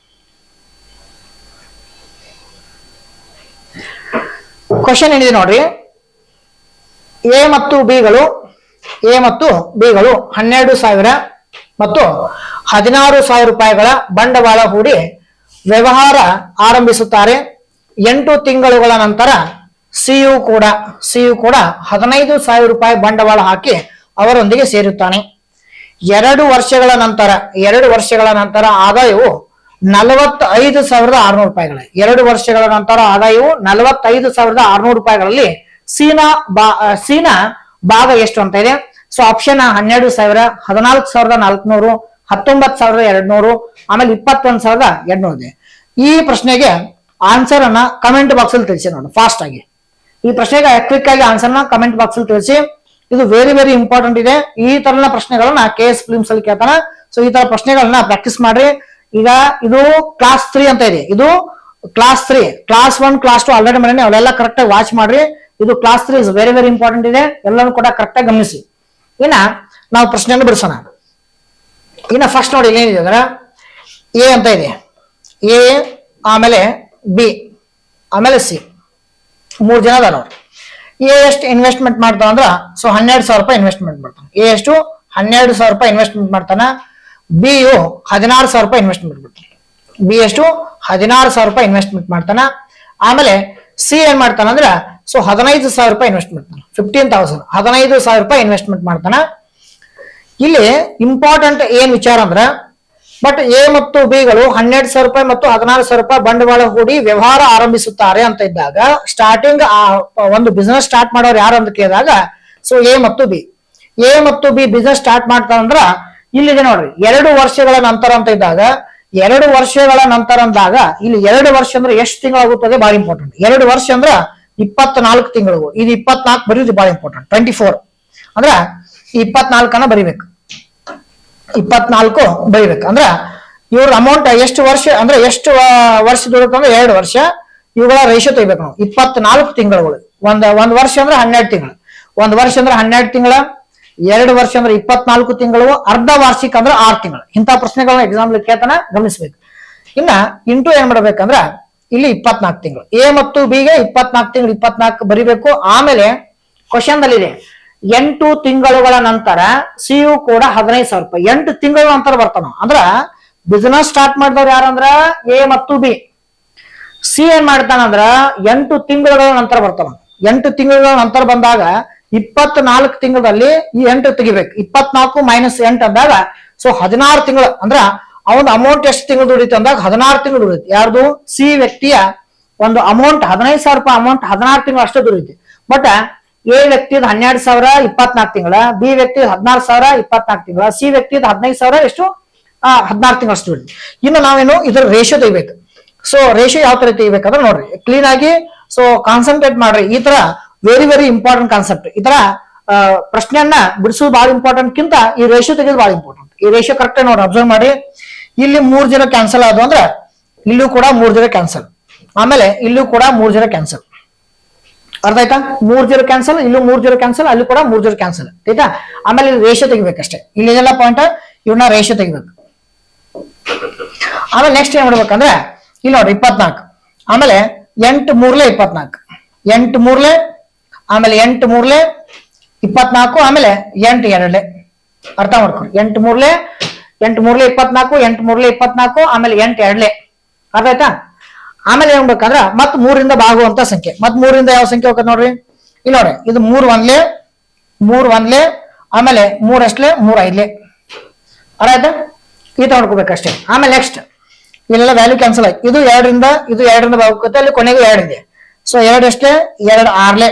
ಕ್ವಶನ್ ಏನಿದೆ ನೋಡ್ರಿ ಎ ಮತ್ತು ಬಿಗಳು ಎ ಮತ್ತು ಬಿಗಳು ಹನ್ನೆರಡು ಸಾವಿರ ಮತ್ತು ಹದಿನಾರು ಸಾವಿರ ರೂಪಾಯಿಗಳ ಬಂಡವಾಳ ಹೂಡಿ ವ್ಯವಹಾರ ಆರಂಭಿಸುತ್ತಾರೆ ಎಂಟು ತಿಂಗಳುಗಳ ನಂತರ ಸಿಯು ಕೂಡ ಸಿಯು ಕೂಡ ಹದಿನೈದು ಸಾವಿರ ರೂಪಾಯಿ ಬಂಡವಾಳ ಹಾಕಿ ಅವರೊಂದಿಗೆ ಸೇರುತ್ತಾನೆ ಎರಡು ವರ್ಷಗಳ ನಂತರ ಎರಡು ವರ್ಷಗಳ ನಂತರ ಆದಾಯವು ನಲವತ್ತೈದು ಸಾವಿರದ ಆರ್ನೂರು ರೂಪಾಯಿಗಳ ಎರಡು ವರ್ಷಗಳ ನಂತರ ಆದಾಯವು ನಲವತ್ತೈದು ಸಾವಿರದ ಆರ್ನೂರು ರೂಪಾಯಿಗಳಲ್ಲಿ ಸೀನಾ ಬಾ ಆ, ಸೀನಾ ಭಾಗ ಎಷ್ಟು ಅಂತ ಇದೆ ಸೊ ಆಪ್ಷನ್ ಹನ್ನೆರಡು ಸಾವಿರ ಹದಿನಾಲ್ಕು ಸಾವಿರದ ನಾಲ್ಕುನೂರು ಹತ್ತೊಂಬತ್ತು ಸಾವಿರದ ಎರಡ್ನೂರು ಆಮೇಲೆ ಇಪ್ಪತ್ತೊಂದು ಸಾವಿರದ ಎರಡ್ನೂರು ಇದೆ ಈ ಪ್ರಶ್ನೆಗೆ ಆನ್ಸರ್ ಅನ್ನ ಕಮೆಂಟ್ ಬಾಕ್ಸ್ ಅಲ್ಲಿ ತಿಳಿಸಿ ನೋಡಿ ಫಾಸ್ಟ್ ಆಗಿ ಈ ಪ್ರಶ್ನೆಗೆ ಕ್ವಿಕ್ ಆಗಿ ಆನ್ಸರ್ ನ ಕಮೆಂಟ್ ಬಾಕ್ಸ್ ಅಲ್ಲಿ ತಿಳಿಸಿ ಇದು ವೆರಿ ವೆರಿ ಇಂಪಾರ್ಟೆಂಟ್ ಇದೆ ಈ ತರನ ಪ್ರಶ್ನೆಗಳನ್ನ ಕೆ ಎಸ್ ಫಿಲಿಮ್ಸ್ ಅಲ್ಲಿ ಕೇಳ್ತಾನ ಸೊ ಈ ತರ ಪ್ರಶ್ನೆಗಳನ್ನ ಪ್ರಾಕ್ಟೀಸ್ ಮಾಡ್ರಿ ಈಗ ಇದು ಕ್ಲಾಸ್ ತ್ರೀ ಅಂತ ಇದೆ ಇದು class three class one class two already ಮಾಡಿ ಅವೆಲ್ಲ ಕರೆಕ್ಟ್ ಆಗಿ ವಾಚ್ ಮಾಡ್ರಿ ಇದು class three is very very important ಇದೆ ಎಲ್ಲರೂ ಕೂಡ ಕರೆಕ್ಟ್ ಆಗಿ ಗಮನಿಸಿ ಇನ್ನ ನಾವು ಪ್ರಶ್ನೆಯನ್ನು ಬಿಡಿಸೋಣ ಇನ್ನ ಫಸ್ಟ್ ನೋಡಿ ಏನಿದೆ ಅಂದ್ರೆ ಎ ಅಂತ ಇದೆ ಎ ಆಮೇಲೆ ಬಿ ಆಮೇಲೆ ಸಿ ಮೂರ್ ಜನ ಅದಾರ ಅವ್ರು ಎ ಎಷ್ಟು ಇನ್ವೆಸ್ಟ್ಮೆಂಟ್ ಮಾಡ್ತಾನ ಅಂದ್ರ ಸೊ ಹನ್ನೆರಡು ಸಾವಿರ ರೂಪಾಯಿ ಇನ್ವೆಸ್ಟ್ಮೆಂಟ್ ಮಾಡ್ತಾನ ಎ ಎಷ್ಟು ಹನ್ನೆರಡು ಸಾವಿರ ರೂಪಾಯಿ ಇನ್ವೆಸ್ಟ್ಮೆಂಟ್ ಮಾಡ್ತಾನ ಬಿ ಯು ಹದಿನಾರು ಸಾವಿರ ರೂಪಾಯಿ ಇನ್ವೆಸ್ಟ್ಮೆಂಟ್ ಮಾಡ್ತಾನೆ ಬಿ ಎಷ್ಟು ಹದಿನಾರು ಸಾವಿರ ರೂಪಾಯಿ ಇನ್ವೆಸ್ಟ್ಮೆಂಟ್ ಮಾಡ್ತಾನ ಆಮೇಲೆ ಸಿ ಏನ್ ಮಾಡ್ತಾನ ಅಂದ್ರ ಸೊ ಹದಿನೈದು ಸಾವಿರ ರೂಪಾಯಿ ಇನ್ವೆಸ್ಟ್ಮೆಂಟ್ ಮಾಡ್ತಾನ ಫಿಫ್ಟೀನ್ ತೌಸಂಡ್ ಹದಿನೈದು ಸಾವಿರ ರೂಪಾಯಿ ಇನ್ವೆಸ್ಟ್ಮೆಂಟ್ ಮಾಡ್ತಾನ ಇಲ್ಲಿ ಇಂಪಾರ್ಟೆಂಟ್ ಏನ್ ವಿಚಾರ ಅಂದ್ರ ಬಟ್ ಎ ಮತ್ತು ಬಿಗಳು ಹನ್ನೆರಡು ಸಾವಿರ ರೂಪಾಯಿ ಮತ್ತು ಹದಿನಾರು ಸಾವಿರ ರೂಪಾಯಿ ಬಂಡವಾಳ ಹೂಡಿ ವ್ಯವಹಾರ ಆರಂಭಿಸುತ್ತಾರೆ ಅಂತ ಇದ್ದಾಗ ಸ್ಟಾರ್ಟಿಂಗ್ ಆ ಒಂದು ಬಿಸ್ನೆಸ್ ಸ್ಟಾರ್ಟ್ ಮಾಡೋರು ಯಾರು ಅಂತ ಕೇಳಿದಾಗ ಸೊ ಎ ಮತ್ತು ಬಿ ಎ ಮತ್ತು ಬಿ ಬಿಸ್ನೆಸ್ ಸ್ಟಾರ್ಟ್ ಮಾಡ್ತಾರಂದ್ರ ಇಲ್ಲಿದೆ ನೋಡ್ರಿ ಎರಡು ವರ್ಷಗಳ ನಂತರ ಅಂತ ಇದ್ದಾಗ ಎರಡು ವರ್ಷಗಳ ನಂತರ ಅಂದಾಗ ಇಲ್ಲಿ ಎರಡು ವರ್ಷ ಅಂದ್ರೆ ಎಷ್ಟು ತಿಂಗಳಾಗುತ್ತದೆ ಬಹಳ ಇಂಪಾರ್ಟೆಂಟ್ ಎರಡು ವರ್ಷ ಅಂದ್ರ ಇಪ್ಪತ್ನಾಲ್ಕು ತಿಂಗಳು ಇದು ಇಪ್ಪತ್ನಾಲ್ಕು ಬರೀದು ಬಹಳ ಇಂಪಾರ್ಟೆಂಟ್ ಟ್ವೆಂಟಿ ಫೋರ್ ಅಂದ್ರ ಇಪ್ಪತ್ನಾಲ್ಕನ್ನ ಬರಿಬೇಕು ಇಪ್ಪತ್ನಾಲ್ಕು ಬರಿಬೇಕು ಅಂದ್ರ ಇವ್ರ ಅಮೌಂಟ್ ಎಷ್ಟು ವರ್ಷ ಅಂದ್ರೆ ಎಷ್ಟು ಆ, ವರ್ಷ ದುಡುತ್ತಂದ್ರೆ ಎರಡು ವರ್ಷ ಇವುಗಳ ರೇಷಿಯೋ ತೆಗಿಬೇಕು ನಾವು ಇಪ್ಪತ್ನಾಲ್ಕು ತಿಂಗಳುಗಳು ಒಂದ್ ಒಂದ್ ವರ್ಷ ಅಂದ್ರೆ ಹನ್ನೆರಡು ತಿಂಗಳು ಒಂದ್ ವರ್ಷ ಅಂದ್ರೆ ಹನ್ನೆರಡು ತಿಂಗಳ ಎರಡು ವರ್ಷ ಅಂದ್ರೆ ಇಪ್ಪತ್ನಾಲ್ಕು ತಿಂಗಳು ಅರ್ಧ ವಾರ್ಷಿಕ ಅಂದ್ರೆ ಆರು ತಿಂಗಳು ಇಂಥ ಪ್ರಶ್ನೆಗಳನ್ನ ಎಕ್ಸಾಮ್ ಕೇಳ್ತಾನ ಗಮನಿಸ್ಬೇಕು ಇನ್ನ ಇಂಟು ಏನ್ ಮಾಡ್ಬೇಕಂದ್ರ ಇಲ್ಲಿ ಇಪ್ಪತ್ನಾಲ್ಕು ತಿಂಗಳು ಎ ಮತ್ತು ಬಿಗೆ ಇಪ್ಪತ್ನಾಲ್ಕು ತಿಂಗಳು ಇಪ್ಪತ್ನಾಲ್ಕು ಬರಿಬೇಕು ಆಮೇಲೆ ಕ್ವಶನ್ ಇದೆ ಎಂಟು ತಿಂಗಳುಗಳ ನಂತರ ಸಿಯು ಕೂಡ ಹದಿನೈದು ಸಾವಿರ ರೂಪಾಯಿ ಎಂಟು ತಿಂಗಳ ನಂತರ ಬರ್ತಾನ ಅಂದ್ರ ಬಿಸಿನೆಸ್ ಸ್ಟಾರ್ಟ್ ಮಾಡಿದವ್ರು ಯಾರಂದ್ರ ಎ ಮತ್ತು ಬಿ ಸಿ ಏನ್ ಮಾಡ್ತಾನಂದ್ರ ಎಂಟು ತಿಂಗಳುಗಳ ನಂತರ ಬರ್ತಾನ ಎಂಟು ತಿಂಗಳ ನಂತರ ಬಂದಾಗ ಇಪ್ಪತ್ನಾಲ್ಕು ತಿಂಗಳಲ್ಲಿ ಈ ಎಂಟು ತೆಗಿಬೇಕು ಇಪ್ಪತ್ನಾಲ್ಕು ಮೈನಸ್ ಎಂಟು ಅಂದಾಗ ಸೊ ಹದಿನಾರು ತಿಂಗಳು ಅಂದ್ರ ಅವನ ಅಮೌಂಟ್ ಎಷ್ಟು ತಿಂಗಳು ದುಡಿತು ಅಂದಾಗ ಹದಿನಾರು ತಿಂಗಳು ದುಡಿತು ಯಾರ್ದು ಸಿ ವ್ಯಕ್ತಿಯ ಒಂದು ಅಮೌಂಟ್ ಹದಿನೈದು ಸಾವಿರ ರೂಪಾಯಿ ಅಮೌಂಟ್ ಹದಿನಾರು ತಿಂಗಳು ಅಷ್ಟೇ ದುಡಿತು ಬಟ್ ಎ ವ್ಯಕ್ತಿದ ಹನ್ನೆರಡು ಸಾವಿರ ಇಪ್ಪತ್ನಾಲ್ಕು ತಿಂಗಳ ಬಿ ವ್ಯಕ್ತಿ ಹದಿನಾರು ಸಾವಿರ ಇಪ್ಪತ್ನಾಲ್ಕು ತಿಂಗಳ ಸಿ ವ್ಯಕ್ತಿದ ಹದಿನೈದು ಸಾವಿರ ಎಷ್ಟು ಆ ಹದಿನಾರು ತಿಂಗಳು ಅಷ್ಟು ದುಡಿತು ಇನ್ನು ನಾವೇನು ಇದ್ರ ರೇಷಿಯೋ ತೆಗಿಬೇಕು ಸೊ ರೇಷಿಯೋ ಯಾವ ತರ ತೆಗಿಬೇಕಂದ್ರೆ ನೋಡ್ರಿ ಕ್ಲೀನ್ ಆಗಿ ಸೊ ಕಾನ್ಸಂಟ್ರೇಟ್ ಮಾಡ್ರಿ ಈ ತರ ವೆರಿ ವೆರಿ ಇಂಪಾರ್ಟೆಂಟ್ ಕಾನ್ಸೆಪ್ಟ್ ಈ ತರ ಆ, ಪ್ರಶ್ನೆಯನ್ನ ಬಿಡಿಸೋದು ಬಹಳ ಇಂಪಾರ್ಟೆಂಟ್ ಕಿಂತ ಈ ರೇಷಿಯೋ ತೆಗೆದು ಬಹಳ ಇಂಪಾರ್ಟೆಂಟ್ ಈ ರೇಷಿಯೋ ಕರೆಕ್ಟ್ ನೋಡ್ರಿ ಅಬ್ಸರ್ವ್ ಮಾಡಿ ಇಲ್ಲಿ ಮೂರ್ ಜನ ಕ್ಯಾನ್ಸಲ್ ಆದ್ರು ಅಂದ್ರೆ ಇಲ್ಲೂ ಕೂಡ ಮೂರ್ ಜನ ಕ್ಯಾನ್ಸಲ್ ಆಮೇಲೆ ಇಲ್ಲೂ ಕೂಡ ಮೂರ್ ಜನ ಕ್ಯಾನ್ಸಲ್ ಅರ್ಥ ಆಯ್ತಾ ಮೂರ್ ಜೀರೋ ಕ್ಯಾನ್ಸಲ್ ಇಲ್ಲೂ ಮೂರ್ ಜೀರೋ ಕ್ಯಾನ್ಸಲ್ ಅಲ್ಲಿ ಕೂಡ ಮೂರ್ ಜೀರೋ ಕ್ಯಾನ್ಸಲ್ ಆಯ್ತಾ ಆಮೇಲೆ ಇಲ್ಲಿ ರೇಷಿಯೋ ತೆಗಿಬೇಕಷ್ಟೇ ಇಲ್ಲಿ ಇದೆಲ್ಲ ಪಾಯಿಂಟ್ ಇವನ್ನ ರೇಷಿಯೋ ತೆಗಿಬೇಕು ಆಮೇಲೆ ನೆಕ್ಸ್ಟ್ ಏನ್ ಮಾಡ್ಬೇಕಂದ್ರೆ ಇಲ್ಲಿ ನೋಡ್ರಿ ಇಪ್ಪತ್ನಾಲ್ಕು ಆಮೇಲೆ ಎಂಟು ಮೂರ್ಲೆ ಇಪ್ಪತ್ನಾಲ್ಕು ಎಂಟು ಮೂರ್ಲೆ ಆಮೇಲೆ ಎಂಟು ಮೂರ್ಲೆ ಇಪ್ಪತ್ನಾಲ್ಕು ಆಮೇಲೆ ಎಂಟು ಎರಡ್ಲೆ ಅರ್ಥ ಮಾಡ್ಕೊರಿ ಎಂಟು ಮೂರ್ಲೆ ಎಂಟು ಮೂರ್ಲೆ ಇಪ್ಪತ್ನಾಲ್ಕು ಎಂಟು ಮೂರ್ಲೆ ಇಪ್ಪತ್ನಾಲ್ಕು ಆಮೇಲೆ ಎಂಟು ಎರಡ್ಲೆ ಅರ್ಥ ಆಯ್ತಾ ಆಮೇಲೆ ಏನ್ ಮಾಡ್ಬೇಕಂದ್ರ ಮತ್ ಮೂರಿಂದ ಭಾಗುವಂತ ಸಂಖ್ಯೆ ಮತ್ ಮೂರಿಂದ ಯಾವ ಸಂಖ್ಯೆ ಹೋಗ್ತದೆ ನೋಡ್ರಿ ಇಲ್ಲಿ ನೋಡ್ರಿ ಇದು ಮೂರ್ ಒಂದ್ಲೆ ಮೂರ್ ಒಂದ್ಲೆ ಆಮೇಲೆ ಮೂರ್ ಅಷ್ಟಲೆ ಮೂರ್ ಐದ್ಲೆ ಅರ್ಥ ಆಯ್ತಾ ಈ ನೋಡ್ಕೋಬೇಕಷ್ಟೇ ಆಮೇಲೆ ನೆಕ್ಸ್ಟ್ ಇಲ್ಲೆಲ್ಲ ವ್ಯಾಲ್ಯೂ ಕ್ಯಾನ್ಸಲ್ ಆಯ್ತು ಇದು ಎರಡರಿಂದ ಇದು ಎರಡರಿಂದ ಭಾಗಕ್ಕೆ ಅಲ್ಲಿ ಕೊನೆಗೂ ಎರಡು ಇದೆ ಸೊ ಎರಡು ಅಷ್ಟೇ ಎರಡು ಆರ್ಲೆ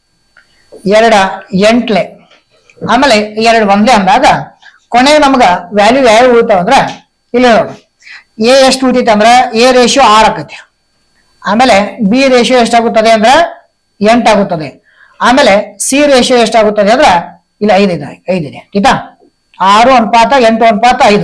ಎರಡ ಎಂಟ್ಲೆ ಆಮೇಲೆ ಎರಡು ಒಂದ್ಲೆ ಅಂದಾಗ ಕೊನೆಗೆ ನಮ್ಗ ವ್ಯಾಲ್ಯೂ ಯಾವ ಉಳಿತಾವ ಅಂದ್ರ ಇಲ್ಲಿ ನೋಡ್ರಿ ಎ ಎಷ್ಟು ಉಳಿತೈತೆ ಅಂದ್ರ ಎ ರೇಷಿಯೋ ಆರ್ ಆಕೈತಿ ಆಮೇಲೆ ಬಿ ರೇಷಿಯೋ ಎಷ್ಟಾಗುತ್ತದೆ ಅಂದ್ರೆ ಎಂಟಾಗುತ್ತದೆ ಆಮೇಲೆ ಸಿ ರೇಷಿಯೋ ಎಷ್ಟಾಗುತ್ತದೆ ಅಂದ್ರೆ ಇಲ್ಲಿ ಐದು ಇದೆ ಐದಿದೆ ಆಯ್ತಾ ಆರು ಅನುಪಾತ ಎಂಟು ಅನುಪಾತ ಐದು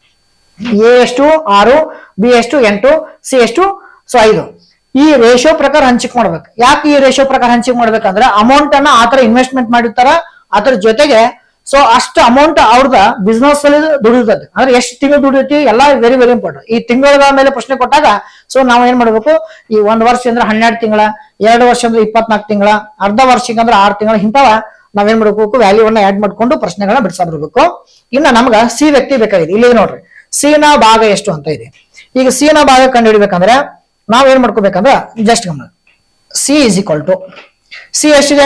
ಎ ಎಷ್ಟು ಆರು ಬಿ ಎಷ್ಟು ಎಂಟು ಸಿ ಎಷ್ಟು ಸೊ ಐದು ಈ ರೇಷಿಯೋ ಪ್ರಕಾರ ಹಂಚಿಕೆ ಮಾಡ್ಬೇಕು ಯಾಕೆ ಈ ರೇಷಿಯೋ ಪ್ರಕಾರ ಹಂಚಿಕೆ ಮಾಡ್ಬೇಕಂದ್ರೆ ಅಮೌಂಟ್ ಅನ್ನ ಆತರ ಇನ್ವೆಸ್ಟ್ಮೆಂಟ್ ಮಾಡಿರ್ತಾರ ಅದ್ರ ಜೊತೆಗೆ ಸೊ ಅಷ್ಟು ಅಮೌಂಟ್ ಅವ್ರದ ಬಿಸ್ನೆಸ್ ಅಲ್ಲಿ ದುಡಿತದೆ ಅಂದ್ರೆ ಎಷ್ಟು ತಿಂಗಳು ದುಡಿಯುತ್ತಿ ಎಲ್ಲ ವೆರಿ ವೆರಿ ಇಂಪಾರ್ಟೆಂಟ್ ಈ ತಿಂಗಳ ಮೇಲೆ ಪ್ರಶ್ನೆ ಕೊಟ್ಟಾಗ ಸೊ ನಾವು ಏನ್ ಮಾಡ್ಬೇಕು ಈ ಒಂದ್ ವರ್ಷ ಅಂದ್ರೆ ಹನ್ನೆರಡು ತಿಂಗಳ ಎರಡು ವರ್ಷ ಅಂದ್ರೆ ಇಪ್ಪತ್ನಾಲ್ಕು ತಿಂಗಳ ಅರ್ಧ ವರ್ಷಕ್ಕೆ ಅಂದ್ರೆ ಆರು ತಿಂಗಳ ಇಂಥವ ನಾವೇನ್ ಮಾಡ್ಬೇಕು ವ್ಯಾಲ್ಯೂವನ್ನ ಆಡ್ ಮಾಡ್ಕೊಂಡು ಪ್ರಶ್ನೆಗಳನ್ನ ಬಿಡಿಸ ಬರ್ಬೇಕು ಇನ್ನ ನಮ್ಗ ಸಿ ವ್ಯಕ್ತಿ ಬೇಕಾಗಿದೆ ಇಲ್ಲಿ ನೋಡ್ರಿ ಸಿ ನ ಭಾಗ ಎಷ್ಟು ಅಂತ ಇದೆ ಈಗ ಸಿ ನ ಭಾಗ ಕಂಡು ಹಿಡಿಬೇಕಂದ್ರೆ ನಾವ್ ಏನ್ ಮಾಡ್ಕೋಬೇಕಂದ್ರೆ ಜಸ್ಟ್ ಗಮನ C is equal to C ಎಷ್ಟಿದೆ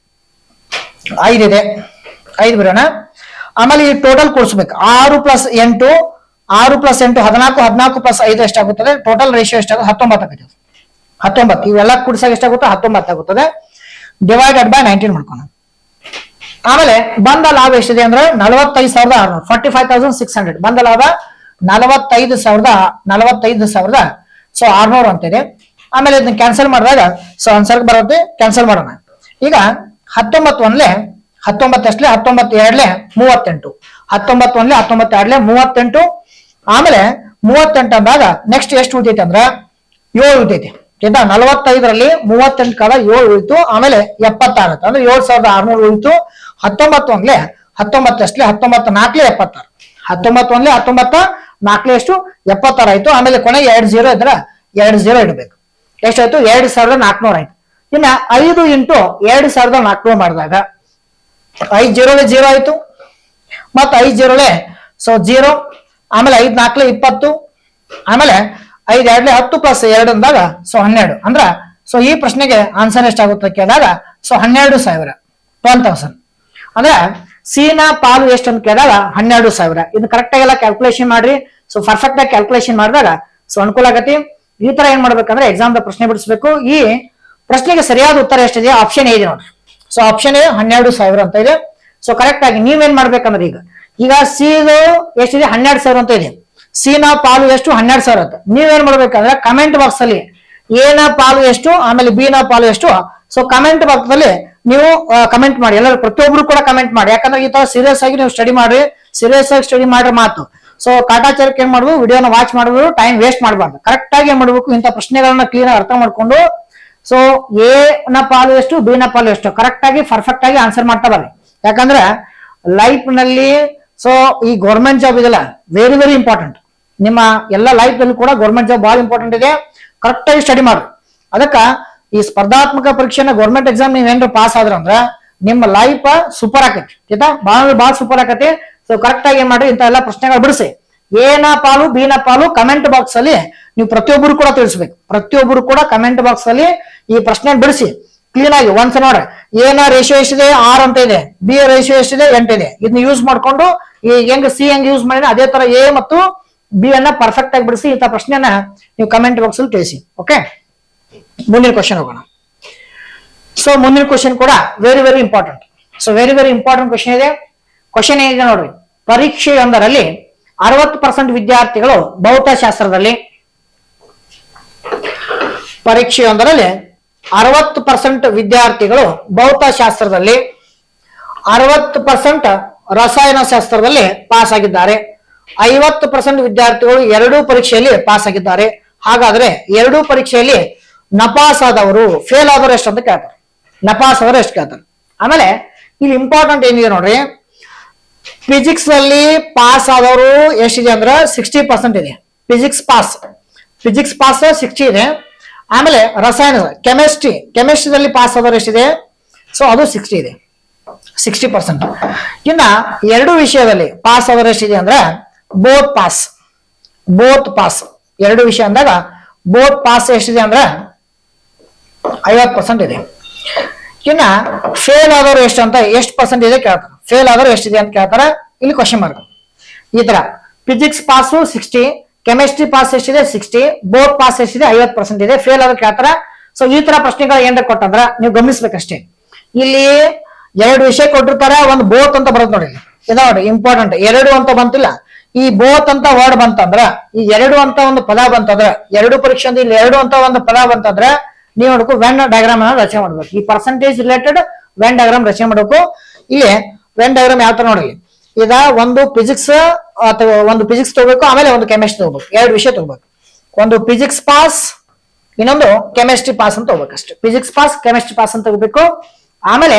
ಐದಿದೆ ಐದು ಬರೋಣ ಆಮೇಲೆ ಈ ಟೋಟಲ್ ಕೂಡಿಸ್ಬೇಕು ಆರು ಪ್ಲಸ್ ಎಂಟು ಆರು ಪ್ಲಸ್ ಎಂಟು ಹದಿನಾಲ್ಕು ಹದಿನಾಲ್ಕು ಪ್ಲಸ್ ಐದು ಎಷ್ಟಾಗುತ್ತದೆ ಟೋಟಲ್ ರೇಷಿಯೋ ಎಷ್ಟಾಗುತ್ತೆ ಹತ್ತೊಂಬತ್ತು ಆಗುತ್ತೆ ಹತ್ತೊಂಬತ್ತು ಇವೆಲ್ಲ ಕೂಡಿಸಾಗ ಎಷ್ಟಾಗುತ್ತೆ ಹತ್ತೊಂಬತ್ತು ಆಗುತ್ತದೆ ಡಿವೈಡೆಡ್ ಬೈ ನೈನ್ಟೀನ್ ಮಾಡ್ಕೋಣ ಆಮೇಲೆ ಬಂದ ಲಾಭ ಎಷ್ಟಿದೆ ಅಂದ್ರೆ ನಲವತ್ತೈದು ಸಾವಿರದ ಆರ್ನೂರು forty five thousand six hundred ಬಂದ ಲಾಭ ನಲವತ್ತೈದು ಸಾವಿರದ ನಲವತ್ತೈದು ಸಾವಿರದ ಸೊ ಆರ್ನೂರು ಅಂತಿದೆ ಆಮೇಲೆ ಇದನ್ನ ಕ್ಯಾನ್ಸಲ್ ಮಾಡಿದಾಗ ಸೊ ಆನ್ಸರ್ ಬರುತ್ತೆ ಕ್ಯಾನ್ಸಲ್ ಮಾಡೋಣ ಈಗ ಹತ್ತೊಂಬತ್ತು ಒಂದ್ಲೆ ಹತ್ತೊಂಬತ್ತು ಅಷ್ಟಲೆ ಹತ್ತೊಂಬತ್ತು ಎರಡ್ಲೆ ಮೂವತ್ತೆಂಟು ಹತ್ತೊಂಬತ್ತು ಒಂದ್ಲೆ ಹತ್ತೊಂಬತ್ತು ಎರಡ್ಲೆ ಮೂವತ್ತೆಂಟು ಆಮೇಲೆ ಮೂವತ್ತೆಂಟು ಅಂದಾಗ ನೆಕ್ಸ್ಟ್ ಎಷ್ಟು ಉಳಿತೈತೆ ಅಂದ್ರೆ ಏಳು ಉಳಿತೈತಿ ಆಯ್ತಾ ನಲವತ್ತೈದರಲ್ಲಿ ಮೂವತ್ತೆಂಟು ಕಾಲ ಏಳು ಉಳಿತು ಆಮೇಲೆ ಎಪ್ಪತ್ತಾರು ಆಯ್ತು. ಅಂದ್ರೆ ಏಳು ಸಾವಿರದ ಆರ್ನೂರು ಉಳಿತು ಹತ್ತೊಂಬತ್ತು ಒಂದ್ಲೆ ಹತ್ತೊಂಬತ್ತು ಅಷ್ಟಲೆ ಹತ್ತೊಂಬತ್ತು ನಾಲ್ಕಲೆ ಎಪ್ಪತ್ತಾರು ಹತ್ತೊಂಬತ್ತು ಒಂದ್ಲೆ ಹತ್ತೊಂಬತ್ತ ನಾಲ್ಕಲೆ ಎಷ್ಟು ಎಪ್ಪತ್ತಾರು ಆಯ್ತು ಆಮೇಲೆ ಕೊನೆಗೆ ಎರಡು ಜೀರೋ ಇದ್ರ ಎರಡು ಜೀರೋ ಇಡಬೇಕು ಎಷ್ಟಾಯ್ತು ಎರಡು ಸಾವಿರದ ನಾಲ್ಕುನೂರ ಆಯ್ತು ಇನ್ನ ಐದು ಇಂಟು ಎರಡು ಸಾವಿರದ ನಾಲ್ಕುನೂರು ಮಾಡಿದಾಗ ಐದು ಜೀರೋಲೆ ಜೀರೋ ಆಯ್ತು ಮತ್ತು ಐದು ಜೀರೋಲೆ ಸೊ ಜೀರೋ ಆಮೇಲೆ ಐದು ನಾಲ್ಕಲೆ ಇಪ್ಪತ್ತು ಆಮೇಲೆ ಐದು ಎರಡ್ಲೆ ಹತ್ತು ಪ್ಲಸ್ ಎರಡು ಅಂದಾಗ ಸೊ ಹನ್ನೆರಡು ಅಂದ್ರ ಸೊ ಈ ಪ್ರಶ್ನೆಗೆ ಆನ್ಸರ್ ಎಷ್ಟಾಗುತ್ತೆ ಕೇಳಿದಾಗ ಸೊ ಹನ್ನೆರಡು ಸಾವಿರ ಟ್ವೆಲ್ ತೌಸಂಡ್ ಅಂದ್ರೆ ಸಿನ ಪಾಲು ಎಷ್ಟು ಅಂತ ಕೇಳಿದಾಗ ಹನ್ನೆರಡು ಸಾವಿರ ಇದು ಕರೆಕ್ಟ್ ಆಗೆಲ್ಲ ಕ್ಯಾಲ್ಕುಲೇಷನ್ ಮಾಡ್ರಿ ಸೊ ಪರ್ಫೆಕ್ಟ್ ಆಗಿ ಕ್ಯಾಲ್ಕುಲೇಷನ್ ಮಾಡಿದಾಗ ಸೊ ಅನುಕೂಲ ಆಗತಿ ಈ ತರ ಏನ್ ಮಾಡ್ಬೇಕಂದ್ರೆ ಎಕ್ಸಾಮ್ ಪ್ರಶ್ನೆ ಬಿಡಿಸ್ಬೇಕು ಈ ಪ್ರಶ್ನೆಗೆ ಸರಿಯಾದ ಉತ್ತರ ಎಷ್ಟಿದೆ ಆಪ್ಷನ್ ಇದೆ ನೋಡ್ರಿ ಸೊ ಆಪ್ಷನ್ ಹನ್ನೆರಡು ಸಾವಿರ ಅಂತ ಇದೆ ಸೊ ಕರೆಕ್ಟ್ ಆಗಿ ನೀವೇನ್ ಮಾಡ್ಬೇಕಂದ್ರೆ ಈಗ ಈಗ ಸಿ ಎಷ್ಟಿದೆ ಹನ್ನೆರಡು ಸಾವಿರ ಅಂತ ಇದೆ ಸಿ ನ ಪಾಲು ಎಷ್ಟು ಹನ್ನೆರಡು ಸಾವಿರ ಅಂತ ನೀವೇನ್ ಮಾಡ್ಬೇಕಂದ್ರೆ ಕಮೆಂಟ್ ಬಾಕ್ಸ್ ಅಲ್ಲಿ ಎ ನ ಪಾಲು ಎಷ್ಟು ಆಮೇಲೆ ಬಿ ನ ಪಾಲು ಎಷ್ಟು ಸೊ ಕಮೆಂಟ್ ಬಾಕ್ಸ್ ಅಲ್ಲಿ ನೀವು ಕಮೆಂಟ್ ಮಾಡಿ ಎಲ್ಲರೂ ಪ್ರತಿಯೊಬ್ರು ಕೂಡ ಕಮೆಂಟ್ ಮಾಡಿ ಯಾಕಂದ್ರೆ ಈ ತರ ಸೀರಿಯಸ್ ಆಗಿ ನೀವು ಸ್ಟಡಿ ಮಾಡ್ರಿ ಸೀರಿಯಸ್ ಆಗಿ ಸ್ಟಡಿ ಮಾಡ್ರೆ ಮಾತು ಸೊ ಕಾಟಾಚಾರಕ್ಕೆ ಏನ್ ಮಾಡುದು ವಿಡಿಯೋನ ವಾಚ್ ಮಾಡುವುದು ಟೈಮ್ ವೇಸ್ಟ್ ಮಾಡಬಾರ್ದು ಕರೆಕ್ಟ್ ಆಗಿ ಏನ್ ಮಾಡ್ಬೇಕು ಇಂಥ ಪ್ರಶ್ನೆಗಳನ್ನ ಕ್ಲಿಯರ್ ಅರ್ಥ ಮಾಡ್ಕೊಂಡು ಸೊ ಎ ನ ಪಾಲು ಎಷ್ಟು ಬಿ ನ ಪಾಲು ಎಷ್ಟು ಕರೆಕ್ಟ್ ಆಗಿ ಪರ್ಫೆಕ್ಟ್ ಆಗಿ ಆನ್ಸರ್ ಮಾಡ್ತಾ ಬರ್ರಿ ಯಾಕಂದ್ರೆ ಲೈಫ್ ನಲ್ಲಿ ಸೊ ಈ ಗೌರ್ಮೆಂಟ್ ಜಾಬ್ ಇದೆಲ್ಲ ವೆರಿ ವೆರಿ ಇಂಪಾರ್ಟೆಂಟ್ ನಿಮ್ಮ ಎಲ್ಲ ಲೈಫ್ ಅಲ್ಲಿ ಕೂಡ ಗೌರ್ಮೆಂಟ್ ಜಾಬ್ ಬಹಳ ಇಂಪಾರ್ಟೆಂಟ್ ಇದೆ ಕರೆಕ್ಟ್ ಆಗಿ ಸ್ಟಡಿ ಮಾಡ್ರಿ ಅದಕ್ಕ ಈ ಸ್ಪರ್ಧಾತ್ಮಕ ಪರೀಕ್ಷೆನ ಗೌರ್ಮೆಂಟ್ ಎಕ್ಸಾಮ್ ನೀವ್ ಏನಾರ ಪಾಸ್ ಆದ್ರ ಅಂದ್ರ ನಿಮ್ಮ ಲೈಫ್ ಸೂಪರ್ ಆಕತಿ ಆಯ್ತಾ ಬಹಳ ಬಹಳ ಸೂಪರ್ ಆಕತಿ ಸೊ ಕರೆಕ್ಟ್ ಆಗಿ ಏನ್ ಮಾಡ್ರಿ ಇಂತ ಎಲ್ಲ ಪ್ರಶ್ನೆಗಳು ಬಿಡಿಸಿ ಏನ ಪಾಲು ಬಿ ನ ಪಾಲು ಕಮೆಂಟ್ ಬಾಕ್ಸ್ ಅಲ್ಲಿ ನೀವು ಪ್ರತಿಯೊಬ್ಬರು ಕೂಡ ತಿಳಿಸ್ಬೇಕು ಪ್ರತಿಯೊಬ್ಬರು ಕೂಡ ಕಮೆಂಟ್ ಬಾಕ್ಸ್ ಅಲ್ಲಿ ಈ ಪ್ರಶ್ನೆ ಬಿಡಿಸಿ ಕ್ಲೀನ್ ಆಗಿ ಒಂದ್ಸ ನೋಡ್ರಿ ಏನ ರೇಷಿಯೋ ಎಷ್ಟಿದೆ ಆರ್ ಅಂತ ಇದೆ ಬಿ ರೇಷಿಯೋ ಎಷ್ಟಿದೆ ಎಂಟಿದೆ ಇದನ್ನ ಯೂಸ್ ಮಾಡ್ಕೊಂಡು ಈ ಹೆಂಗ್ ಸಿ ಹೆಂಗ್ ಯೂಸ್ ಮಾಡಿ ಅದೇ ತರ ಎ ಮತ್ತು ಬಿ ಅನ್ನ ಪರ್ಫೆಕ್ಟ್ ಆಗಿ ಬಿಡಿಸಿ ಇಂಥ ಪ್ರಶ್ನೆನ ನೀವು ಕಮೆಂಟ್ ಬಾಕ್ಸ್ ಅಲ್ಲಿ ತಿಳಿಸಿ ಓಕೆ ಮುಂದಿನ ಕ್ವಶನ್ ಹೋಗೋಣ ಸೊ ಮುಂದಿನ ಕ್ವಶನ್ ಕೂಡ very very important so very very important question ಇದೆ ಕ್ವಶನ್ ಏನಿದೆ ನೋಡ್ರಿ ಪರೀಕ್ಷೆಯೊಂದರಲ್ಲಿ ಅರವತ್ತು ಪರ್ಸೆಂಟ್ ವಿದ್ಯಾರ್ಥಿಗಳು ಭೌತಶಾಸ್ತ್ರದಲ್ಲಿ ಪರೀಕ್ಷೆಯೊಂದರಲ್ಲಿ ಅರವತ್ತು ಪರ್ಸೆಂಟ್ ವಿದ್ಯಾರ್ಥಿಗಳು ಭೌತಶಾಸ್ತ್ರದಲ್ಲಿ ಅರವತ್ತು ಪರ್ಸೆಂಟ್ ರಸಾಯನಶಾಸ್ತ್ರದಲ್ಲಿ ಪಾಸ್ ಆಗಿದ್ದಾರೆ ಐವತ್ತು ಪರ್ಸೆಂಟ್ ವಿದ್ಯಾರ್ಥಿಗಳು ಎರಡೂ ಪರೀಕ್ಷೆಯಲ್ಲಿ ಪಾಸ್ ಆಗಿದ್ದಾರೆ ಹಾಗಾದ್ರೆ ಎರಡೂ ಪರೀಕ್ಷೆಯಲ್ಲಿ ನಪಾಸ್ ಆದವರು ಫೇಲ್ ಆದವರು ಎಷ್ಟು ಅಂತ ಕೇಳ್ತಾರೆ ನಪಾಸ್ ಆದವರು ಎಷ್ಟು ಕೇಳ್ತಾರೆ ಆಮೇಲೆ ಇಲ್ಲಿ ಇಂಪಾರ್ಟೆಂಟ್ ಏನಿದೆ ನೋಡ್ರಿ ಫಿಸಿಕ್ಸ್ ಅಲ್ಲಿ ಪಾಸ್ ಆದವರು ಎಷ್ಟಿದೆ ಅಂದ್ರೆ ಸಿಕ್ಸ್ಟಿ ಪರ್ಸೆಂಟ್ ಇದೆ physics pass physics pass sixty ಇದೆ ಆಮೇಲೆ ರಸಾಯನ ಕೆಮಿಸ್ಟ್ರಿ ಕೆಮಿಸ್ಟ್ರಿದಲ್ಲಿ ಪಾಸ್ ಆದವರು ಎಷ್ಟಿದೆ ಸೊ ಅದು ಸಿಕ್ಸ್ಟಿ ಇದೆ ಸಿಕ್ಸ್ಟಿ ಪರ್ಸೆಂಟ್ ಇನ್ನ ಎರಡು ವಿಷಯದಲ್ಲಿ ಪಾಸ್ ಆದವರು ಎಷ್ಟಿದೆ ಅಂದ್ರೆ ಬೋತ್ ಪಾಸ್ ಬೋತ್ ಪಾಸ್ ಎರಡು ವಿಷಯ ಅಂದಾಗ ಬೋತ್ ಪಾಸ್ ಎಷ್ಟಿದೆ ಅಂದ್ರೆ ಐವತ್ತು ಪರ್ಸೆಂಟ್ ಇದೆ ಇನ್ನ ಫೇಲ್ ಆದವರು ಎಷ್ಟು ಅಂತ ಎಷ್ಟು ಪರ್ಸೆಂಟ್ ಇದೆ ಕೇಳ್ತಾರೆ ಫೇಲ್ ಆದವರು ಎಷ್ಟಿದೆ ಅಂತ ಕೇಳ್ತಾರೆ ಇಲ್ಲಿ ಕ್ವಶನ್ ಮಾರ್ಕ್ ಈ ತರ physics pass sixty chemistry pass ಎಷ್ಟಿದೆ ಸಿಕ್ಸ್ಟಿ ಬೋತ್ ಪಾಸ್ ಎಷ್ಟಿದೆ ಐವತ್ತು ಪರ್ಸೆಂಟ್ ಇದೆ ಫೇಲ್ ಆದ್ರೆ ಕೇಳ್ತಾರ ಸೊ ಈ ತರ ಪ್ರಶ್ನೆಗಳು ಏನ್ರ ಕೊಟ್ಟಂದ್ರ ನೀವು ಗಮನಿಸ್ಬೇಕಷ್ಟೇ ಇಲ್ಲಿ ಎರಡು ವಿಷಯ ಕೊಟ್ಟಿರ್ತಾರೆ ಒಂದು ಬೋತ್ ಅಂತ ಬರುತ್ತೆ ನೋಡಿ ಇದ ನೋಡಿ ಇಂಪಾರ್ಟೆಂಟ್ ಎರಡು ಅಂತ ಬಂತಿಲ್ಲ ಈ ಬೋತ್ ಅಂತ ವರ್ಡ್ ಬಂತಂದ್ರ ಈ ಎರಡು ಅಂತ ಒಂದು ಪದ ಬಂತಂದ್ರ ಎರಡು ಪರೀಕ್ಷೆ ಅಂದ್ರೆ ಇಲ್ಲಿ ಎರಡು ಅಂತ ಒಂದು ಪದ ಬಂತಂದ್ರ ನೀವು ನೋಡ್ಕೊ ವೆನ್ ಡಯಾಗ್ರಾಮ್ ಅನ್ನ ರಚನೆ ಮಾಡ್ಬೇಕು ಈ ಪರ್ಸೆಂಟೇಜ್ ರಿಲೇಟೆಡ್ ವೆನ್ ಡಯಾಗ್ರಾಮ್ ರಚನೆ ಮಾಡ್ಬೇಕು ಇಲ್ಲಿ ವೆನ್ ಡಯಾಗ್ರಾಮ್ ಯಾವ ತರ ನೋಡಿ ಈಗ ಒಂದು ಫಿಸಿಕ್ಸ್ ಅಥವಾ ಒಂದು ಫಿಸಿಕ್ಸ್ ತಗೋಬೇಕು ಆಮೇಲೆ ಒಂದು ಕೆಮಿಸ್ಟ್ರಿ ತಗೋಬೇಕು ಎರಡು ವಿಷಯ ತಗೋಬೇಕು ಒಂದು ಫಿಸಿಕ್ಸ್ ಪಾಸ್ ಇನ್ನೊಂದು ಕೆಮಿಸ್ಟ್ರಿ ಪಾಸ್ ಅಂತ ತಗೋಬೇಕು ಅಷ್ಟೇ ಫಿಸಿಕ್ಸ್ ಪಾಸ್ ಕೆಮಿಸ್ಟ್ರಿ ಪಾಸ್ ಅಂತ ತಗೋಬೇಕು ಆಮೇಲೆ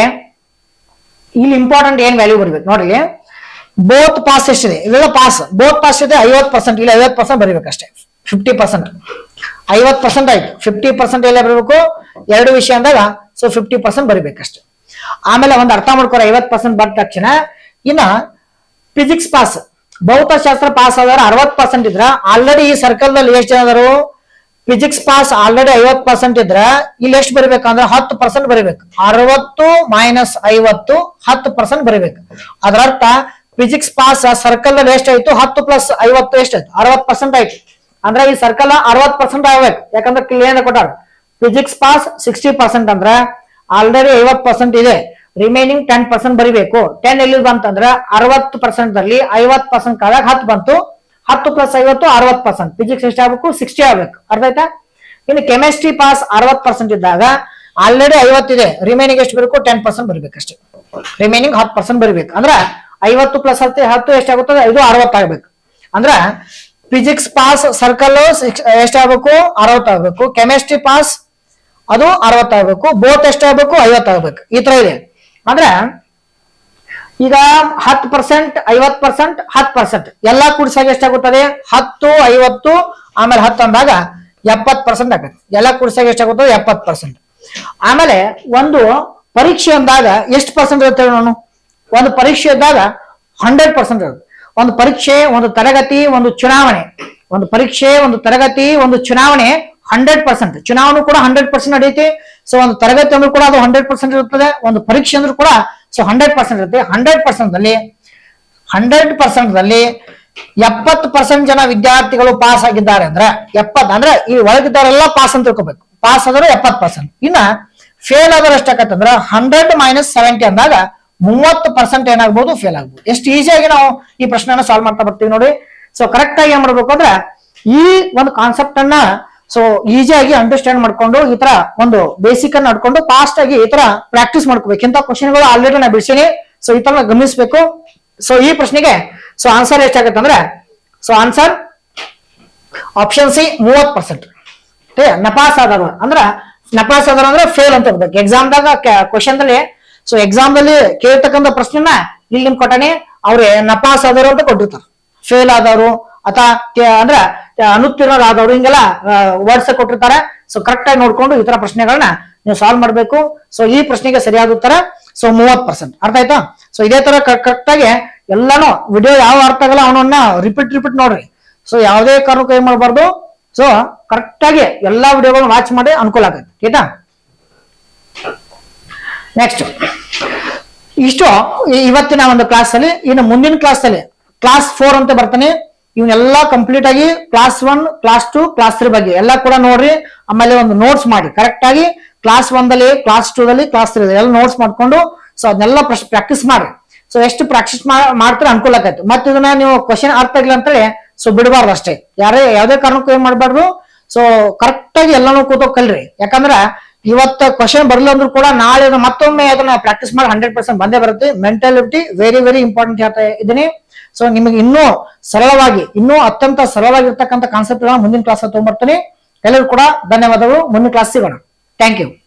ಇಲ್ಲಿ ಇಂಪಾರ್ಟೆಂಟ್ ಏನ್ ವ್ಯಾಲ್ಯೂ ಬರ್ಬೇಕು ನೋಡ್ರಿ ಬೋತ್ ಪಾಸ್ ಎಷ್ಟಿದೆ ಇವೆಲ್ಲ ಪಾಸ್ ಬೋತ್ ಪಾಸ್ ಇದೆ ಐವತ್ತು ಪರ್ಸೆಂಟ್ ಇಲ್ಲ ಐವತ್ತು ಪರ್ಸೆಂಟ್ ಬರೀಬೇಕಷ್ಟೇ ಫಿಫ್ಟಿ ಪರ್ಸೆಂಟ್ ಐವತ್ತು ಪರ್ಸೆಂಟ್ ಆಯ್ತು ಫಿಫ್ಟಿ ಪರ್ಸೆಂಟ್ ಎಲ್ಲ ಬರಬೇಕು ಎರಡು ವಿಷಯ ಅಂದಾಗ ಸೊ ಫಿಫ್ಟಿ ಪರ್ಸೆಂಟ್ ಬರೀಬೇಕಷ್ಟೇ ಆಮೇಲೆ ಒಂದು ಅರ್ಥ ಮಾಡ್ಕೊರ ಐವತ್ತು ಪರ್ಸೆಂಟ್ ಬಂದ ತಕ್ಷಣ ಇನ್ನ ಫಿಸಿಕ್ಸ್ ಪಾಸ್ ಭೌತಶಾಸ್ತ್ರ ಪಾಸ್ ಆದ್ರೆ ಅರವತ್ ಪರ್ಸೆಂಟ್ ಇದ್ರ ಆಲ್ರೆಡಿ ಈ ಸರ್ಕಲ್ ದಲ್ಲಿ ಎಷ್ಟು ಜನ ಅದಾರು ಫಿಸಿಕ್ಸ್ ಪಾಸ್ ಆಲ್ರೆಡಿ ಐವತ್ ಪರ್ಸೆಂಟ್ ಇದ್ರ ಇಲ್ಲಿ ಎಷ್ಟು ಬರಿಬೇಕಂದ್ರೆ ಹತ್ತು ಪರ್ಸೆಂಟ್ ಬರಿಬೇಕು ಅರವತ್ತು ಮೈನಸ್ ಐವತ್ತು ಹತ್ತು ಪರ್ಸೆಂಟ್ ಬರಿಬೇಕು ಅದರ ಅರ್ಥ ಫಿಸಿಕ್ಸ್ ಪಾಸ್ ಸರ್ಕಲ್ ದಲ್ಲಿ ಎಷ್ಟಾಯ್ತು ಹತ್ತು ಪ್ಲಸ್ ಐವತ್ತು ಎಷ್ಟಾಯ್ತು ಅರವತ್ ಪರ್ಸೆಂಟ್ ಆಯ್ತು ಅಂದ್ರೆ ಈ ಸರ್ಕಲ್ ಅರವತ್ ಪರ್ಸೆಂಟ್ ಆಗ್ಬೇಕು ಯಾಕಂದ್ರೆ ಕ್ಲಿಯರ್ ಕೊಟ್ಟಾರ ಫಿಸಿಕ್ಸ್ ಪಾಸ್ ಸಿಕ್ಸ್ಟಿ ಪರ್ಸೆಂಟ್ ಅಂದ್ರೆ ಆಲ್ರೆಡಿ ಐವತ್ ಪರ್ಸೆಂಟ್ ಇದೆ ರಿಮೈನಿಂಗ್ ಟೆನ್ ಪರ್ಸೆಂಟ್ ಬರಿಬೇಕು ಟೆನ್ ಎಲ್ಲಿ ಬಂತಂದ್ರೆ ಅರವತ್ತು ಪರ್ಸೆಂಟ್ ಅಲ್ಲಿ ಐವತ್ ಪರ್ಸೆಂಟ್ ಕಾದಾಗ ಹತ್ತು ಬಂತು ಹತ್ತು ಪ್ಲಸ್ ಐವತ್ತು ಅರವತ್ ಪರ್ಸೆಂಟ್ ಫಿಸಿಕ್ಸ್ ಎಷ್ಟು ಆಗ್ಬೇಕು ಸಿಕ್ಸ್ಟಿ ಆಗ್ಬೇಕು ಅರ್ಥ ಆಯ್ತಾ ಇನ್ನು ಕೆಮಿಸ್ಟ್ರಿ ಪಾಸ್ ಅರವತ್ ಪರ್ಸೆಂಟ್ ಇದ್ದಾಗ ಆಲ್ರೆಡಿ ಐವತ್ತಿದೆ ರಿಮೈನಿಂಗ್ ಎಷ್ಟು ಬರಬೇಕು ಟೆನ್ ಪರ್ಸೆಂಟ್ ಬರಬೇಕಷ್ಟೇ ರಿಮೈನಿಂಗ್ ಹತ್ತು ಪರ್ಸೆಂಟ್ ಬರಬೇಕು ಅಂದ್ರೆ ಐವತ್ತು ಪ್ಲಸ್ ಹತ್ತು ಹತ್ತು ಎಷ್ಟಾಗುತ್ತದೆ ಇದು ಅರವತ್ತಾಗಬೇಕು ಅಂದ್ರ ಫಿಸಿಕ್ಸ್ ಪಾಸ್ ಸರ್ಕಲ್ ಎಷ್ಟಾಗಬೇಕು ಅರವತ್ತಾಗಬೇಕು ಕೆಮಿಸ್ಟ್ರಿ ಪಾಸ್ ಅದು ಅರವತ್ತಾಗಬೇಕು ಬೋತ್ ಎಷ್ಟಾಗಬೇಕು ಐವತ್ತಾಗಬೇಕು ಈ ತರ ಇದೆ ಅಂದ್ರೆ ಈಗ ಹತ್ತು ಪರ್ಸೆಂಟ್ ಐವತ್ ಪರ್ಸೆಂಟ್ ಹತ್ತು ಪರ್ಸೆಂಟ್ ಎಲ್ಲಾ ಕೂಡಿಸಾಗ ಎಷ್ಟಾಗುತ್ತದೆ ಹತ್ತು ಐವತ್ತು ಆಮೇಲೆ ಹತ್ತು ಅಂದಾಗ ಎಪ್ಪತ್ ಪರ್ಸೆಂಟ್ ಆಗತ್ತೆ ಎಲ್ಲ ಕುಡಿಸಾಗ ಎಷ್ಟಾಗುತ್ತೋ ಎಪ್ಪತ್ ಪರ್ಸೆಂಟ್ ಆಮೇಲೆ ಒಂದು ಪರೀಕ್ಷೆ ಅಂದಾಗ ಎಷ್ಟು ಪರ್ಸೆಂಟ್ ಇರುತ್ತೆ ಹೇಳು ನಾನು ಒಂದು ಪರೀಕ್ಷೆ ಇದ್ದಾಗ ಹಂಡ್ರೆಡ್ ಪರ್ಸೆಂಟ್ ಇರುತ್ತೆ ಒಂದು ಪರೀಕ್ಷೆ ಒಂದು ತರಗತಿ ಒಂದು ಚುನಾವಣೆ ಒಂದು ಪರೀಕ್ಷೆ ಒಂದು ತರಗತಿ ಒಂದು ಚುನಾವಣೆ ಹಂಡ್ರೆಡ್ ಪರ್ಸೆಂಟ್ ಚುನಾವಣೆ ಕೂಡ ಹಂಡ್ರೆಡ್ ಪರ್ಸೆಂಟ್ ನಡೆಯುತ್ತೆ ಸೊ ಒಂದು ತರಗತಿ ಅಂದ್ರೂ ಕೂಡ ಅದು ಹಂಡ್ರೆಡ್ ಪರ್ಸೆಂಟ್ ಇರುತ್ತದೆ ಒಂದು ಪರೀಕ್ಷೆ ಅಂದ್ರೂ ಕೂಡ ಸೊ ಹಂಡ್ರೆಡ್ ಪರ್ಸೆಂಟ್ ಇರುತ್ತೆ ಹಂಡ್ರೆಡ್ ಪರ್ಸೆಂಟ್ ಅಲ್ಲಿ ಹಂಡ್ರೆಡ್ ಪರ್ಸೆಂಟ್ ದಲ್ಲಿ ಎಪ್ಪತ್ತು ಪರ್ಸೆಂಟ್ ಜನ ವಿದ್ಯಾರ್ಥಿಗಳು ಪಾಸ್ ಆಗಿದ್ದಾರೆ ಅಂದ್ರೆ ಎಪ್ಪತ್ ಅಂದ್ರೆ ಈ ಒಳಗಿದ್ದವರೆಲ್ಲ ಪಾಸ್ ಅಂತ ತಿಳ್ಕೊಬೇಕು ಪಾಸ್ ಆದ್ರೆ ಎಪ್ಪತ್ ಪರ್ಸೆಂಟ್ ಇನ್ನ ಫೇಲ್ ಆದ್ರೆ ಎಷ್ಟಾಗತ್ತಂದ್ರ ಹಂಡ್ರೆಡ್ ಮೈನಸ್ ಸೆವೆಂಟಿ ಅಂದಾಗ ಮೂವತ್ತು ಪರ್ಸೆಂಟ್ ಏನಾಗ್ಬೋದು ಫೇಲ್ ಆಗ್ಬೋದು ಎಷ್ಟು ಈಸಿಯಾಗಿ ನಾವು ಈ ಪ್ರಶ್ನೆನ ಸಾಲ್ವ್ ಮಾಡ್ತಾ ಬರ್ತೀವಿ ನೋಡಿ ಸೊ ಕರೆಕ್ಟ್ ಆಗಿ ಏನ್ ಮಾಡ್ಬೇಕು ಅಂದ್ರೆ ಈ ಒಂದು ಕಾನ್ಸೆಪ್ಟ್ ಅನ್ನ ಸೊ ಈಸಿಯಾಗಿ ಅಂಡರ್ಸ್ಟ್ಯಾಂಡ್ ಮಾಡ್ಕೊಂಡು ಈ ತರ ಒಂದು ಬೇಸಿಕ್ ಅನ್ನ ನಡ್ಕೊಂಡು ಫಾಸ್ಟ್ ಆಗಿ ಈ ತರ ಪ್ರಾಕ್ಟೀಸ್ ಮಾಡ್ಕೋಬೇಕು ಇಂಥ ಕ್ವಶನ್ಗಳು ಆಲ್ರೆಡಿ ನಾ ಬಿಡಿಸೀನಿ ಸೊ ಈ ತರ ಗಮನಿಸಬೇಕು ಸೊ ಈ ಪ್ರಶ್ನೆಗೆ ಸೊ ಆನ್ಸರ್ ಎಷ್ಟಾಗತ್ತೆ ಅಂದ್ರೆ ಸೊ ಆನ್ಸರ್ ಆಪ್ಷನ್ ಸಿ ಮೂವತ್ ಪರ್ಸೆಂಟ್ ನಪಾಸ್ ಆದವರು ಅಂದ್ರ ನಪಾಸ್ ಆದವರು ಅಂದ್ರೆ ಫೇಲ್ ಅಂತ ಇರ್ಬೇಕು ಎಕ್ಸಾಮ್ದಾಗ ಕ್ವಶನ್ ದಲ್ಲಿ ಸೊ ಎಕ್ಸಾಮ್ ದಲ್ಲಿ ಕೇಳ್ತಕ್ಕಂಥ ಪ್ರಶ್ನೆನ ಇಲ್ಲಿ ನಿಮ್ ಕೊಟ್ಟಾನೆ ಅವ್ರೆ ನಪಾಸ್ ಆದವರು ಅಂತ ಕೊಟ್ಟಿರ್ತಾರೆ ಫೇಲ್ ಆದವರು ಅಥವಾ ಅಂದ್ರ ಅನುತ್ತೀರ್ಣರಾದವರು ಹಿಂಗೆಲ್ಲ ವರ್ಡ್ಸ್ ಕೊಟ್ಟಿರ್ತಾರೆ ಸೊ ಕರೆಕ್ಟ್ ಆಗಿ ನೋಡ್ಕೊಂಡು ಈ ತರ ಪ್ರಶ್ನೆಗಳನ್ನ ನೀವು ಸಾಲ್ವ್ ಮಾಡ್ಬೇಕು ಸೊ ಈ ಪ್ರಶ್ನೆಗೆ ಸರಿಯಾದ ಉತ್ತರ ಸೊ ಮೂವತ್ ಪರ್ಸೆಂಟ್ ಅರ್ಥ ಆಯ್ತಾ ಸೊ ಇದೇ ತರ ಕರೆಕ್ಟ್ ಆಗಿ ಎಲ್ಲಾನು ವಿಡಿಯೋ ಯಾವ ಅರ್ಥ ಆಗಲ್ಲ ಅವನನ್ನ ರಿಪೀಟ್ ರಿಪೀಟ್ ನೋಡ್ರಿ ಸೊ ಯಾವುದೇ ಕಾರಣಕ್ಕೂ ಏನ್ ಮಾಡಬಾರ್ದು ಸೊ ಕರೆಕ್ಟ್ ಆಗಿ ಎಲ್ಲಾ ವಿಡಿಯೋಗಳನ್ನ ವಾಚ್ ಮಾಡಿ ಅನುಕೂಲ ಆಗುತ್ತೆ ಆಯ್ತಾ ನೆಕ್ಸ್ಟ್ ಇಷ್ಟು ಈ- ಇವತ್ತಿನ ಒಂದು ಕ್ಲಾಸ್ ಅಲ್ಲಿ ಇನ್ನು ಮುಂದಿನ ಕ್ಲಾಸ್ ಅಲ್ಲಿ ಕ್ಲಾಸ್ ಫೋರ್ ಅಂತ ಬರ್ತಾನೆ ಇವನ್ನೆಲ್ಲ ಕಂಪ್ಲೀಟ್ ಆಗಿ class one class two class three ಬಗ್ಗೆ ಎಲ್ಲ ಕೂಡ ನೋಡ್ರಿ ಆಮೇಲೆ ಒಂದು ನೋಟ್ಸ್ ಮಾಡಿ ಕರೆಕ್ಟ್ ಆಗಿ ಕ್ಲಾಸ್ ಒಂದಲ್ಲಿ ಕ್ಲಾಸ್ ಟೂ ದಲ್ಲಿ ಕ್ಲಾಸ್ ತ್ರೀ ಎಲ್ಲ ನೋಟ್ಸ್ ಮಾಡ್ಕೊಂಡು ಸೊ ಅದನ್ನೆಲ್ಲ ಪ್ರಾಕ್ಟೀಸ್ ಮಾಡಿ ಸೊ ಎಷ್ಟು ಪ್ರಾಕ್ಟೀಸ್ ಮಾಡ್ತಾರೆ ಅನುಕೂಲ ಆಗತ್ತೆ ಮತ್ತೆ ಇದನ್ನ ನೀವು ಕ್ವಶನ್ ಅರ್ಥ ಆಗಿಲ್ಲ ಅಂತೇಳಿ ಸೊ ಬಿಡಬಾರ್ದು ಅಷ್ಟೇ ಯಾರೇ ಯಾವ್ದೇ ಕಾರಣಕ್ಕೂ ಏನ್ ಮಾಡಬಾರ್ದು ಸೊ ಕರೆಕ್ಟ್ ಆಗಿ ಎಲ್ಲಾನು ಕೂತೋ ಕಲ್ರಿ ಯಾಕಂದ್ರ ಇವತ್ತ ಕ್ವಶನ್ ಬರಲಿಲ್ಲ ಅಂದ್ರೂ ಕೂಡ ನಾಳೆ ಅದನ್ನ ಮತ್ತೊಮ್ಮೆ ಅದನ್ನ ಪ್ರಾಕ್ಟೀಸ್ ಮಾಡಿ ಹಂಡ್ರೆಡ್ ಪರ್ಸೆಂಟ್ ಬಂದೇ ಬರುತ್ತೆ ಮೆಂಟಾಲಿಟಿ ವೆರಿ ವೆರಿ ಇಂಪಾರ್ಟೆಂಟ್ ಹೇಳ್ತಾ ಇದ್ದೀನಿ ಸೊ ನಿಮಗೆ ಇನ್ನೂ ಸರಳವಾಗಿ ಇನ್ನೂ ಅತ್ಯಂತ ಸರಳವಾಗಿರ್ತಕ್ಕಂಥ ಕಾನ್ಸೆಪ್ಟ್ ಮುಂದಿನ ಕ್ಲಾಸ್ ತಗೊಂಡ್ಬರ್ತೀನಿ ಎಲ್ಲರೂ ಕೂಡ ಧನ್ಯವಾದಗಳು ಮುಂದಿನ ಕ್ಲಾಸ್ ಸಿಗೋಣ ಥ್ಯಾಂಕ್ ಯು